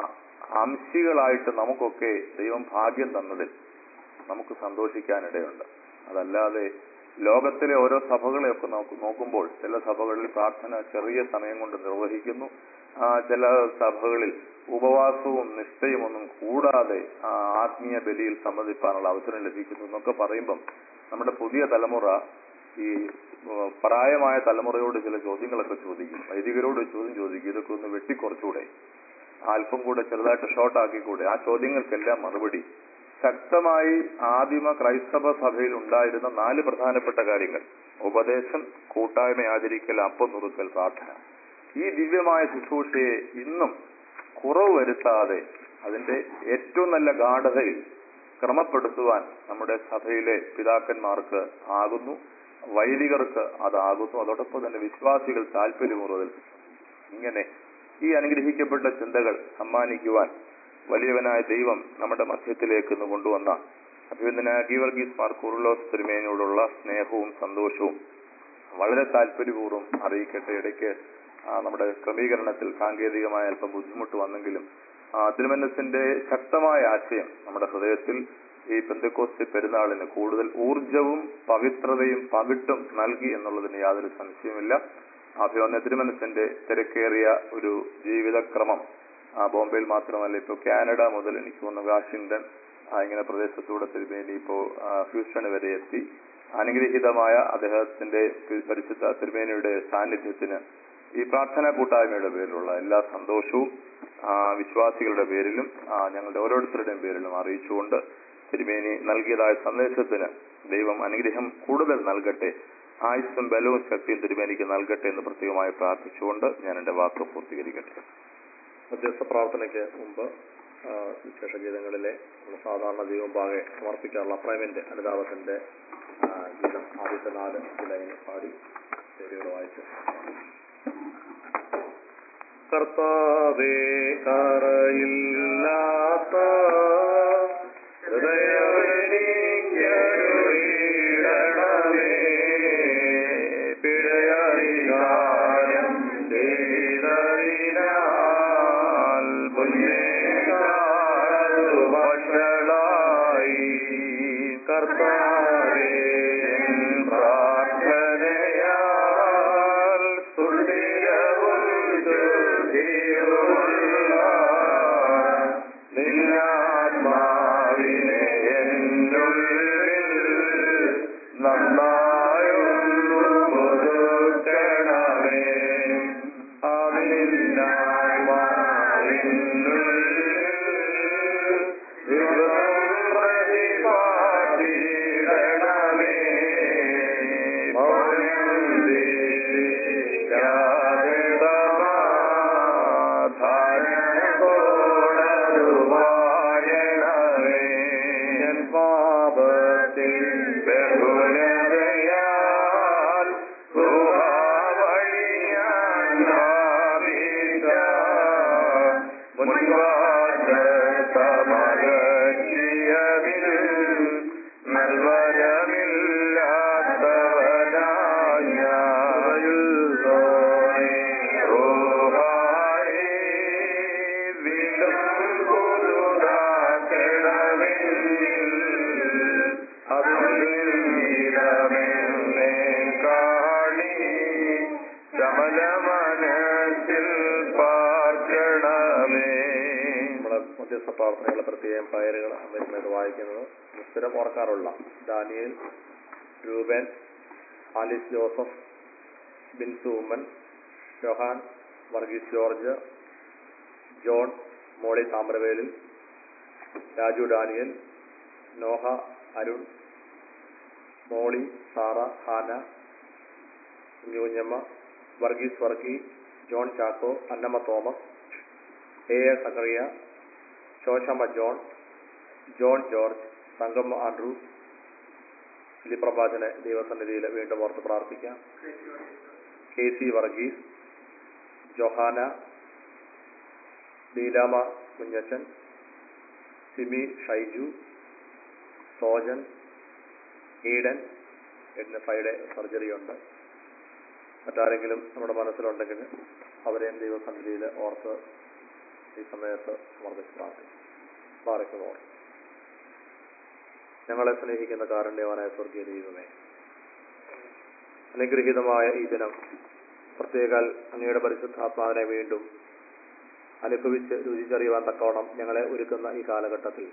Speaker 5: അംശികളായിട്ട് നമുക്കൊക്കെ ദൈവം ഭാഗ്യം തന്നതിൽ നമുക്ക് സന്തോഷിക്കാനിടയുണ്ട് അതല്ലാതെ ലോകത്തിലെ ഓരോ സഭകളെയൊക്കെ നോക്കു നോക്കുമ്പോൾ ചില സഭകളിൽ പ്രാർത്ഥന ചെറിയ സമയം കൊണ്ട് നിർവഹിക്കുന്നു ആ ചില സഭകളിൽ ഉപവാസവും നിഷ്ഠയും ഒന്നും കൂടാതെ ആ ആത്മീയ ബലിയിൽ സംബന്ധിപ്പാനുള്ള അവസരം ലഭിക്കുന്നു എന്നൊക്കെ പറയുമ്പം നമ്മുടെ പുതിയ തലമുറ ഈ ഉം, പ്രായമായ തലമുറയോട് ചില ചോദ്യങ്ങളൊക്കെ ചോദിക്കും വൈദികരോട് ചോദ്യം ചോദിക്കും ഇതൊക്കെ ഒന്ന് വെട്ടിക്കുറച്ചുകൂടെ അല്പം കൂടെ ചെറുതായിട്ട് ഷോർട്ട് ആക്കിക്കൂടെ ആ ചോദ്യങ്ങൾക്കെല്ലാം മറുപടി ശക്തമായി ആദിമ ക്രൈസ്തവ സഭയിൽ ഉണ്ടായിരുന്ന നാല് പ്രധാനപ്പെട്ട കാര്യങ്ങൾ ഉപദേശം കൂട്ടായ്മ ആചരിക്കൽ അപ്പം നുറുക്കൽ പ്രാർത്ഥന ഈ ദിവ്യമായ ശുശ്രൂഷയെ ഇന്നും കുറവ് വരുത്താതെ അതിന്റെ ഏറ്റവും നല്ല ഗാഠതയിൽ ക്രമപ്പെടുത്തുവാൻ നമ്മുടെ സഭയിലെ പിതാക്കന്മാർക്ക് ആകുന്നു വൈദികർക്ക് അതാകുന്നു അതോടൊപ്പം തന്നെ വിശ്വാസികൾ താല്പര്യപൂർവ്വം ഇങ്ങനെ ഈ അനുഗ്രഹിക്കപ്പെട്ട ചിന്തകൾ സമ്മാനിക്കുവാൻ വലിയവനായ ദൈവം നമ്മുടെ മധ്യത്തിലേക്ക് ഇന്ന് കൊണ്ടുവന്ന അഭിവന്ദനായ ഗീവർഗീസ് മാർ കുറുലോസ് തിരുമേനോടുള്ള സ്നേഹവും സന്തോഷവും വളരെ താല്പര്യപൂർവ്വം അറിയിക്കട്ടെ ഇടയ്ക്ക് ആ, നമ്മുടെ ക്രമീകരണത്തിൽ സാങ്കേതികമായ അല്പം ബുദ്ധിമുട്ട് വന്നെങ്കിലും ആ, തിരുമനസിന്റെ ശക്തമായ ആശയം നമ്മുടെ ഹൃദയത്തിൽ ഈ പെന്തക്കോസ്തി പെരുന്നാളിന് കൂടുതൽ ഊർജവും പവിത്രതയും പകിട്ടും നൽകി എന്നുള്ളതിന് യാതൊരു സംശയമില്ല അഭിവന്യ തിരുമനസിന്റെ തിരക്കേറിയ ഒരു ജീവിതക്രമം ആ, ബോംബെയിൽ മാത്രമല്ല ഇപ്പോൾ കാനഡ മുതൽ എനിക്ക് തോന്നുന്നു വാഷിംഗ്ടൺ ആ, ഇങ്ങനെ പ്രദേശത്തൂടെ തിരുമേനി ഇപ്പോൾ ഹ്യൂസ്റ്റൺ വരെ എത്തി അനുഗ്രഹീതമായ അദ്ദേഹത്തിന്റെ പി- പരിശുദ്ധ തിരുമേനിയുടെ സാന്നിധ്യത്തിന് ഈ പ്രാർത്ഥനാ കൂട്ടായ്മയുടെ പേരിലുള്ള എല്ലാ സന്തോഷവും ആ, വിശ്വാസികളുടെ പേരിലും ആ, ഞങ്ങളുടെ ഓരോരുത്തരുടെയും പേരിലും അറിയിച്ചുകൊണ്ട് തിരുമേനി നൽകിയതായ സന്ദേശത്തിന് ദൈവം അനുഗ്രഹം കൂടുതൽ നൽകട്ടെ ആയുസ്സും ബലവും ശക്തിയും തിരുമേനിക്ക് നൽകട്ടെ എന്ന് പ്രത്യേകമായി പ്രാർത്ഥിച്ചുകൊണ്ട് ഞാൻ എന്റെ വാക്ക് പൂർത്തീകരിക്കട്ടെ
Speaker 3: മധ്യസ്ഥ പ്രാർത്ഥനയ്ക്ക് മുമ്പ് ആ, വിശേഷ ഗീതങ്ങളിലെ നമ്മൾ സാധാരണ ദൈവമ്പാകെ സമർപ്പിക്കാറുള്ള അപ്രൈമിന്റെ അനുതാപത്തിന്റെ ആ, ഗീതം ആദ്യത്തെ നാല് ലൈന് പാടി പേരുകൾ വായിച്ച് കർത്താവേ കറയില്ലാത്ത ഹൃദയമെനിക്കരുളിടണമേ. പിഴയധികാരം ചെയ്തതിനാൽ പുണ്യകാലത്തു വഷളായി. കർത്താവേ എൻ പ്രാർത്ഥനയാൽ സുസ്ഥിരവും ശുദ്ധിയുമുള്ള നിന്നാത്മാവിനെ എന്നുള്ളിൽ നന്നായൊന്നു പുതുക്കണമേ അതിനാത്മാവിനുള്ളിൽ ദിവസം പ്രതിപാദിടണമേ മൗനം ദേശിക്കാതെ സമാധാനത്തോടതു വാഴണമേ എൻ പാപത്തിൽ ബഹുലതയാൽ ഗുഹാവഴിയാൻ ഭാവിച്ച മുൻവാദമകറ്റിയതിൽ നൽവരമില്ലാത്തവനായ റൂഹായി വീണ്ടും പുതുതാക്കണമെന്നിൽ അതിരമെന്നെ കാണി ശമലമനത്തിൽ പാർക്കണമേ നമ്മുടെ മധ്യസ്ഥ പ്രാർത്ഥനകളെ പ്രത്യേകം പേരുകൾ വരുന്നത് വായിക്കുന്നത് സ്ഥിരം ഓർക്കാറുള്ള Daniel Rupan Alice Joseph Binsu Oommen Johan Varghese George John Molly Thamravelil Raju Daniel Noah Arun Molly Sara Hana Kunjukunjamma Varghese Vargi John Chacko Annamma Thomas A A Zachariah Shoshamma John John George Thankamma Andrews ഫിലിപ്രഭാചനെ ദൈവസന്നിധിയിൽ വീണ്ടും ഓർത്ത് പ്രാർത്ഥിക്കാം K C Varghese Johanna Leelamma Kunjachan Simi Shaiju Sojan Eden എന്ന ഫൈയുടെ സർജറി ഉണ്ട് മറ്റാരെങ്കിലും നമ്മുടെ മനസ്സിലുണ്ടെങ്കിൽ അവരെയും ദൈവസന്നിധിയിൽ ഓർത്ത് ഈ സമയത്ത് സമർപ്പിച്ച് പ്രാർത്ഥിക്കും പ്രാർത്ഥിക്കുന്നു ഞങ്ങളെ സ്നേഹിക്കുന്ന കാരുണ്യവാനായ സ്വർഗീയ ദൈവമേ അനുഗ്രഹീതമായ ഈ ദിനം പ്രത്യേകാൽ അങ്ങയുടെ പരിശുദ്ധാത്മാവിനെ വീണ്ടും അനുഭവിച്ച് രുചിച്ചറിയുവാൻ തക്കവണ്ണം ഞങ്ങളെ ഒരുക്കുന്ന ഈ കാലഘട്ടത്തിൽ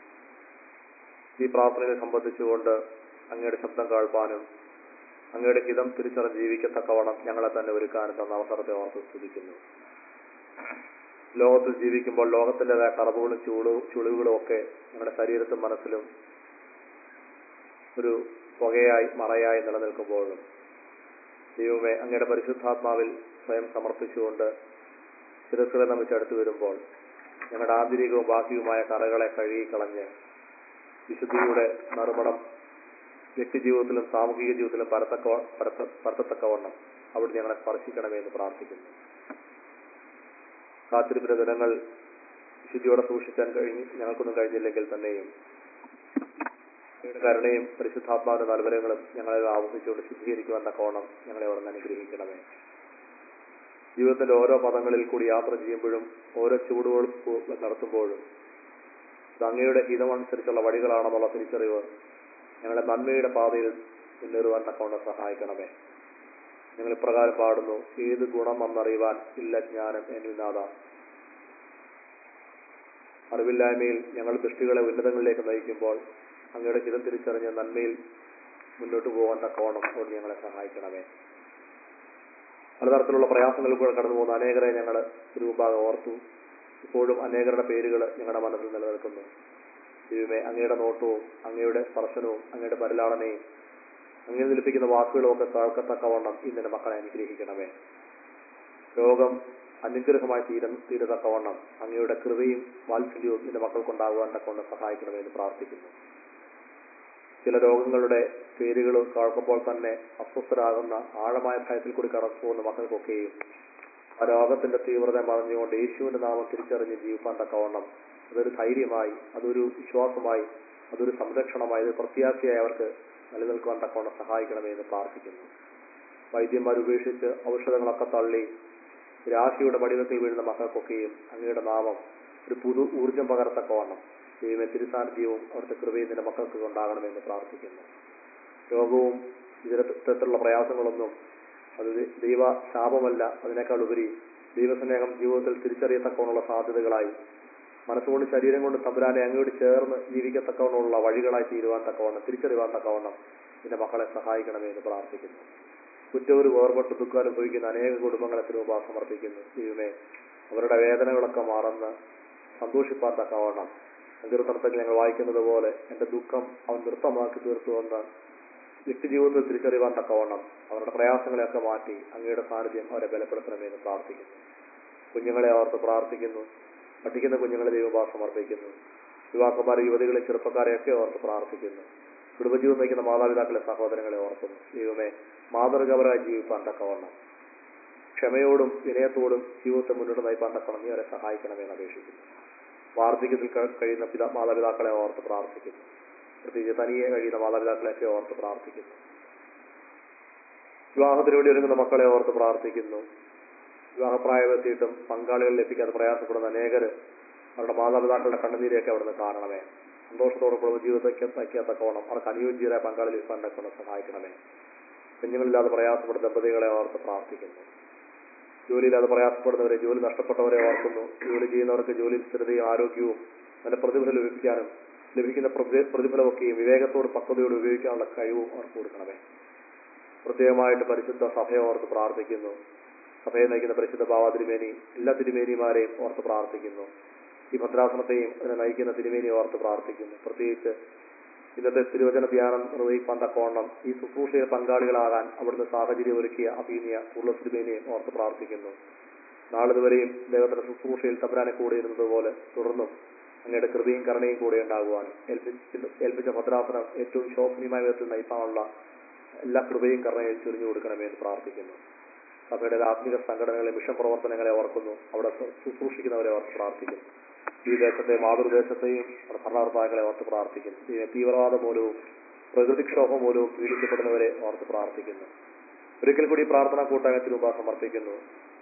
Speaker 3: ഈ പ്രാർത്ഥനയെ സംബന്ധിച്ചുകൊണ്ട് അങ്ങയുടെ ശബ്ദം കേൾപ്പാനും അങ്ങയുടെ ഹിതം തിരിച്ചറിഞ്ഞ് ജീവിക്കത്തക്കവണ്ണം ഞങ്ങളെ തന്നെ ഒരുക്കാനും തന്ന അവസരത്തെ ഓർത്ത് സ്തുതിക്കുന്നു ലോകത്തിൽ ജീവിക്കുമ്പോൾ ലോകത്തിൻ്റെതായ കറവുകളും ചൂളു ചുളിവുകളും ഒക്കെ ഞങ്ങളുടെ ശരീരത്തും മനസ്സിലും ഒരു പുകയായി മറയായി നിലനിൽക്കുമ്പോഴും ദൈവമേ അങ്ങയുടെ പരിശുദ്ധാത്മാവിൽ സ്വയം സമർപ്പിച്ചുകൊണ്ട് ശിരസ്സുകളെ നമുക്ക് അടുത്ത് വരുമ്പോൾ ഞങ്ങളുടെ ആന്തരികവും ബാഹ്യവുമായ കറകളെ കഴുകിക്കളഞ്ഞ് വിശുദ്ധിയുടെ നറുമണം വ്യക്തിജീവിതത്തിലും സാമൂഹിക ജീവിതത്തിലും പരത്തക്ക പരത്ത- പരത്തത്തക്കവണ്ണം അവിടെ ഞങ്ങളെ സ്പർശിക്കണമേ എന്ന് പ്രാർത്ഥിക്കുന്നു കാത്തിരിപ്പിന്റെ ദിനങ്ങൾ വിശുദ്ധിയോടെ സൂക്ഷിക്കാൻ കഴിഞ്ഞ് ഞങ്ങൾക്കൊന്നും കഴിഞ്ഞില്ലെങ്കിൽ തന്നെയും അങ്ങയുടെ കരുണയും പരിശുദ്ധാത്മാവിന്റെ നൽവരങ്ങളും ഞങ്ങളെ ആവർത്തിച്ചുകൊണ്ട് ശുദ്ധീകരിക്കുവാൻ തക്കവണ്ണം ഞങ്ങളെ അവിടെ നിന്ന് അനുഗ്രഹിക്കണമേ ജീവിതത്തിന്റെ ഓരോ പദങ്ങളിൽ കൂടി യാത്ര ചെയ്യുമ്പോഴും ഓരോ ചൂടുകൾ നടത്തുമ്പോഴും ഇത് അങ്ങയുടെ ഹിതമനുസരിച്ചുള്ള വഴികളാണെന്നുള്ള തിരിച്ചറിവ് ഞങ്ങളെ നന്മയുടെ പാതയിൽ മുന്നേറുവാൻ തക്കവണ്ണം സഹായിക്കണമേ ഞങ്ങൾ ഇപ്രകാരം പാടുന്നു ഏത് ഗുണം വന്നറിയുവാൻ ഇല്ല ജ്ഞാനം എന്നിനാഥ അറിവില്ലായ്മയിൽ ഞങ്ങൾ ദൃഷ്ടികളെ ഉന്നതങ്ങളിലേക്ക് നയിക്കുമ്പോൾ അങ്ങയുടെ ഹിതം തിരിച്ചറിഞ്ഞ് നന്മയിൽ മുന്നോട്ട് പോകാൻ തക്കവണ്ണം അവിടെ ഞങ്ങളെ സഹായിക്കണമേ പലതരത്തിലുള്ള പ്രയാസങ്ങളിൽ കൂടെ കടന്നു പോകുന്ന അനേകരെ ഞങ്ങൾ തിരുമുമ്പാകെ ഓർത്തു ഇപ്പോഴും അനേകരുടെ പേരുകൾ ഞങ്ങളുടെ മനസ്സിൽ നിലനിൽക്കുന്നു ദൈവമേ അങ്ങയുടെ നോട്ടവും അങ്ങയുടെ സ്പർശനവും അങ്ങയുടെ പരിലാളനയും അങ്ങനെ നിലപ്പിക്കുന്ന വാക്കുകളും ഒക്കെ കേൾക്കത്തക്കവണ്ണം ഇന്നെ മക്കളെ അനുഗ്രഹിക്കണമേ രോഗം അനുഗ്രഹമായി തീര തീരത്തക്കവണ്ണം അങ്ങയുടെ കൃപയും വാത്സല്യവും നിന്റെ മക്കൾക്കുണ്ടാകുവാൻ തക്കവണ്ണം സഹായിക്കണമേ എന്ന് പ്രാർത്ഥിക്കുന്നു ചില രോഗങ്ങളുടെ പേരുകൾ കേൾക്കുമ്പോൾ തന്നെ അസ്വസ്ഥരാകുന്ന ആഴമായ ഭയത്തിൽ കൂടി കടന്നു പോകുന്ന മക്കൾക്കൊക്കെയും ആ രോഗത്തിന്റെ തീവ്രത മറഞ്ഞുകൊണ്ട് യേശുവിന്റെ നാമം തിരിച്ചറിഞ്ഞ് ജീവിക്കാൻ തക്കവണ്ണം അതൊരു ധൈര്യമായി അതൊരു വിശ്വാസമായി അതൊരു സംരക്ഷണമായി ഒരു പ്രത്യാശയായി അവർക്ക് നിലനിൽക്കുവാൻ തക്കവണ്ണം സഹായിക്കണമേ എന്ന് പ്രാർത്ഥിക്കുന്നു വൈദ്യന്മാർ ഉപേക്ഷിച്ച് ഔഷധങ്ങളൊക്കെ തള്ളി രാശിയുടെ വടിവത്തിൽ വീഴുന്ന മക്കൾക്കൊക്കെയും അങ്ങയുടെ നാമം ഒരു പുതു ഊർജം പകരത്തക്കവണ്ണം ദൈവമേ തിരുസാന്നിധ്യവും അവിടുത്തെ കൃപയും നിന്റെ മക്കൾക്ക് ഉണ്ടാകണമെന്ന് പ്രാർത്ഥിക്കുന്നു രോഗവും ഇത്തരത്തിലുള്ള പ്രയാസങ്ങളൊന്നും അത് ദൈവ ശാപമല്ല അതിനേക്കാൾ ഉപരി ദൈവസ്നേഹം ജീവിതത്തിൽ തിരിച്ചറിയത്തക്കവണ്ണുള്ള സാധ്യതകളായി മനസ്സുകൊണ്ട് ശരീരം കൊണ്ട് തമ്പുരാനെ അങ്ങോട്ട് ചേർന്ന് ജീവിക്കത്തക്കവണ്ണമുള്ള വഴികളായി തീരുവാൻ തക്കവണ്ണം തിരിച്ചറിയുവാൻ തക്കവണ്ണം നിന്റെ മക്കളെ സഹായിക്കണമേ എന്ന് പ്രാർത്ഥിക്കുന്നു കുറ്റവര് വേർപെട്ട് ദുഃഖം അനുഭവിക്കുന്ന അനേക കുടുംബങ്ങളെ തിരുമുമ്പ സമർപ്പിക്കുന്നു ദൈവമേ അവരുടെ വേദനകളൊക്കെ മറന്ന് സന്തോഷിപ്പാൻ തക്കവണ്ണം സങ്കീർത്തനത്തിൽ ഞങ്ങൾ വായിക്കുന്നത് പോലെ എന്റെ ദുഃഖം അവൻ നൃത്തമാക്കി തീർത്തുവന്ന് വ്യക്തിജീവിതത്തിൽ തിരിച്ചറിയുവാൻ തക്കവണ്ണം അവരുടെ പ്രയാസങ്ങളെയൊക്കെ മാറ്റി അങ്ങയുടെ സാന്നിധ്യം അവരെ ബലപ്പെടുത്തണമെന്ന് പ്രാർത്ഥിക്കുന്നു കുഞ്ഞുങ്ങളെ ഓർത്ത് പ്രാർത്ഥിക്കുന്നു പഠിക്കുന്ന കുഞ്ഞുങ്ങളെ ദൈവഭാ സമർപ്പിക്കുന്നു യുവാക്കന്മാരെ യുവതികളെ ചെറുപ്പക്കാരെയൊക്കെ ഓർത്ത് പ്രാർത്ഥിക്കുന്നു കുടുംബജീവൻ നയിക്കുന്ന മാതാപിതാക്കളെ സഹോദരങ്ങളെ ഓർക്കുന്നു ദൈവമേ മാതൃകപരമായി ജീവിപ്പാൻ തക്കവണ്ണം ക്ഷമയോടും വിനയത്തോടും ജീവിതത്തെ മുന്നോട്ട് നയിപ്പാൻ തക്കണം നീ അവരെ സഹായിക്കണമെന്ന് അപേക്ഷിക്കുന്നു വാർദ്ധക്യത്തിൽ ക- കഴിയുന്ന പിതാ മാതാപിതാക്കളെ ഓർത്ത് പ്രാർത്ഥിക്കുന്നു പ്രത്യേകിച്ച് തനിയെ കഴിയുന്ന മാതാപിതാക്കളെയൊക്കെ ഓർത്ത് പ്രാർത്ഥിക്കുന്നു വിവാഹത്തിന് വേണ്ടി ഒരുങ്ങുന്ന മക്കളെ ഓർത്ത് പ്രാർത്ഥിക്കുന്നു വിവാഹപ്രായമെത്തിയിട്ടും പങ്കാളികൾ ലഭിക്കാതെ പ്രയാസപ്പെടുന്ന അനേകര് അവരുടെ മാതാപിതാക്കളുടെ കണ്ണുനീരെയൊക്കെ അവിടുന്ന് കാണണമേ സന്തോഷത്തോടെ കുടുംബ ജീവിതത്തേക്ക് തയ്ക്കാത്തക്കോണം അവർക്ക് അനുയോജ്യരായ പങ്കാളി ലഭിക്കാൻ തക്കണം സഹായിക്കണമേ കുഞ്ഞുങ്ങളില്ലാതെ പ്രയാസപ്പെടുന്ന ദമ്പതികളെ ഓർത്ത് പ്രാർത്ഥിക്കുന്നു ജോലിയില്ലാതെ പ്രയാസപ്പെടുന്നവരെ ജോലി നഷ്ടപ്പെട്ടവരെ ഓർക്കുന്നു ജോലി ചെയ്യുന്നവർക്ക് ജോലി സ്ഥിരതയും ആരോഗ്യവും നല്ല പ്രതിഫലം ലഭിക്കാനും ലഭിക്കുന്ന പ്രതി- പ്രതിഫലമൊക്കെയും വിവേകത്തോട് പക്വതയോട് ഉപയോഗിക്കാനുള്ള കഴിവും അവർക്ക് കൊടുക്കണമേ പ്രത്യേകമായിട്ട് പരിശുദ്ധ സഭയെ ഓർത്ത് പ്രാർത്ഥിക്കുന്നു സഭയെ നയിക്കുന്ന പരിശുദ്ധ ബാബ തിരുമേനി എല്ലാ തിരുമേനിമാരെയും ഓർത്ത് പ്രാർത്ഥിക്കുന്നു ഈ ഭദ്രാസനത്തെയും അതിനെ നയിക്കുന്ന തിരുമേനിയെ ഓർത്ത് പ്രാർത്ഥിക്കുന്നു പ്രത്യേകിച്ച് ഇന്നത്തെ തിരുവചന ധ്യാനം നിർവഹിക്കാൻ തക്കവണ്ണം ഈ ശുശ്രൂഷയിൽ പങ്കാളികളാകാൻ അവിടുന്ന് സാഹചര്യം ഒരുക്കിയ അഭീനിയ പൂർണ്ണ തിരുമേനിയെ ഓർത്ത് പ്രാർത്ഥിക്കുന്നു നാളിതുവരെയും ദൈവത്തിന്റെ ശുശ്രൂഷയിൽ തമ്പരാനെ കൂടെ ഇരുന്നതുപോലെ തുടർന്നും അങ്ങയുടെ കൃപയും കരുണയും കൂടെ ഉണ്ടാകുവാൻ ഏൽപ്പിച്ച ഏൽപ്പിച്ച ഭദ്രാസനം ഏറ്റവും ശോഭനീയമായ വിധത്തിൽ നയിക്കാനുള്ള എല്ലാ കൃപയും കരുണയും ചൊരിഞ്ഞു കൊടുക്കണമേ എന്ന് പ്രാർത്ഥിക്കുന്നു സഭയുടെ ആത്മിക സംഘടനകളെ മിഷൻ പ്രവർത്തനങ്ങളെ ഓർക്കുന്നു അവിടെ ശുശ്രൂഷിക്കുന്നവരെ ഓർത്ത് പ്രാർത്ഥിക്കുന്നു ഈ ദേശത്തെ മാതൃദേശത്തെയും നമ്മുടെ ഭരണകർത്താക്കളെ ഓർത്ത് പ്രാർത്ഥിക്കുന്നു ഈ തീവ്രവാദ മൂലവും പ്രകൃതിക്ഷോഭം മൂലവും പീഡിക്കപ്പെടുന്നവരെ ഓർത്ത് പ്രാർത്ഥിക്കുന്നു ഒരിക്കൽ കൂടി പ്രാർത്ഥനാ കൂട്ടായ്മത്തിന് മുമ്പ് സമർപ്പിക്കുന്നു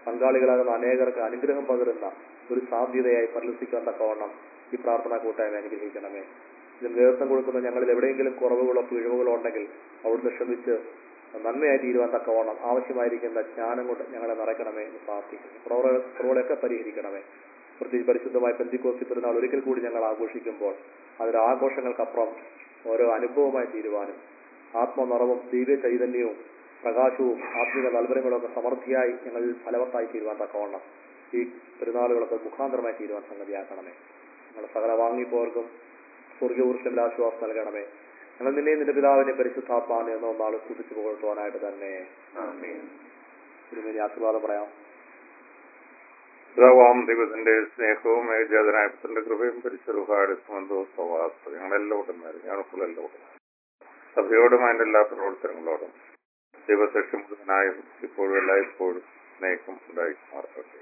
Speaker 3: പങ്കാളികളാകുന്ന അനേകർക്ക് അനുഗ്രഹം പകരുന്ന ഒരു സാധ്യതയായി പരിലസിക്കാൻ തക്കവണ്ണം ഈ പ്രാർത്ഥനാ കൂട്ടായ്മ അനുഗ്രഹിക്കണമേ ഇതിന് നേതൃത്വം കൊടുക്കുന്ന ഞങ്ങളിൽ എവിടെയെങ്കിലും കുറവുകളോ പിഴവുകളോ ഉണ്ടെങ്കിൽ അവിടുന്ന് ക്ഷമിച്ച് നന്മയായി തീരുവാൻ തക്കവണ്ണം ആവശ്യമായിരിക്കുന്ന ജ്ഞാനം കൊണ്ട് ഞങ്ങളെ നിറയ്ക്കണമേ എന്ന് പ്രാർത്ഥിക്കുന്നു കുറവുകൾ- കുറവുകളെയൊക്കെ പരിഹരിക്കണമേ പ്രത്യേകിച്ച് പരിശുദ്ധമായ പെന്തിക്കോസ്തി പെരുന്നാൾ ഒരിക്കൽ കൂടി ഞങ്ങൾ ആഘോഷിക്കുമ്പോൾ അതിൽ ആഘോഷങ്ങൾക്കപ്പുറം ഓരോ അനുഭവമായി തീരുവാനും ആത്മനിറവും ദിവ്യ ചൈതന്യവും പ്രകാശവും ആത്മീയ താല്പര്യങ്ങളൊക്കെ സമൃദ്ധിയായി ഞങ്ങളിൽ ഫലവത്തായി തീരുവാൻ തക്കവണ്ണം ഈ പെരുന്നാളുകളൊക്കെ മുഖാന്തരമായി തീരുവാൻ സംഗതിയാക്കണമേ ഞങ്ങൾ സകല വാങ്ങിപ്പോർക്കും സ്വർഗീയപുരുഷനിൽ ആശ്വാസം നൽകണമേ ഞങ്ങൾ നിന്നെയും നിന്റെ പിതാവിനെ പരിശുദ്ധാത്മാവിനെ എന്നോ നാളെ സ്തുതിച്ചു പുകഴ്ത്തുവാനായിട്ട് തന്നെ തിരുമേനി ആശീർവാദം പറയാം
Speaker 2: പിതാവാം ദൈവത്തിന്റെ സ്നേഹവും ഏജാതനായ പുത്രന്റെ കൃപയും പരിശുദ്ധായുടെ സുമന്തവും സ്വഭാവം ഞങ്ങളെല്ലോടും ഞങ്ങൾക്കുള്ളെല്ലോടും സഭയോടും അതിന്റെ എല്ലാ പ്രവർത്തനങ്ങളോടും ദൈവസൃഷ്ടി മുഴുവനായും ഇപ്പോഴും എല്ലായ്പ്പോഴും സ്നേഹം ഉണ്ടായിരിക്കുമാറാകട്ടെ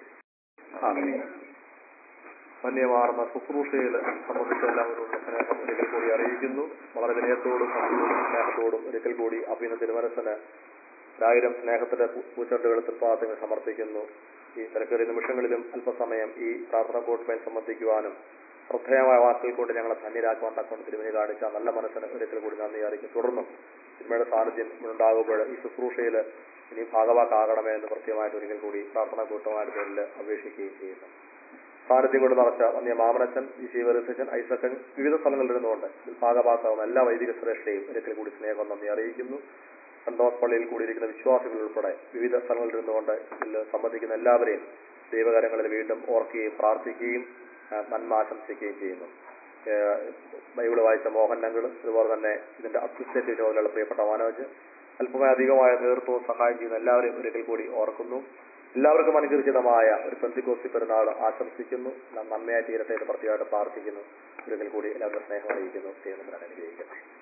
Speaker 3: ധന്യമാർന്ന ശുശ്രൂഷയിൽ സംബന്ധിച്ച എല്ലാവരോടും സ്നേഹം ഒരിക്കൽ കൂടി അറിയിക്കുന്നു വളരെ വിനയത്തോടും ഭക്തിയോടും സ്നേഹത്തോടും ഒരിക്കൽ കൂടി അഭിനന്ദ തിരുമനസ്സിന് ഒരായിരം സ്നേഹത്തിന്റെ പൂ- പൂച്ചെണ്ടുകൾ തൃപ്പാദങ്ങൾ സമർപ്പിക്കുന്നു ഈ തിരക്കേറിയ നിമിഷങ്ങളിലും അല്പസമയം ഈ പ്രാർത്ഥന കൂട്ടുമേൽ സംബന്ധിക്കുവാനും ശ്രദ്ധേയമായ വാക്കുകൾ കൊണ്ട് ഞങ്ങളെ ധന്യരാക്കുവാൻ തക്കൊണ്ട് തിരുമണി കാണിച്ച നല്ല മനസ്സിന് ഒരിക്കൽ കൂടി നന്ദി അറിയിക്കും തുടർന്നും തിരുമയുടെ സാന്നിധ്യം ഉണ്ടാകുമ്പോൾ ഈ ശുശ്രൂഷയിൽ ഇനി ഭാഗവാക്കാകണമേ എന്ന് കൃത്യമായിട്ട് ഒരിക്കൽ കൂടി പ്രാർത്ഥന കൂട്ടമായിട്ട് പേരിൽ അപേക്ഷിക്കുകയും ചെയ്യുന്നു സാന്നിധ്യം കൊണ്ട് നിറച്ച വന്യ മാമനച്ചൻ ഈ ശിവരസച്ചൻ ഐസക്കൻ വിവിധ സ്ഥലങ്ങളിൽ ഇരുന്നുകൊണ്ട് ഇതിൽ ഭാഗഭാക്കാവുന്ന എല്ലാ വൈദിക ശ്രേഷ്ഠയും ഒരിക്കൽ കൂടി സ്നേഹം നന്ദി അറിയിക്കുന്നു സന്തോഷ് പള്ളിയിൽ കൂടിയിരിക്കുന്ന വിശ്വാസികൾ ഉൾപ്പെടെ വിവിധ സ്ഥലങ്ങളിൽ ഇരുന്നുകൊണ്ട് ഇതിൽ സംബന്ധിക്കുന്ന എല്ലാവരെയും ദൈവകരങ്ങളിൽ വീണ്ടും ഓർക്കുകയും പ്രാർത്ഥിക്കുകയും ആ, നന്മ ആശംസിക്കുകയും ചെയ്യുന്നു ഏഹ് ബൈബിള് വായിച്ച മോഹൻ നങ്കിൾ അതുപോലെ തന്നെ ഇതിന്റെ അഡ്മിനിസ്ട്രേറ്റീവ് ചുമതലയുള്ള പ്രിയപ്പെട്ട മനോജ് അല്പമായി അധികമായ നേതൃത്വവും സഹായം ചെയ്യുന്ന എല്ലാവരെയും ഒരിക്കൽ കൂടി ഓർക്കുന്നു എല്ലാവർക്കും അനുഗ്രഹിതമായ ഒരു പെന്തിക്കോസ്തി പെരുന്നാൾ ആശംസിക്കുന്നു ന- നന്മയായി തീരട്ടെ എന്ന് പ്രത്യേകമായിട്ട് പ്രാർത്ഥിക്കുന്നു ഒരിക്കൽ കൂടി എല്ലാവരുടെ സ്നേഹം അറിയിക്കുന്നു ദൈവം അനുഗ്രഹിക്കട്ടെ